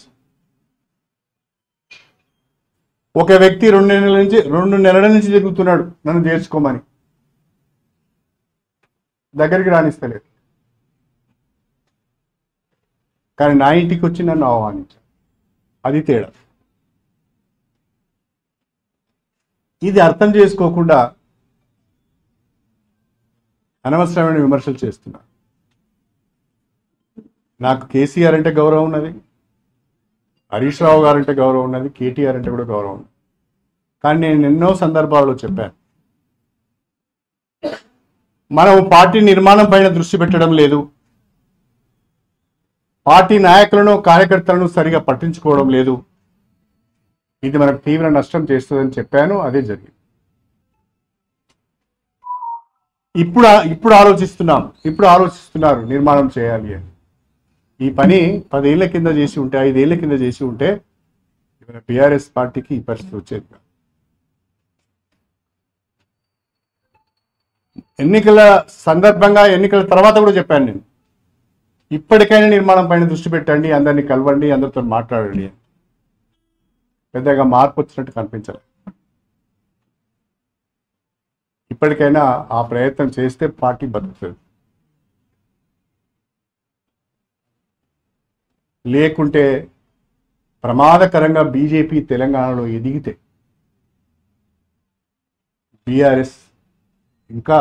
ఒక వ్యక్తి రెండు నెలల నుంచి రెండు నెలల నుంచి తిరుగుతున్నాడు నన్ను చేర్చుకోమని దగ్గరికి రాణిస్తలేదు కానీ నా ఇంటికి వచ్చి నన్ను ఆహ్వానించాడు అది తేడా ఇది అర్థం చేసుకోకుండా అనవసరమైన విమర్శలు చేస్తున్నా నాకు కేసీఆర్ అంటే గౌరవం ఉన్నది హరీష్ రావు గారు అంటే గౌరవం ఉన్నది కేటీఆర్ అంటే కూడా గౌరవం ఉంది కానీ నేను ఎన్నో సందర్భాల్లో చెప్పాను మనం పార్టీ నిర్మాణం పైన దృష్టి పెట్టడం లేదు పార్టీ నాయకులను కార్యకర్తలను సరిగా పట్టించుకోవడం లేదు ఇది మనకు తీవ్ర నష్టం చేస్తుందని చెప్పాను అదే జరిగింది ఇప్పుడు ఇప్పుడు ఆలోచిస్తున్నాం ఇప్పుడు ఆలోచిస్తున్నారు నిర్మాణం చేయాలి అని ఈ పని పదేళ్ల కింద చేసి ఉంటే ఐదేళ్ల కింద చేసి ఉంటే ఇవాళ బీఆర్ఎస్ పార్టీకి ఈ పరిస్థితి వచ్చేది కాదు. ఎన్నికల సందర్భంగా ఎన్నికల తర్వాత కూడా చెప్పాను నేను ఇప్పటికైనా నిర్మాణం పైన దృష్టి పెట్టండి అందరినీ కలవండి అందరితో మాట్లాడండి అని పెద్దగా మార్పు వచ్చినట్టు కనిపించలేదు ఇప్పటికైనా ఆ ప్రయత్నం చేస్తే పార్టీ బతుకుతుంది లేకుంటే ప్రమాదకరంగా బీజేపీ తెలంగాణలో ఎదిగితే బీఆర్ఎస్ ఇంకా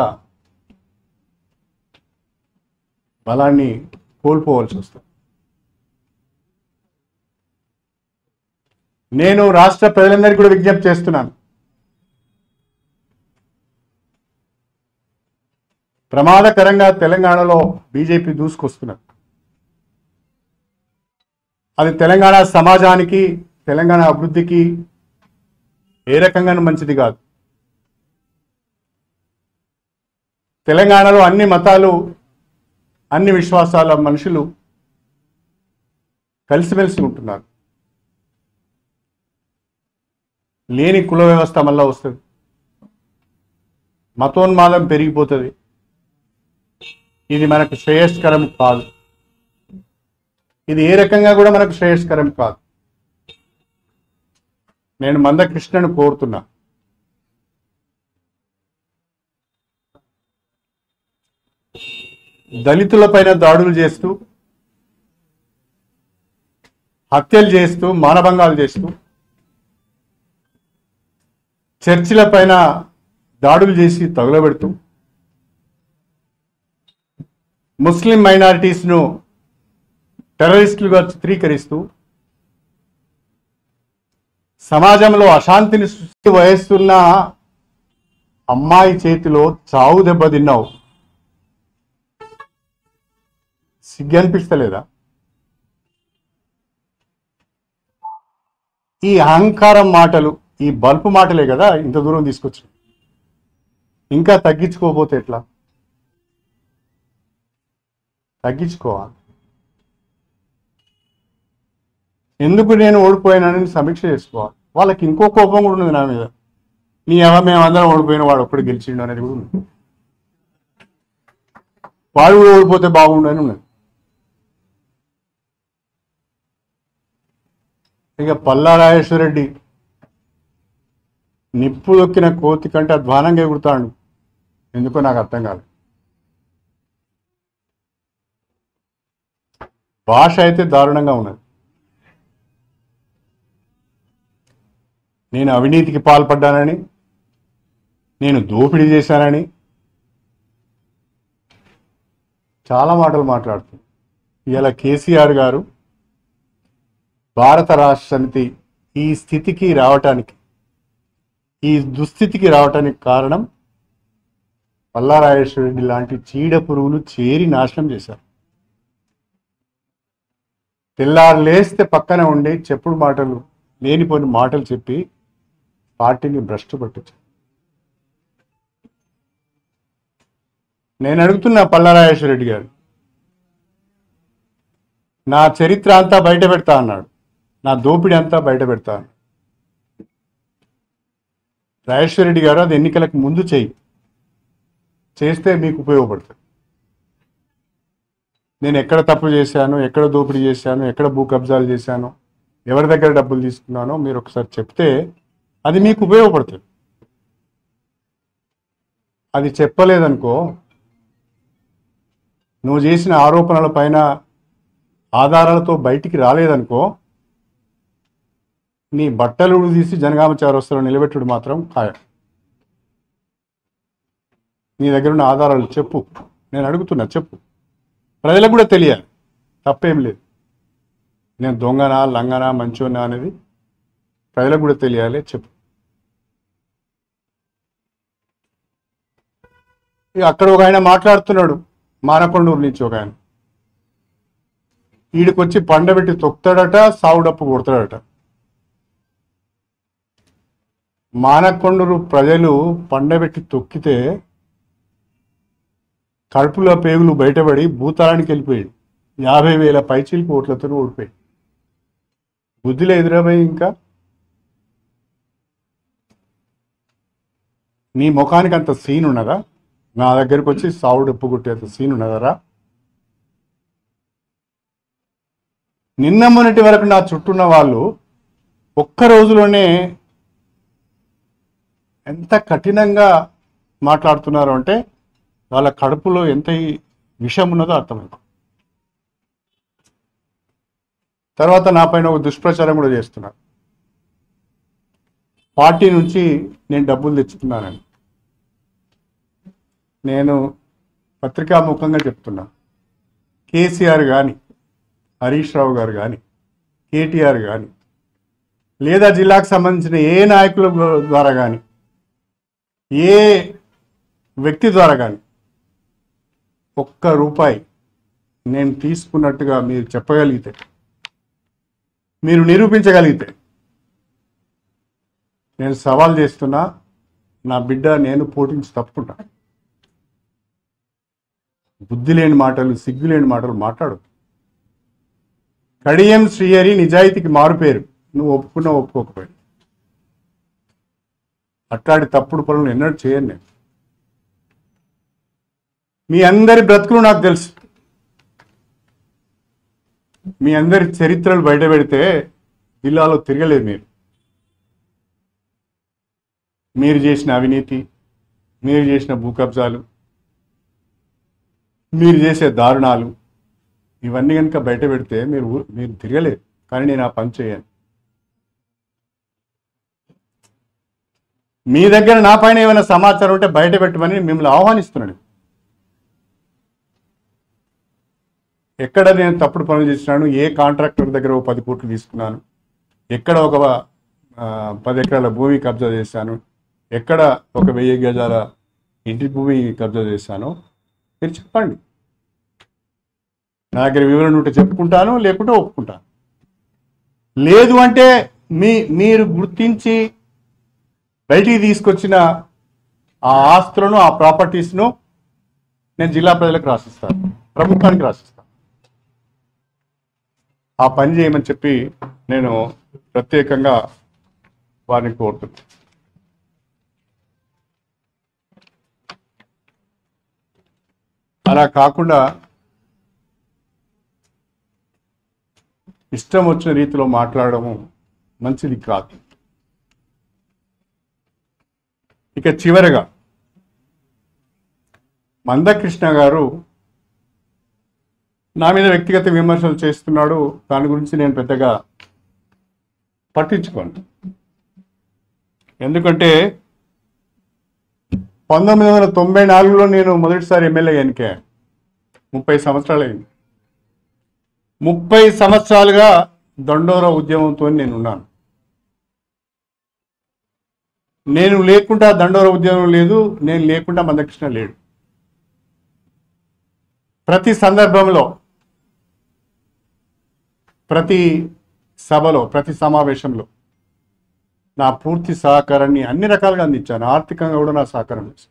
బలాన్ని కోల్పోవాల్సి వస్తుంది నేను రాష్ట్ర ప్రజలందరికీ కూడా విజ్ఞప్తి చేస్తున్నాను ప్రమాదకరంగా తెలంగాణలో బీజేపీ దూసుకొస్తున్నారు అది తెలంగాణ సమాజానికి తెలంగాణ అభివృద్ధికి ఏ రకంగానూ మంచిది కాదు తెలంగాణలో అన్ని మతాలు అన్ని విశ్వాసాల మనుషులు కలిసిమెలిసి ఉంటున్నారు లేని కుల వ్యవస్థ మళ్ళా వస్తుంది మతోన్మాదం పెరిగిపోతుంది ఇది మనకు శ్రేయస్కరం కాదు ఇది ఏ రకంగా కూడా మనకు శ్రేయస్కరం కాదు నేను మందకృష్ణను కోరుతున్నా దళితులపైన దాడులు చేస్తూ హత్యలు చేస్తూ మానభంగాలు చేస్తూ చర్చిల పైన దాడులు చేసి తగులబెడుతూ ముస్లిం మైనారిటీస్ను టెర్రరిస్టులుగా చిత్రీకరిస్తూ సమాజంలో అశాంతిని సృష్టి వహిస్తున్న అమ్మాయి చేతిలో చావు దెబ్బ తిన్నావు సిగ్గు అనిపిస్తలేదా ఈ అహంకారం మాటలు ఈ బల్పు మాటలే కదా ఇంత దూరం తీసుకొచ్చు ఇంకా తగ్గించుకోకపోతే ఎట్లా తగ్గించుకోవాలి ఎందుకు నేను ఓడిపోయానని సమీక్ష చేసుకోవాలి వాళ్ళకి ఇంకో కోపం కూడా ఉంది నా మీద నీ ఎవ మేమందరం ఓడిపోయిన వాడు ఒక్కడు గెలిచిండు అనేది కూడా ఉంది వాడు కూడా ఓడిపోతే బాగుండు అని ఉన్నది ఇక పల్లా రాజేశ్వరరెడ్డి నిప్పు దొక్కిన కోతి కంటే అధ్వానంగా ఎగురుతాడు ఎందుకో నాకు అర్థం కాదు భాష అయితే దారుణంగా ఉన్నది నేను అవినీతికి పాల్పడ్డానని నేను దోపిడీ చేశానని చాలా మాటలు మాట్లాడుతుంది ఇలా కేసీఆర్ గారు భారత రాష్ట్ర సమితి ఈ స్థితికి రావటానికి ఈ దుస్థితికి రావటానికి కారణం పల్లారాజేశ్వరరెడ్డి లాంటి చీడ పురుగులు చేరి నాశనం చేశారు తెల్లారు లేస్తే పక్కన ఉండి చెప్పుడు మాటలు లేనిపోని మాటలు చెప్పి పార్టీని భ్రష్టు పట్టించారు నేను అడుగుతున్నా పల్లారాజేశ్వరరెడ్డి గారు నా చరిత్ర అంతా బయట పెడతా అన్నాడు నా దోపిడీ అంతా బయట పెడతా అన్నాడు రాజేశ్వరరెడ్డి గారు అది ఎన్నికలకు ముందు చేయి చేస్తే మీకు ఉపయోగపడుతుంది నేను ఎక్కడ తప్పు చేశాను ఎక్కడ దోపిడీ చేశాను ఎక్కడ భూ కబ్జాలు చేశాను ఎవరి దగ్గర డబ్బులు తీసుకున్నానో మీరు ఒకసారి చెప్తే అది మీకు ఉపయోగపడుతుంది అది చెప్పలేదనుకో నువ్వు చేసిన ఆరోపణల పైన ఆధారాలతో బయటికి రాలేదనుకో నీ బట్టలు తీసి జనగామ చౌరస్తాలో నిలబెట్టుడు మాత్రం ఖాయం నీ దగ్గర ఉన్న ఆధారాలు చెప్పు నేను అడుగుతున్నా చెప్పు ప్రజలకు కూడా తెలియాలి తప్పేం లేదు నేను దొంగనా లంగనా మంచోనా అనేది ప్రజలకు కూడా తెలియాలి చెప్పు ఇక అక్కడ ఒక ఆయన మాట్లాడుతున్నాడు మానకొండూరు నుంచి ఒక ఆయన వీడికొచ్చి పండబెట్టి తొక్కుతాడట సావుడప్పు కొడతాడట మానకొండూరు ప్రజలు పండబెట్టి తొక్కితే కడుపులో పేగులు బయటపడి భూతాళానికి వెళ్ళిపోయాడు యాభై వేల పైచీలకు ఓట్లతో ఓడిపోయాడు బుద్ధిలో ఎదురపోయి ఇంకా నీ ముఖానికి అంత సీన్ ఉన్నదా నా దగ్గరికి వచ్చి సావుడు ఉప్పు కొట్టేంత సీన్ ఉన్నదరా నిన్న మొన్నటి వరకు నా చుట్టూన్న వాళ్ళు ఒక్క రోజులోనే ఎంత కఠినంగా మాట్లాడుతున్నారు అంటే వాళ్ళ కడుపులో ఎంత ఈ విషం ఉన్నదో అర్థమైంది తర్వాత నా పైన ఒక దుష్ప్రచారం కూడా చేస్తున్నారు పార్టీ నుంచి నేను డబ్బులు తెచ్చుకున్నానని నేను పత్రికాముఖంగా చెప్తున్నా కేసీఆర్ కానీ హరీష్ రావు గారు కానీ కేటీఆర్ కానీ లేదా జిల్లాకు సంబంధించిన ఏ నాయకుల ద్వారా కానీ ఏ వ్యక్తి ద్వారా కానీ ఒక్క రూపాయి నేను తీసుకున్నట్టుగా మీరు చెప్పగలిగితే మీరు నిరూపించగలిగితే నేను సవాల్ చేస్తున్నా నా బిడ్డ నేను పోటీంచి తప్పుకుంటా బుద్ధి లేని మాటలు సిగ్గు లేని మాటలు మాట్లాడు కడియం శ్రీహరి నిజాయితీకి మారుపేరు నువ్వు ఒప్పుకున్నా ఒప్పుకోకపోయి అట్లాంటి తప్పుడు పనులు ఎన్నడూ చేయను నేను మీ అందరి బ్రతుకులు నాకు తెలుసు మీ అందరి చరిత్రలు బయట పెడితే జిల్లాలో తిరగలేదు మీరు మీరు చేసిన అవినీతి మీరు చేసిన భూ కబ్జాలు మీరు చేసే దారుణాలు ఇవన్నీ కనుక బయట పెడితే మీరు ఊ- మీరు తిరగలేదు కానీ నేను ఆ పని చేయను మీ దగ్గర నా పైన ఏమైనా సమాచారం ఉంటే బయట పెట్టమని మిమ్మల్ని ఆహ్వానిస్తున్నాను ఎక్కడ నేను తప్పుడు పనులు చేసినాను ఏ కాంట్రాక్టర్ దగ్గర ఒక పది కోట్లు తీసుకున్నాను ఎక్కడ ఒక ఆ, పది ఎకరాల భూమి కబ్జా చేశాను ఎక్కడ ఒక వెయ్యి గజాల ఇంటి భూమి కబ్జా చేశానో మీరు చెప్పండి నా దగ్గర వివరణ ఉంటే చెప్పుకుంటాను లేకుంటే ఒప్పుకుంటాను లేదు అంటే మీ మీరు గుర్తించి బయటికి తీసుకొచ్చిన ఆ ఆస్తులను ఆ ప్రాపర్టీస్ను నేను జిల్లా ప్రజలకు రాసిస్తాను ప్రభుత్వానికి రాసిస్తాను ఆ పని చేయమని చెప్పి నేను ప్రత్యేకంగా వారిని కోరుతున్నాను అలా కాకుండా ఇష్టం వచ్చిన రీతిలో మాట్లాడము మంచిది కాదు ఇక చివరగా మందకృష్ణ గారు నా మీద వ్యక్తిగత విమర్శలు చేస్తున్నాడు దాని గురించి నేను పెద్దగా పట్టించుకోను ఎందుకంటే పంతొమ్మిది వందల తొంభై నాలుగులో నేను మొదటిసారి ఎమ్మెల్యే ఎన్నికే ముప్పై సంవత్సరాలు అయింది ముప్పై సంవత్సరాలుగా దండోర ఉద్యమంతో నేను ఉన్నాను నేను లేకుండా దండోర ఉద్యమం లేదు నేను లేకుండా మందకృష్ణ లేడు ప్రతి సందర్భంలో ప్రతి సభలో ప్రతి సమావేశంలో నా పూర్తి సహకారాన్ని అన్ని రకాలుగా అందించాను ఆర్థికంగా కూడా నా సహకారం చేశాను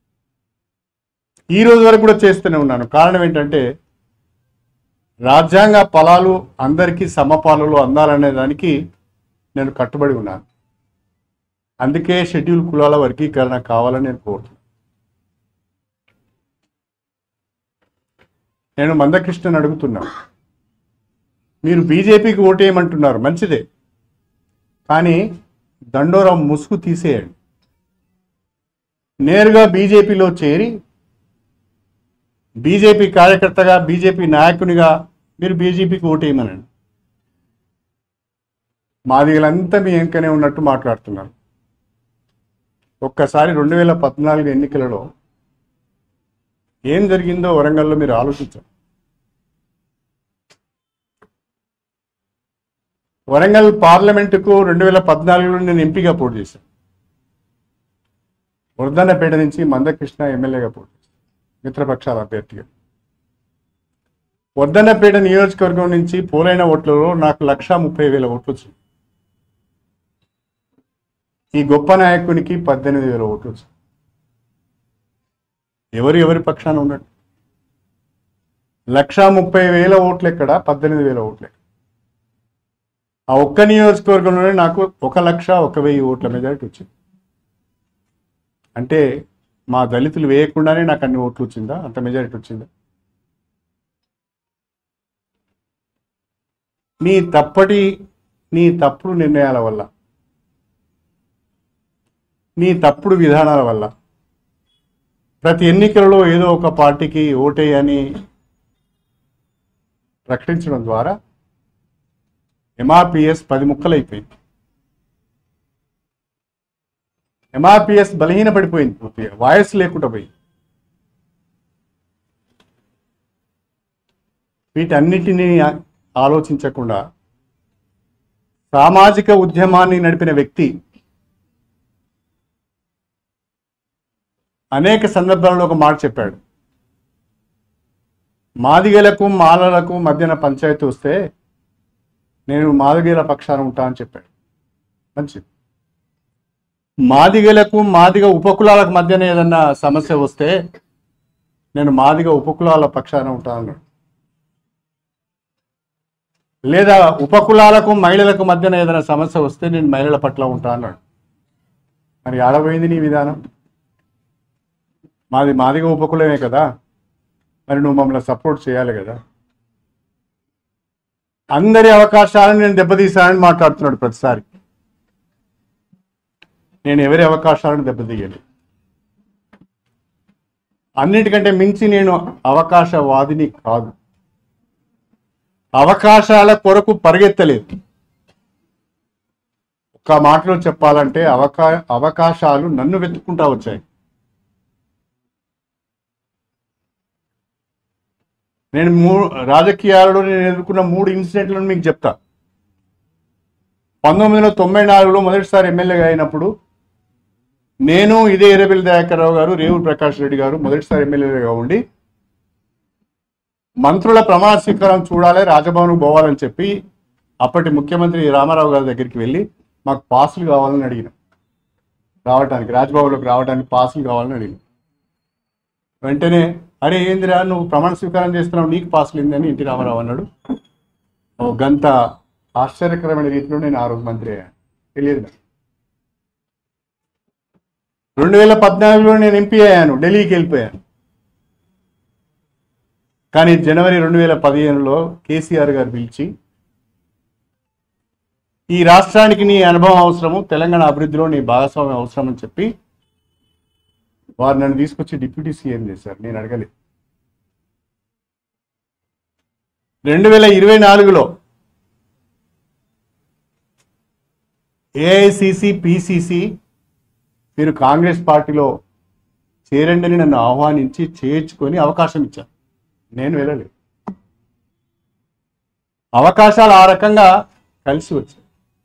ఈ రోజు వరకు కూడా చేస్తూనే ఉన్నాను కారణం ఏంటంటే రాజ్యాంగ ఫలాలు అందరికీ సమపాలలో అందాలనే దానికి నేను కట్టుబడి ఉన్నాను అందుకే షెడ్యూల్ కులాల వర్గీకరణ కావాలని నేను కోరుతున్నాను నేను మందకృష్ణని అడుగుతున్నాను మీరు బీజేపీకి ఓటేయమంటున్నారు మంచిదే కానీ దండోరం ముసుగు తీసేయండి నేరుగా బీజేపీలో చేరి బీజేపీ కార్యకర్తగా బీజేపీ నాయకునిగా మీరు బీజేపీకి ఓటేయమనండి మాదిగలంతా మీ వెంకనే ఉన్నట్టు మాట్లాడుతున్నారు ఒక్కసారి రెండు వేల పద్నాలుగు ఎన్నికలలో ఏం జరిగిందో వరంగల్లో మీరు ఆలోచించండి వరంగల్ పార్లమెంటుకు రెండు వేల పద్నాలుగులో నేను ఎంపీగా పోటీ చేశాను వరదన్నపేట నుంచి మందకృష్ణ ఎమ్మెల్యేగా పోటీ చేశాను మిత్రపక్షాల అభ్యర్థిగా వర్ధన్నపేట నియోజకవర్గం నుంచి పోలైన ఓట్లలో నాకు లక్ష ముప్పై వేల ఓట్లు వచ్చింది ఈ గొప్ప నాయకునికి పద్దెనిమిది వేల ఓట్లు వచ్చింది ఎవరు ఎవరి పక్షాన ఉన్నట్టు లక్ష ముప్పై వేల ఓట్లు ఎక్కడ పద్దెనిమిది వేల ఓట్లు ఎక్కడ ఆ ఒక్క నియోజకవర్గంలోనే నాకు ఒక లక్ష ఒక వెయ్యి ఓట్ల మెజారిటీ వచ్చింది అంటే మా దళితులు వేయకుండానే నాకు అన్ని ఓట్లు వచ్చిందా అంత మెజారిటీ వచ్చిందా మీ తప్పటి నీ తప్పుడు నిర్ణయాల వల్ల నీ తప్పుడు విధానాల వల్ల ప్రతి ఎన్నికలలో ఏదో ఒక పార్టీకి ఓటేయని ప్రకటించడం ద్వారా ఎంఆర్పిఎస్ పది ముక్కలైపోయింది ఎంఆర్పిఎస్ బలహీన పడిపోయింది పూర్తిగా వాయిస్ లేకుండా పోయింది వీటన్నిటినీ ఆలోచించకుండా సామాజిక ఉద్యమాన్ని నడిపిన వ్యక్తి అనేక సందర్భాల్లో ఒక మాట చెప్పాడు మాదిగలకు మాలలకు మధ్యన పంచాయతీ వస్తే నేను మాదిగల పక్షాన ఉంటా అని చెప్పాడు మంచిది మాదిగలకు మాదిగ ఉపకులాలకు మధ్యన ఏదన్నా సమస్య వస్తే నేను మాదిగ ఉపకులాల పక్షాన ఉంటా అన్నాడు లేదా ఉపకులాలకు మహిళలకు మధ్యన ఏదైనా సమస్య వస్తే నేను మహిళల పట్ల ఉంటా అన్నాడు మరి ఆడపోయింది నీ విధానం మాది మాదిగా ఉపకులమే కదా మరి నువ్వు మమ్మల్ని సపోర్ట్ చేయాలి కదా అందరి అవకాశాలను నేను దెబ్బతీశానని మాట్లాడుతున్నాడు ప్రతిసారి నేను ఎవరి అవకాశాలను దెబ్బతీయాలి అన్నిటికంటే మించి నేను అవకాశవాదిని కాదు అవకాశాల కొరకు పరిగెత్తలేదు ఒక మాటలో చెప్పాలంటే అవకా అవకాశాలు నన్ను వెతుక్కుంటా వచ్చాయి నేను మూ రాజకీయాలలో నేను ఎదుర్కొన్న మూడు ఇన్సిడెంట్లను మీకు చెప్తా పంతొమ్మిది వందల తొంభై నాలుగులో మొదటిసారి ఎమ్మెల్యేగా అయినప్పుడు నేను ఇదే ఎర్రబెల్లి దయాకర్ రావు గారు రేవు ప్రకాష్ రెడ్డి గారు మొదటిసారి ఎమ్మెల్యేగా ఉండి మంత్రుల ప్రమాణ స్వీకారం చూడాలి రాజభవన్ పోవాలని చెప్పి అప్పటి ముఖ్యమంత్రి రామారావు గారి దగ్గరికి వెళ్ళి మాకు పాసులు కావాలని అడిగిన రావడానికి రాజ్భవన్లోకి రావడానికి పాసులు కావాలని అడిగిన వెంటనే అరే ఏందిరా నువ్వు ప్రమాణ స్వీకారం చేస్తున్నావు నీకు పాసులు ఏందని ఎన్టీ రామారావు అన్నాడు ఓ గంత ఆశ్చర్యకరమైన రీతిలో నేను ఆ రోజు మంత్రి అయ్యాను తెలియదు నాకు. రెండు వేల పద్నాలుగులో నేను ఎంపీ అయ్యాను ఢిల్లీకి వెళ్ళిపోయాను కానీ జనవరి రెండు వేల పదిహేనులో కేసీఆర్ గారు పిలిచి ఈ రాష్ట్రానికి నీ అనుభవం అవసరము తెలంగాణ అభివృద్ధిలో నీ భాగస్వామ్యం అవసరం అని చెప్పి వారు నన్ను తీసుకొచ్చి డిప్యూటీ సీఎం చేశారు నేను అడగలేదు రెండు వేల ఇరవై నాలుగులో ఏఐసిసి పిసిసి మీరు కాంగ్రెస్ పార్టీలో చేరండి అని నన్ను ఆహ్వానించి చేర్చుకొని అవకాశం ఇచ్చారు నేను వెళ్ళలేదు అవకాశాలు ఆ రకంగా కలిసి వచ్చాయి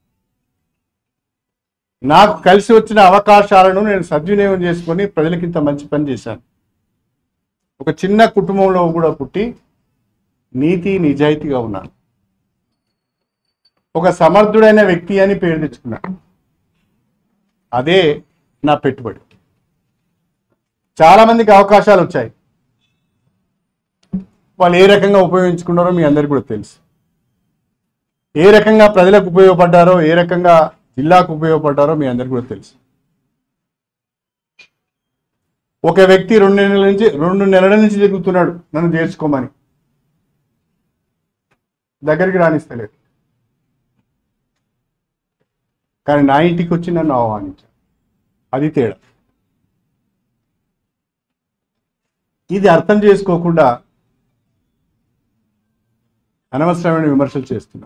నాకు కలిసి వచ్చిన అవకాశాలను నేను సద్వినియోగం చేసుకొని ప్రజలకి ఇంత మంచి పని చేశాను ఒక చిన్న కుటుంబంలో కూడా పుట్టి నీతి నిజాయితీగా ఉన్నాను ఒక సమర్థుడైన వ్యక్తి అని పేరు తెచ్చుకున్నాను అదే నా పెట్టుబడి చాలా మందికి అవకాశాలు వచ్చాయి వాళ్ళు ఏ రకంగా ఉపయోగించుకున్నారో మీ అందరికీ కూడా తెలుసు ఏ రకంగా ప్రజలకు ఉపయోగపడ్డారో ఏ రకంగా జిల్లాకు ఉపయోగపడ్డారో మీ అందరికీ కూడా తెలుసు ఒక వ్యక్తి రెండు నెలల నుంచి రెండు నెలల నుంచి తిరుగుతున్నాడు నన్ను చేర్చుకోమని దగ్గరికి రాణిస్తలేదు కానీ నా ఇంటికి వచ్చి నన్ను ఆహ్వానించాడు అది తేడా ఇది అర్థం చేసుకోకుండా అనవసరమైన విమర్శలు చేస్తున్నా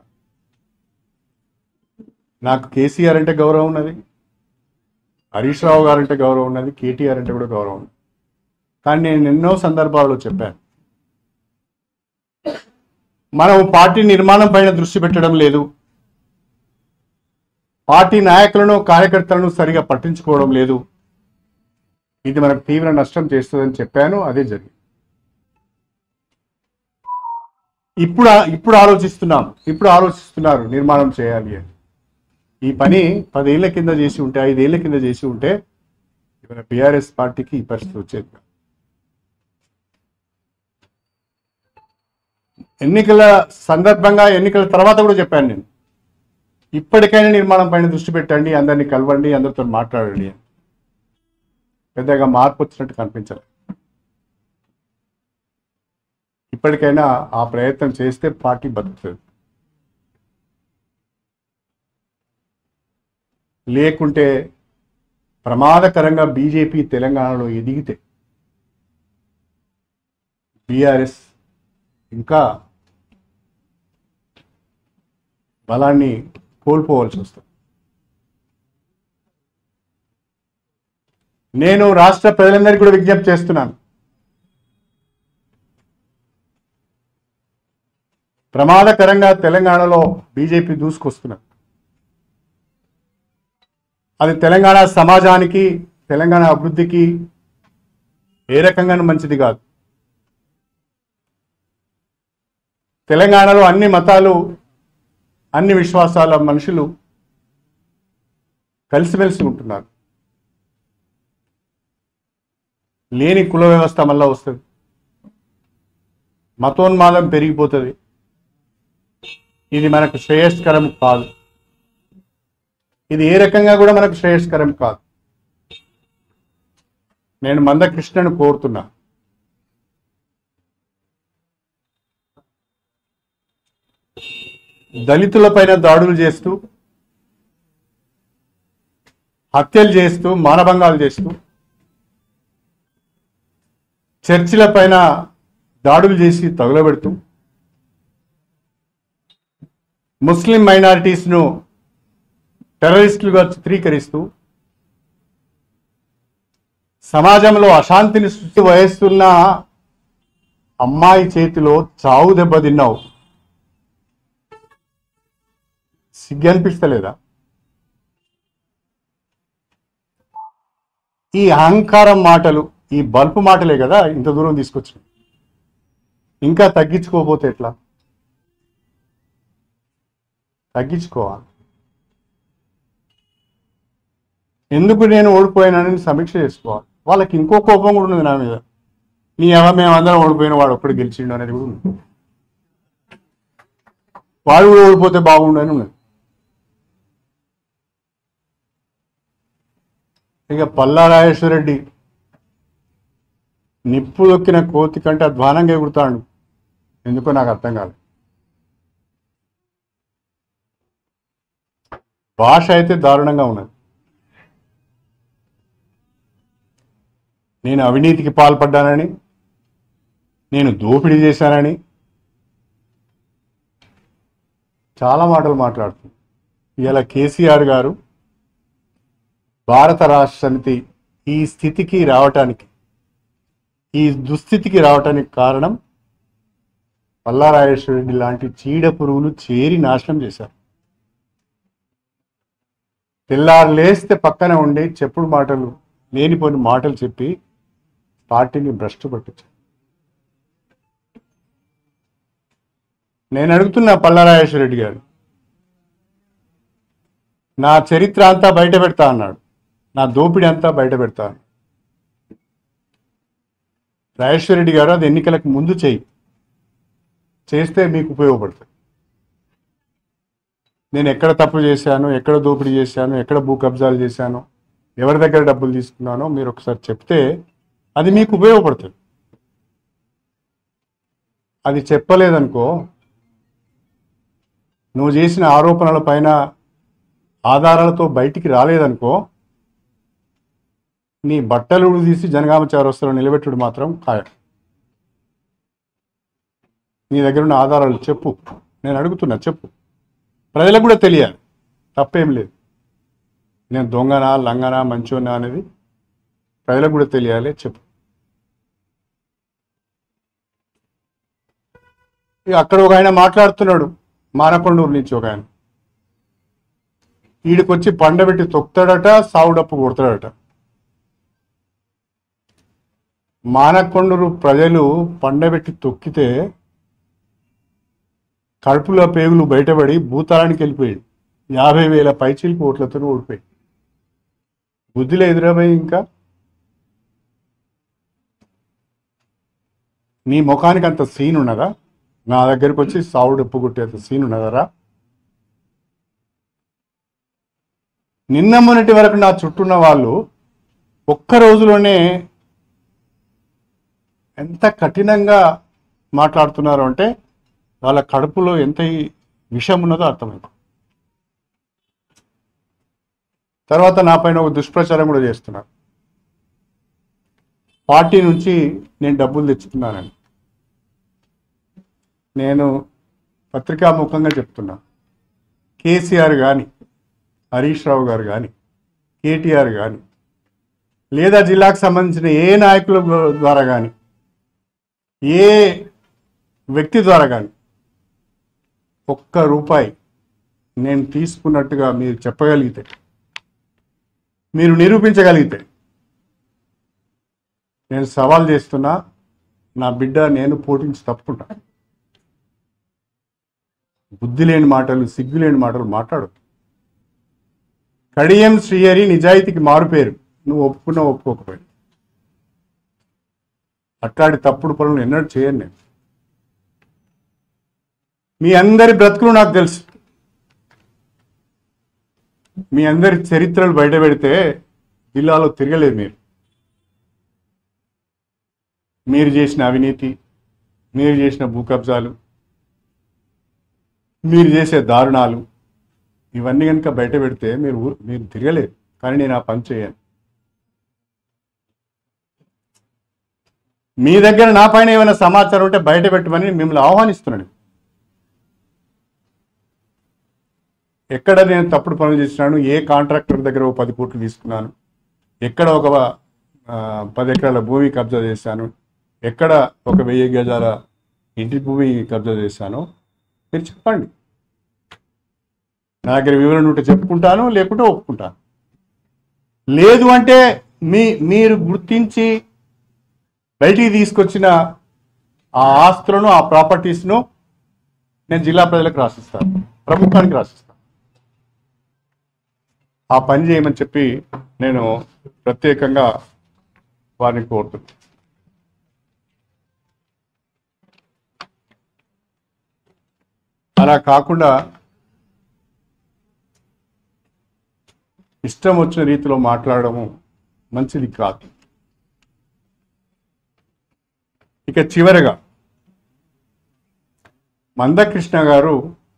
నాకు కేసీఆర్ అంటే గౌరవం ఉన్నది హరీష్ రావు గారు అంటే గౌరవం ఉన్నది కేటీఆర్ అంటే కూడా గౌరవం ఉంది కానీ నేను ఎన్నో సందర్భాల్లో చెప్పాను మనం పార్టీ నిర్మాణం పైన దృష్టి పెట్టడం లేదు పార్టీ నాయకులను కార్యకర్తలను సరిగా పట్టించుకోవడం లేదు ఇది మనకు తీవ్ర నష్టం చేస్తుందని చెప్పాను అదే జరిగింది ఇప్పుడు ఇప్పుడు ఆలోచిస్తున్నాం ఇప్పుడు ఆలోచిస్తున్నారు నిర్మాణం చేయాలి అని ఈ పని పదేళ్ల కింద చేసి ఉంటే ఐదేళ్ల కింద చేసి ఉంటే ఇవాళ బీఆర్ఎస్ పార్టీకి ఈ పరిస్థితి వచ్చేది కాదు. ఎన్నికల సందర్భంగా ఎన్నికల తర్వాత కూడా చెప్పాను నేను ఇప్పటికైనా నిర్మాణం పైన దృష్టి పెట్టండి అందరినీ కలవండి అందరితో మాట్లాడండి అని పెద్దగా మార్పు వచ్చినట్టు కనిపించలేదు ఇప్పటికైనా ఆ ప్రయత్నం చేస్తే పార్టీ బతుకుతుంది లేకుంటే ప్రమాదకరంగా బీజేపీ తెలంగాణలో ఎదిగితే బీఆర్ఎస్ ఇంకా బలాన్ని కోల్పోవాల్సి వస్తుంది నేను రాష్ట్ర ప్రజలందరికీ కూడా విజ్ఞప్తి చేస్తున్నాను ప్రమాదకరంగా తెలంగాణలో బీజేపీ దూసుకొస్తున్నది అది తెలంగాణ సమాజానికి తెలంగాణ అభివృద్ధికి ఏ రకంగానూ మంచిది కాదు తెలంగాణలో అన్ని మతాలు అన్ని విశ్వాసాల మనుషులు కలిసిమెలిసి ఉంటున్నారు లేని కుల వ్యవస్థ మళ్ళా వస్తుంది మతోన్మాదం పెరిగిపోతుంది ఇది మనకు శ్రేయస్కరం కాదు ఇది ఏ రకంగా కూడా మనకు శ్రేయస్కరం కాదు నేను మందకృష్ణను కోరుతున్నా దళితులపైన దాడులు చేస్తూ హత్యలు చేస్తూ మానభంగాలు చేస్తూ చర్చిల పైన దాడులు చేసి తగులబెడుతూ ముస్లిం మైనారిటీస్ను టెర్రరిస్టులుగా చిత్రీకరిస్తూ సమాజంలో అశాంతిని సృష్టి వహిస్తున్న అమ్మాయి చేతిలో చావు దెబ్బ తిన్నావు సిగ్గు అనిపిస్తలేదా ఈ అహంకారం మాటలు ఈ బల్పు మాటలే కదా ఇంత దూరం తీసుకొచ్చింది ఇంకా తగ్గించుకోకపోతే ఎట్లా తగ్గించుకోవాలి ఎందుకు నేను ఓడిపోయానని సమీక్ష చేసుకోవాలి వాళ్ళకి ఇంకో కోపం కూడా ఉంది నా మీద నీ ఎవ మేమందరం ఓడిపోయిన వాడు ఒక్కడు గెలిచిండు అనేది కూడా ఉంది వాడు కూడా ఓడిపోతే బాగుండు అని ఉన్నది ఇక పల్లా రాజేశ్వరరెడ్డి నిప్పు దొక్కిన కోతి కంటే అధ్వానంగా ఎగురుతాడు ఎందుకో నాకు అర్థం కాదు భాష అయితే దారుణంగా ఉన్నది నేను అవినీతికి పాల్పడ్డానని నేను దోపిడీ చేశానని చాలా మాటలు మాట్లాడుతుంది ఇలా కేసీఆర్ గారు భారత రాష్ట్ర సమితి ఈ స్థితికి రావటానికి ఈ దుస్థితికి రావటానికి కారణం పల్లారాజేశ్వరరెడ్డి లాంటి చీడ పురుగులు చేరి నాశనం చేశారు తెల్లారు లేస్తే పక్కన ఉండి చెప్పుడు మాటలు లేనిపోని మాటలు చెప్పి పార్టీని భ్రష్టు పట్టించారు నేను అడుగుతున్నా పల్లారాజేశ్వరరెడ్డి గారు నా చరిత్ర అంతా బయట పెడతా అన్నాడు నా దోపిడీ అంతా బయట పెడతా అన్నాడు. రాజేశ్వరరెడ్డి గారు అది ఎన్నికలకు ముందు చేయి చేస్తే మీకు ఉపయోగపడుతుంది నేను ఎక్కడ తప్పు చేశాను ఎక్కడ దోపిడీ చేశాను ఎక్కడ భూ కబ్జాలు చేశాను ఎవరి దగ్గర డబ్బులు తీసుకున్నానో మీరు ఒకసారి చెప్తే అది మీకు ఉపయోగపడుతుంది అది చెప్పలేదనుకో నువ్వు చేసిన ఆరోపణల పైన ఆధారాలతో బయటికి రాలేదనుకో నీ బట్టలు తీసి జనగామ చౌరస్తలో నిలబెట్టుడు మాత్రం ఖాయం నీ దగ్గర ఉన్న ఆధారాలు చెప్పు నేను అడుగుతున్నా చెప్పు ప్రజలకు కూడా తెలియాలి తప్పేం లేదు నేను దొంగనా లంగనా మంచోనా అనేది ప్రజలకు కూడా తెలియాలి చెప్పు ఇక అక్కడ ఒక ఆయన మాట్లాడుతున్నాడు మానకొండూరు నుంచి ఒక ఆయన వీడికొచ్చి పండబెట్టి తొక్కుతాడట సావుడప్పు కొడతాడట మానకొండూరు ప్రజలు పండబెట్టి తొక్కితే కడుపులో పేగులు బయటపడి భూతాళానికి వెళ్ళిపోయాడు యాభై వేల పైచీలకు ఓట్లతో ఓడిపోయాడు బుద్ధిలో ఎదురపోయి ఇంకా నీ ముఖానికి అంత సీన్ ఉన్నదా నా దగ్గరికి వచ్చి సావుడు ఉప్పు కొట్టేంత సీన్ ఉన్నదరా నిన్న మొన్నటి వరకు నా చుట్టూన్న వాళ్ళు ఒక్క రోజులోనే ఎంత కఠినంగా మాట్లాడుతున్నారు అంటే వాళ్ళ కడుపులో ఎంత ఈ విషం ఉన్నదో అర్థమైంది తర్వాత నా పైన ఒక దుష్ప్రచారం కూడా చేస్తున్నారు పార్టీ నుంచి నేను డబ్బులు తెచ్చుకున్నానని నేను పత్రికాముఖంగా చెప్తున్నా కేసీఆర్ కానీ హరీష్ రావు గారు కానీ కేటీఆర్ కానీ లేదా జిల్లాకు సంబంధించిన ఏ నాయకుల ద్వారా కానీ ఏ వ్యక్తి ద్వారా కానీ ఒక్క రూపాయి నేను తీసుకున్నట్టుగా మీరు చెప్పగలిగితే మీరు నిరూపించగలిగితే నేను సవాల్ చేస్తున్నా నా బిడ్డ నేను పోటించి తప్పుకుంటా బుద్ధి లేని మాటలు సిగ్గు లేని మాటలు మాట్లాడు కడియం శ్రీహరి నిజాయితీకి మారుపేరు నువ్వు ఒప్పుకున్నా ఒప్పుకోకపోయినా అట్లాంటి తప్పుడు పనులు ఎన్నడూ చేయను నేను మీ అందరి బ్రతుకులు నాకు తెలుసు మీ అందరి చరిత్రలు బయట పెడితే జిల్లాలో తిరగలేదు మీరు మీరు చేసిన అవినీతి మీరు చేసిన భూ కబ్జాలు మీరు చేసే దారుణాలు ఇవన్నీ కనుక బయట పెడితే మీరు ఊ- మీరు తిరగలేదు కానీ నేను ఆ పని చేయను మీ దగ్గర నా పైన ఏమైనా సమాచారం ఉంటే బయట పెట్టమని మిమ్మల్ని ఆహ్వానిస్తున్నాను ఎక్కడ నేను తప్పుడు పనులు చేసినాను ఏ కాంట్రాక్టర్ దగ్గర ఒక పది కోట్లు తీసుకున్నాను ఎక్కడ ఒక ఆ, పది ఎకరాల భూమి కబ్జా చేశాను ఎక్కడ ఒక వెయ్యి గజాల ఇంటి భూమి కబ్జా చేశానో మీరు చెప్పండి నా దగ్గర వివరణ ఉంటే చెప్పుకుంటాను లేకుంటే ఒప్పుకుంటాను లేదు అంటే మీ మీరు గుర్తించి బయటికి తీసుకొచ్చిన ఆ ఆస్తులను ఆ ప్రాపర్టీస్ను నేను జిల్లా ప్రజలకు రాసిస్తాను ప్రభుత్వానికి రాసిస్తాను ఆ పని చేయమని చెప్పి నేను ప్రత్యేకంగా వారిని కోరుతున్నాను అలా కాకుండా ఇష్టం వచ్చిన రీతిలో మాట్లాడడము మంచిది కాదు ఇక చివరగా మందకృష్ణ గారు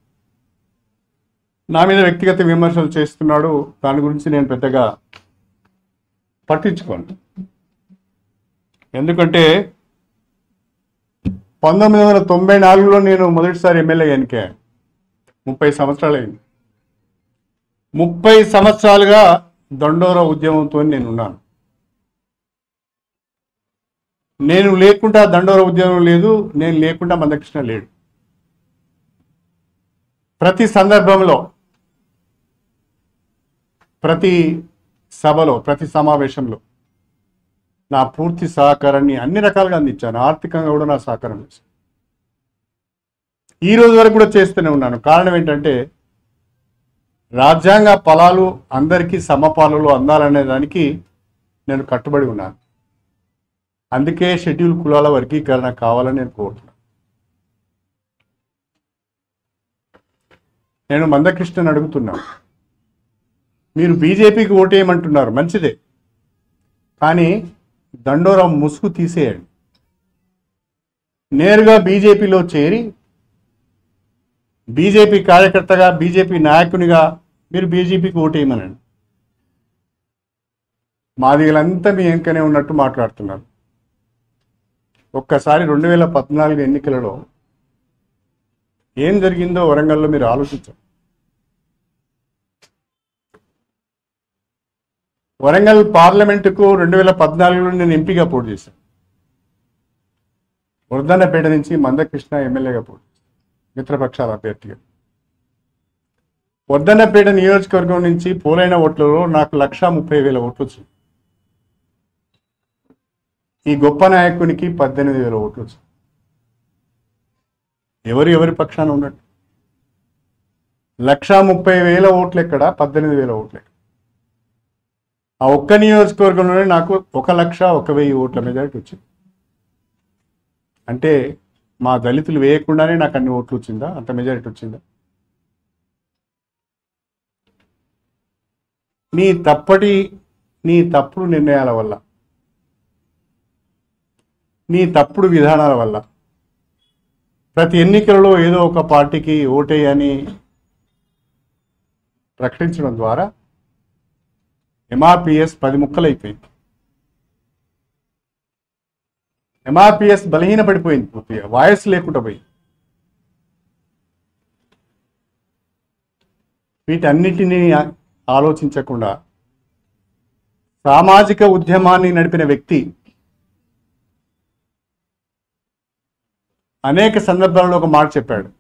నా మీద వ్యక్తిగత విమర్శలు చేస్తున్నాడు దాని గురించి నేను పెద్దగా పట్టించుకోను ఎందుకంటే పంతొమ్మిది వందల తొంభై నాలుగులో నేను మొదటిసారి ఎమ్మెల్యే ఎన్నికాను ముప్పై సంవత్సరాలు అయింది ముప్పై సంవత్సరాలుగా దండోర ఉద్యమంతో నేను ఉన్నాను నేను లేకుండా దండోర ఉద్యమం లేదు నేను లేకుండా మందకృష్ణ లేడు ప్రతి సందర్భంలో ప్రతి సభలో ప్రతి సమావేశంలో నా పూర్తి సహకారాన్ని అన్ని రకాలుగా అందించాను ఆర్థికంగా కూడా నా సహకారం చేశాను ఈ రోజు వరకు కూడా చేస్తూనే ఉన్నాను కారణం ఏంటంటే రాజ్యాంగ ఫలాలు అందరికీ సమపాలలో అందాలనే దానికి నేను కట్టుబడి ఉన్నాను అందుకే షెడ్యూల్ కులాల వర్గీకరణ కావాలని నేను కోరుతున్నాను నేను మందకృష్ణని అడుగుతున్నాను మీరు బీజేపీకి ఓటేయమంటున్నారు మంచిదే కానీ దండోరం ముసుగు తీసేయండి నేరుగా బీజేపీలో చేరి బీజేపీ కార్యకర్తగా బీజేపీ నాయకునిగా మీరు బీజేపీకి ఓటేయమనండి మాదిగలంతా మీ వెంకనే ఉన్నట్టు మాట్లాడుతున్నారు ఒక్కసారి రెండు వేల పద్నాలుగు ఎన్నికలలో ఏం జరిగిందో వరంగల్లో మీరు ఆలోచించండి వరంగల్ పార్లమెంటుకు రెండు వేల పద్నాలుగులో నేను ఎంపీగా పోటీ చేశాను వరదన్నపేట నుంచి మందకృష్ణ ఎమ్మెల్యేగా పోటీ చేశాను మిత్రపక్షాల అభ్యర్థిగా వద్దన్నపేట నియోజకవర్గం నుంచి పోలైన ఓట్లలో నాకు లక్ష ముప్పై వేల ఓట్లు వచ్చింది ఈ గొప్ప నాయకునికి పద్దెనిమిది వేల ఓట్లు వచ్చింది ఎవరు ఎవరి పక్షాన ఉన్నట్టు లక్ష ముప్పై వేల ఓట్లు ఎక్కడ పద్దెనిమిది వేల ఓట్లు ఎక్కడ ఆ ఒక్క నియోజకవర్గంలోనే నాకు ఒక లక్ష ఒక వెయ్యి ఓట్ల మెజారిటీ వచ్చింది అంటే మా దళితులు వేయకుండానే నాకు అన్ని ఓట్లు వచ్చిందా అంత మెజారిటీ వచ్చిందా నీ తప్పటి నీ తప్పుడు నిర్ణయాల వల్ల నీ తప్పుడు విధానాల వల్ల ప్రతి ఎన్నికలలో ఏదో ఒక పార్టీకి ఓటేయని ప్రకటించడం ద్వారా ఎంఆర్పిఎస్ పది ముక్కలైపోయింది ఎంఆర్పిఎస్ బలహీన పడిపోయింది పూర్తిగా వాయిస్ లేకుండా పోయింది వీటన్నిటినీ ఆలోచించకుండా సామాజిక ఉద్యమాన్ని నడిపిన వ్యక్తి అనేక సందర్భాల్లో ఒక మాట చెప్పాడు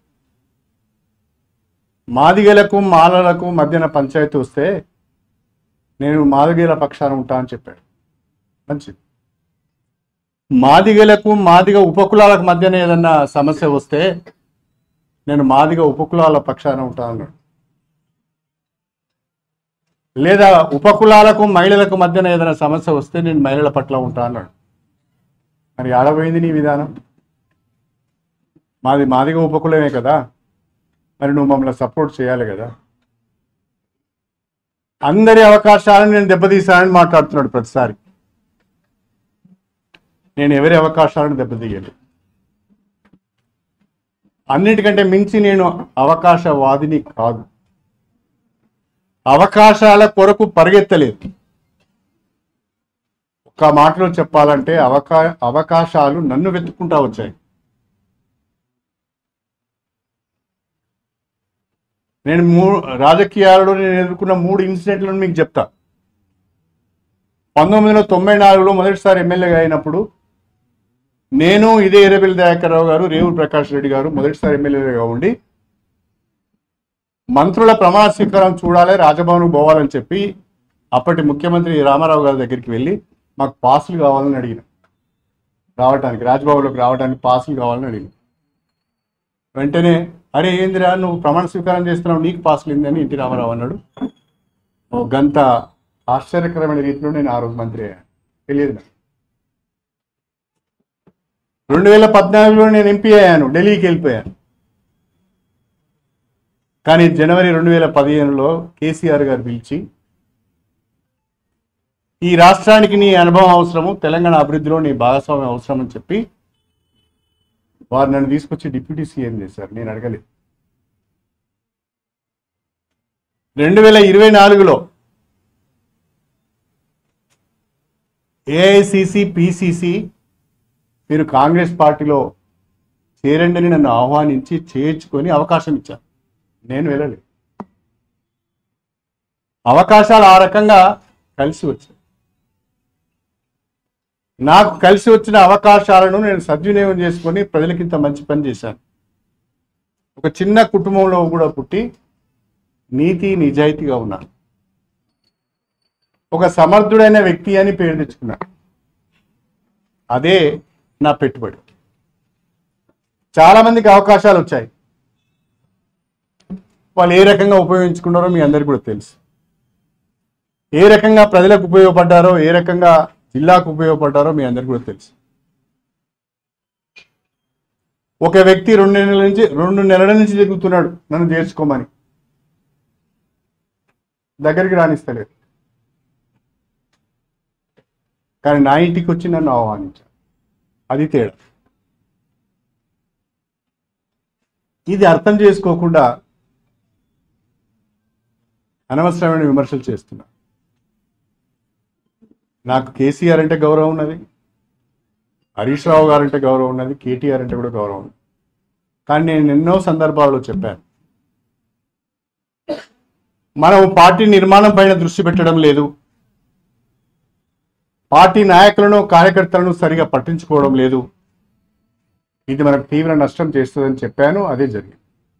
మాదిగలకు మాలలకు మధ్యన పంచాయతీ వస్తే నేను మాదిగల పక్షాన ఉంటా అని చెప్పాడు మంచిది మాదిగలకు మాదిగ ఉపకులాలకు మధ్యన ఏదన్నా సమస్య వస్తే నేను మాదిగ ఉపకులాల పక్షాన ఉంటా అన్నాడు లేదా ఉపకులాలకు మహిళలకు మధ్యన ఏదైనా సమస్య వస్తే నేను మహిళల పట్ల ఉంటా అన్నాడు మరి ఆడపోయింది నీ విధానం మాది మాదిగా ఉపకులమే కదా మరి నువ్వు మమ్మల్ని సపోర్ట్ చేయాలి కదా అందరి అవకాశాలను నేను దెబ్బతీశానని మాట్లాడుతున్నాడు ప్రతిసారి నేను ఎవరి అవకాశాలను దెబ్బతీయలేదు అన్నిటికంటే మించి నేను అవకాశవాదిని కాదు అవకాశాల కొరకు పరిగెత్తలేదు ఒక్క మాటలో చెప్పాలంటే అవకా అవకాశాలు నన్ను వెతుక్కుంటా వచ్చాయి నేను మూ రాజకీయాలలో నేను ఎదుర్కొన్న మూడు ఇన్సిడెంట్లను మీకు చెప్తా పంతొమ్మిది వందల తొంభై నాలుగులో మొదటిసారి ఎమ్మెల్యేగా అయినప్పుడు నేను ఇదే ఎర్రబెల్లి దయాకర్రావు గారు రేవు ప్రకాష్ రెడ్డి గారు మొదటిసారి ఎమ్మెల్యేగా ఉండి మంత్రుల ప్రమాణ స్వీకారం చూడాలి రాజభవన్కు పోవాలని చెప్పి అప్పటి ముఖ్యమంత్రి రామారావు గారి దగ్గరికి వెళ్ళి మాకు పాసులు కావాలని అడిగిన రావడానికి రాజ్భవన్లోకి రావడానికి పాసులు కావాలని అడిగిన వెంటనే అరే ఏందిరా నువ్వు ప్రమాణ స్వీకారం చేస్తున్నావు నీకు పాసులు ఏందని ఎన్టీ రామారావు అన్నాడు ఓ గంత ఆశ్చర్యకరమైన రీతిలో నేను ఆ రోజు మంత్రి అయ్యాను తెలియదు నాకు రెండు వేల పద్నాలుగులో నేను ఎంపీ అయ్యాను ఢిల్లీకి వెళ్ళిపోయాను కానీ జనవరి రెండు వేల పదిహేనులో కేసీఆర్ గారు పిలిచి ఈ రాష్ట్రానికి నీ అనుభవం అవసరము తెలంగాణ అభివృద్ధిలో నీ భాగస్వామ్యం అవసరం అని చెప్పి వారు నన్ను తీసుకొచ్చి డిప్యూటీ సీఎం చేశారు నేను అడగలేదు రెండు వేల ఇరవై నాలుగులో ఏఐసిసి పిసిసి మీరు కాంగ్రెస్ పార్టీలో చేరండి అని నన్ను ఆహ్వానించి చేర్చుకొని అవకాశం ఇచ్చారు నేను వెళ్ళలేదు అవకాశాలు ఆ రకంగా కలిసి వచ్చాయి నాకు కలిసి వచ్చిన అవకాశాలను నేను సద్వినియోగం చేసుకొని ప్రజలకి ఇంత మంచి పని చేశాను ఒక చిన్న కుటుంబంలో కూడా పుట్టి నీతి నిజాయితీగా ఉన్నాను ఒక సమర్థుడైన వ్యక్తి అని పేరు తెచ్చుకున్నాను అదే నా పెట్టుబడి చాలా మందికి అవకాశాలు వచ్చాయి వాళ్ళు ఏ రకంగా ఉపయోగించుకున్నారో మీ అందరికీ కూడా తెలుసు ఏ రకంగా ప్రజలకు ఉపయోగపడ్డారో ఏ రకంగా జిల్లాకు ఉపయోగపడ్డారో మీ అందరికీ కూడా తెలుసు ఒక వ్యక్తి రెండు నెలల నుంచి రెండు నెలల నుంచి తిరుగుతున్నాడు నన్ను చేర్చుకోమని దగ్గరికి రాణిస్తలేదు కానీ నా ఇంటికి వచ్చి నన్ను ఆహ్వానించాడు అది తేడా ఇది అర్థం చేసుకోకుండా అనవసరమైన విమర్శలు చేస్తున్నా నాకు కేసీఆర్ అంటే గౌరవం ఉన్నది హరీష్ రావు గారు అంటే గౌరవం ఉన్నది కేటీఆర్ అంటే కూడా గౌరవం ఉంది కానీ నేను ఎన్నో సందర్భాల్లో చెప్పాను మనం పార్టీ నిర్మాణం పైన దృష్టి పెట్టడం లేదు పార్టీ నాయకులను కార్యకర్తలను సరిగా పట్టించుకోవడం లేదు ఇది మనకు తీవ్ర నష్టం చేస్తుందని చెప్పాను అదే జరిగింది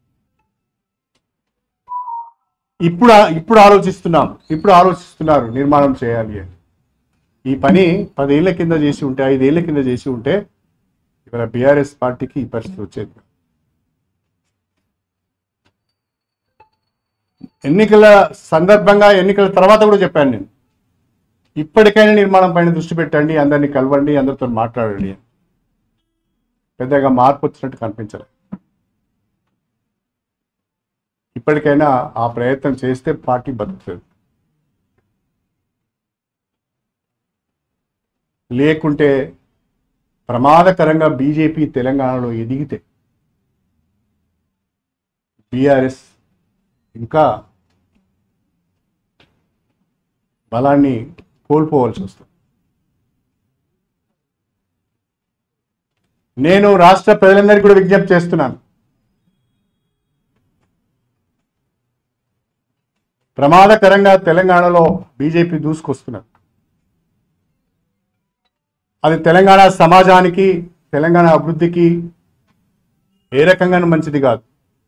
ఇప్పుడు ఇప్పుడు ఆలోచిస్తున్నాం ఇప్పుడు ఆలోచిస్తున్నారు నిర్మాణం చేయాలి అని ఈ పని పదేళ్ల కింద చేసి ఉంటే ఐదేళ్ల కింద చేసి ఉంటే ఇవాళ బీఆర్ఎస్ పార్టీకి ఈ పరిస్థితి వచ్చేది కాదు. ఎన్నికల సందర్భంగా ఎన్నికల తర్వాత కూడా చెప్పాను నేను ఇప్పటికైనా నిర్మాణం పైన దృష్టి పెట్టండి అందరినీ కలవండి అందరితో మాట్లాడండి అని. పెద్దగా మార్పు వచ్చినట్టు కనిపించలేదు ఇప్పటికైనా ఆ ప్రయత్నం చేస్తే పార్టీ బతుకుతుంది లేకుంటే ప్రమాదకరంగా బీజేపీ తెలంగాణలో ఎదిగితే బీఆర్ఎస్ ఇంకా బలాన్ని కోల్పోవాల్సి వస్తుంది నేను రాష్ట్ర ప్రజలందరికీ కూడా విజ్ఞప్తి చేస్తున్నాను ప్రమాదకరంగా తెలంగాణలో బీజేపీ దూసుకొస్తున్నారు అది తెలంగాణ సమాజానికి తెలంగాణ అభివృద్ధికి ఏ రకంగానూ మంచిది కాదు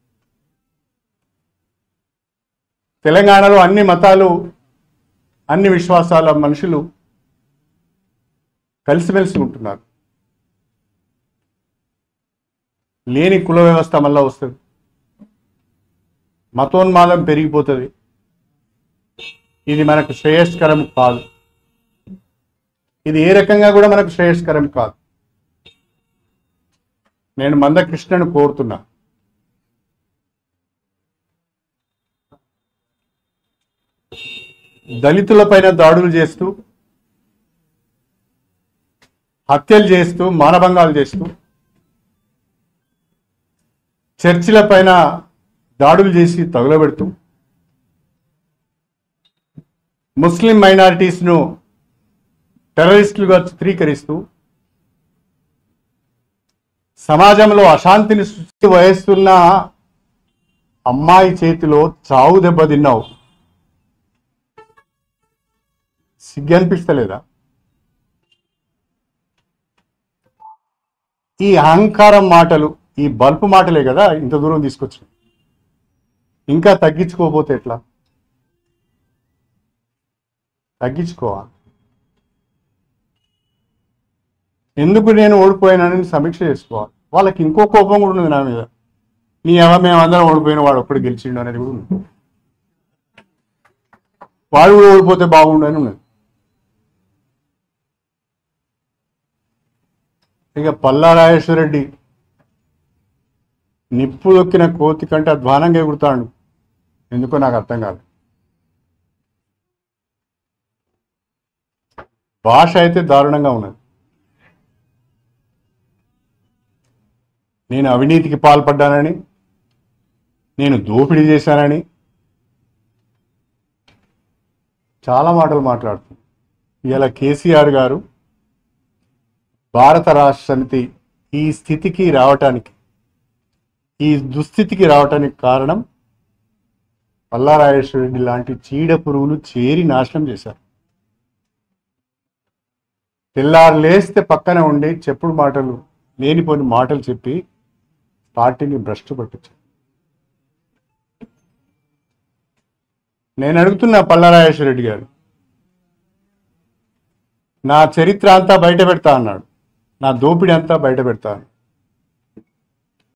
తెలంగాణలో అన్ని మతాలు అన్ని విశ్వాసాల మనుషులు కలిసిమెలిసి ఉంటున్నారు లేని కుల వ్యవస్థ మళ్ళా వస్తుంది మతోన్మాదం పెరిగిపోతుంది ఇది మనకు శ్రేయస్కరం కాదు ఇది ఏ రకంగా కూడా మనకు శ్రేయస్కరం కాదు నేను మందకృష్ణను కోరుతున్నా దళితులపైన దాడులు చేస్తూ హత్యలు చేస్తూ మానభంగాలు చేస్తూ చర్చిల పైన దాడులు చేసి తగులబెడుతూ ముస్లిం మైనారిటీస్ను టెర్రరిస్టులుగా చిత్రీకరిస్తూ సమాజంలో అశాంతిని సృష్టి వహిస్తున్న అమ్మాయి చేతిలో చావు దెబ్బ తిన్నావు సిగ్గు అనిపిస్తలేదా ఈ అహంకారం మాటలు ఈ బల్పు మాటలే కదా ఇంత దూరం తీసుకొచ్చాయి ఇంకా తగ్గించుకోకపోతే ఎట్లా తగ్గించుకోవాలి ఎందుకు నేను ఓడిపోయానని సమీక్ష చేసుకోవాలి వాళ్ళకి ఇంకో కోపం కూడా ఉంది నా మీద నీ ఎవ మేమందరం ఓడిపోయిన వాడు ఒక్కడు గెలిచిండు అనేది కూడా ఉంది వాడు కూడా ఓడిపోతే బాగుండు అని ఉన్నది ఇక పల్లా రాజేశ్వరరెడ్డి నిప్పు దొక్కిన కోతి కంటే అధ్వానంగా ఎగురుతాడు ఎందుకో నాకు అర్థం కాదు భాష అయితే దారుణంగా ఉన్నది నేను అవినీతికి పాల్పడ్డానని నేను దోపిడీ చేశానని చాలా మాటలు మాట్లాడుతుంది ఇలా కేసీఆర్ గారు భారత రాష్ట్ర సమితి ఈ స్థితికి రావటానికి ఈ దుస్థితికి రావటానికి కారణం పల్లారాజేశ్వరరెడ్డి లాంటి చీడ పురుగులు చేరి నాశనం చేశారు తెల్లారు లేస్తే పక్కన ఉండి చెప్పుడు మాటలు లేనిపోని మాటలు చెప్పి పార్టీని భ్రష్టు పట్టించారు నేను అడుగుతున్నా పల్లారాజేశ్వరరెడ్డి గారు నా చరిత్ర అంతా బయట పెడతా అన్నాడు నా దోపిడీ అంతా బయట పెడతా అన్నాడు.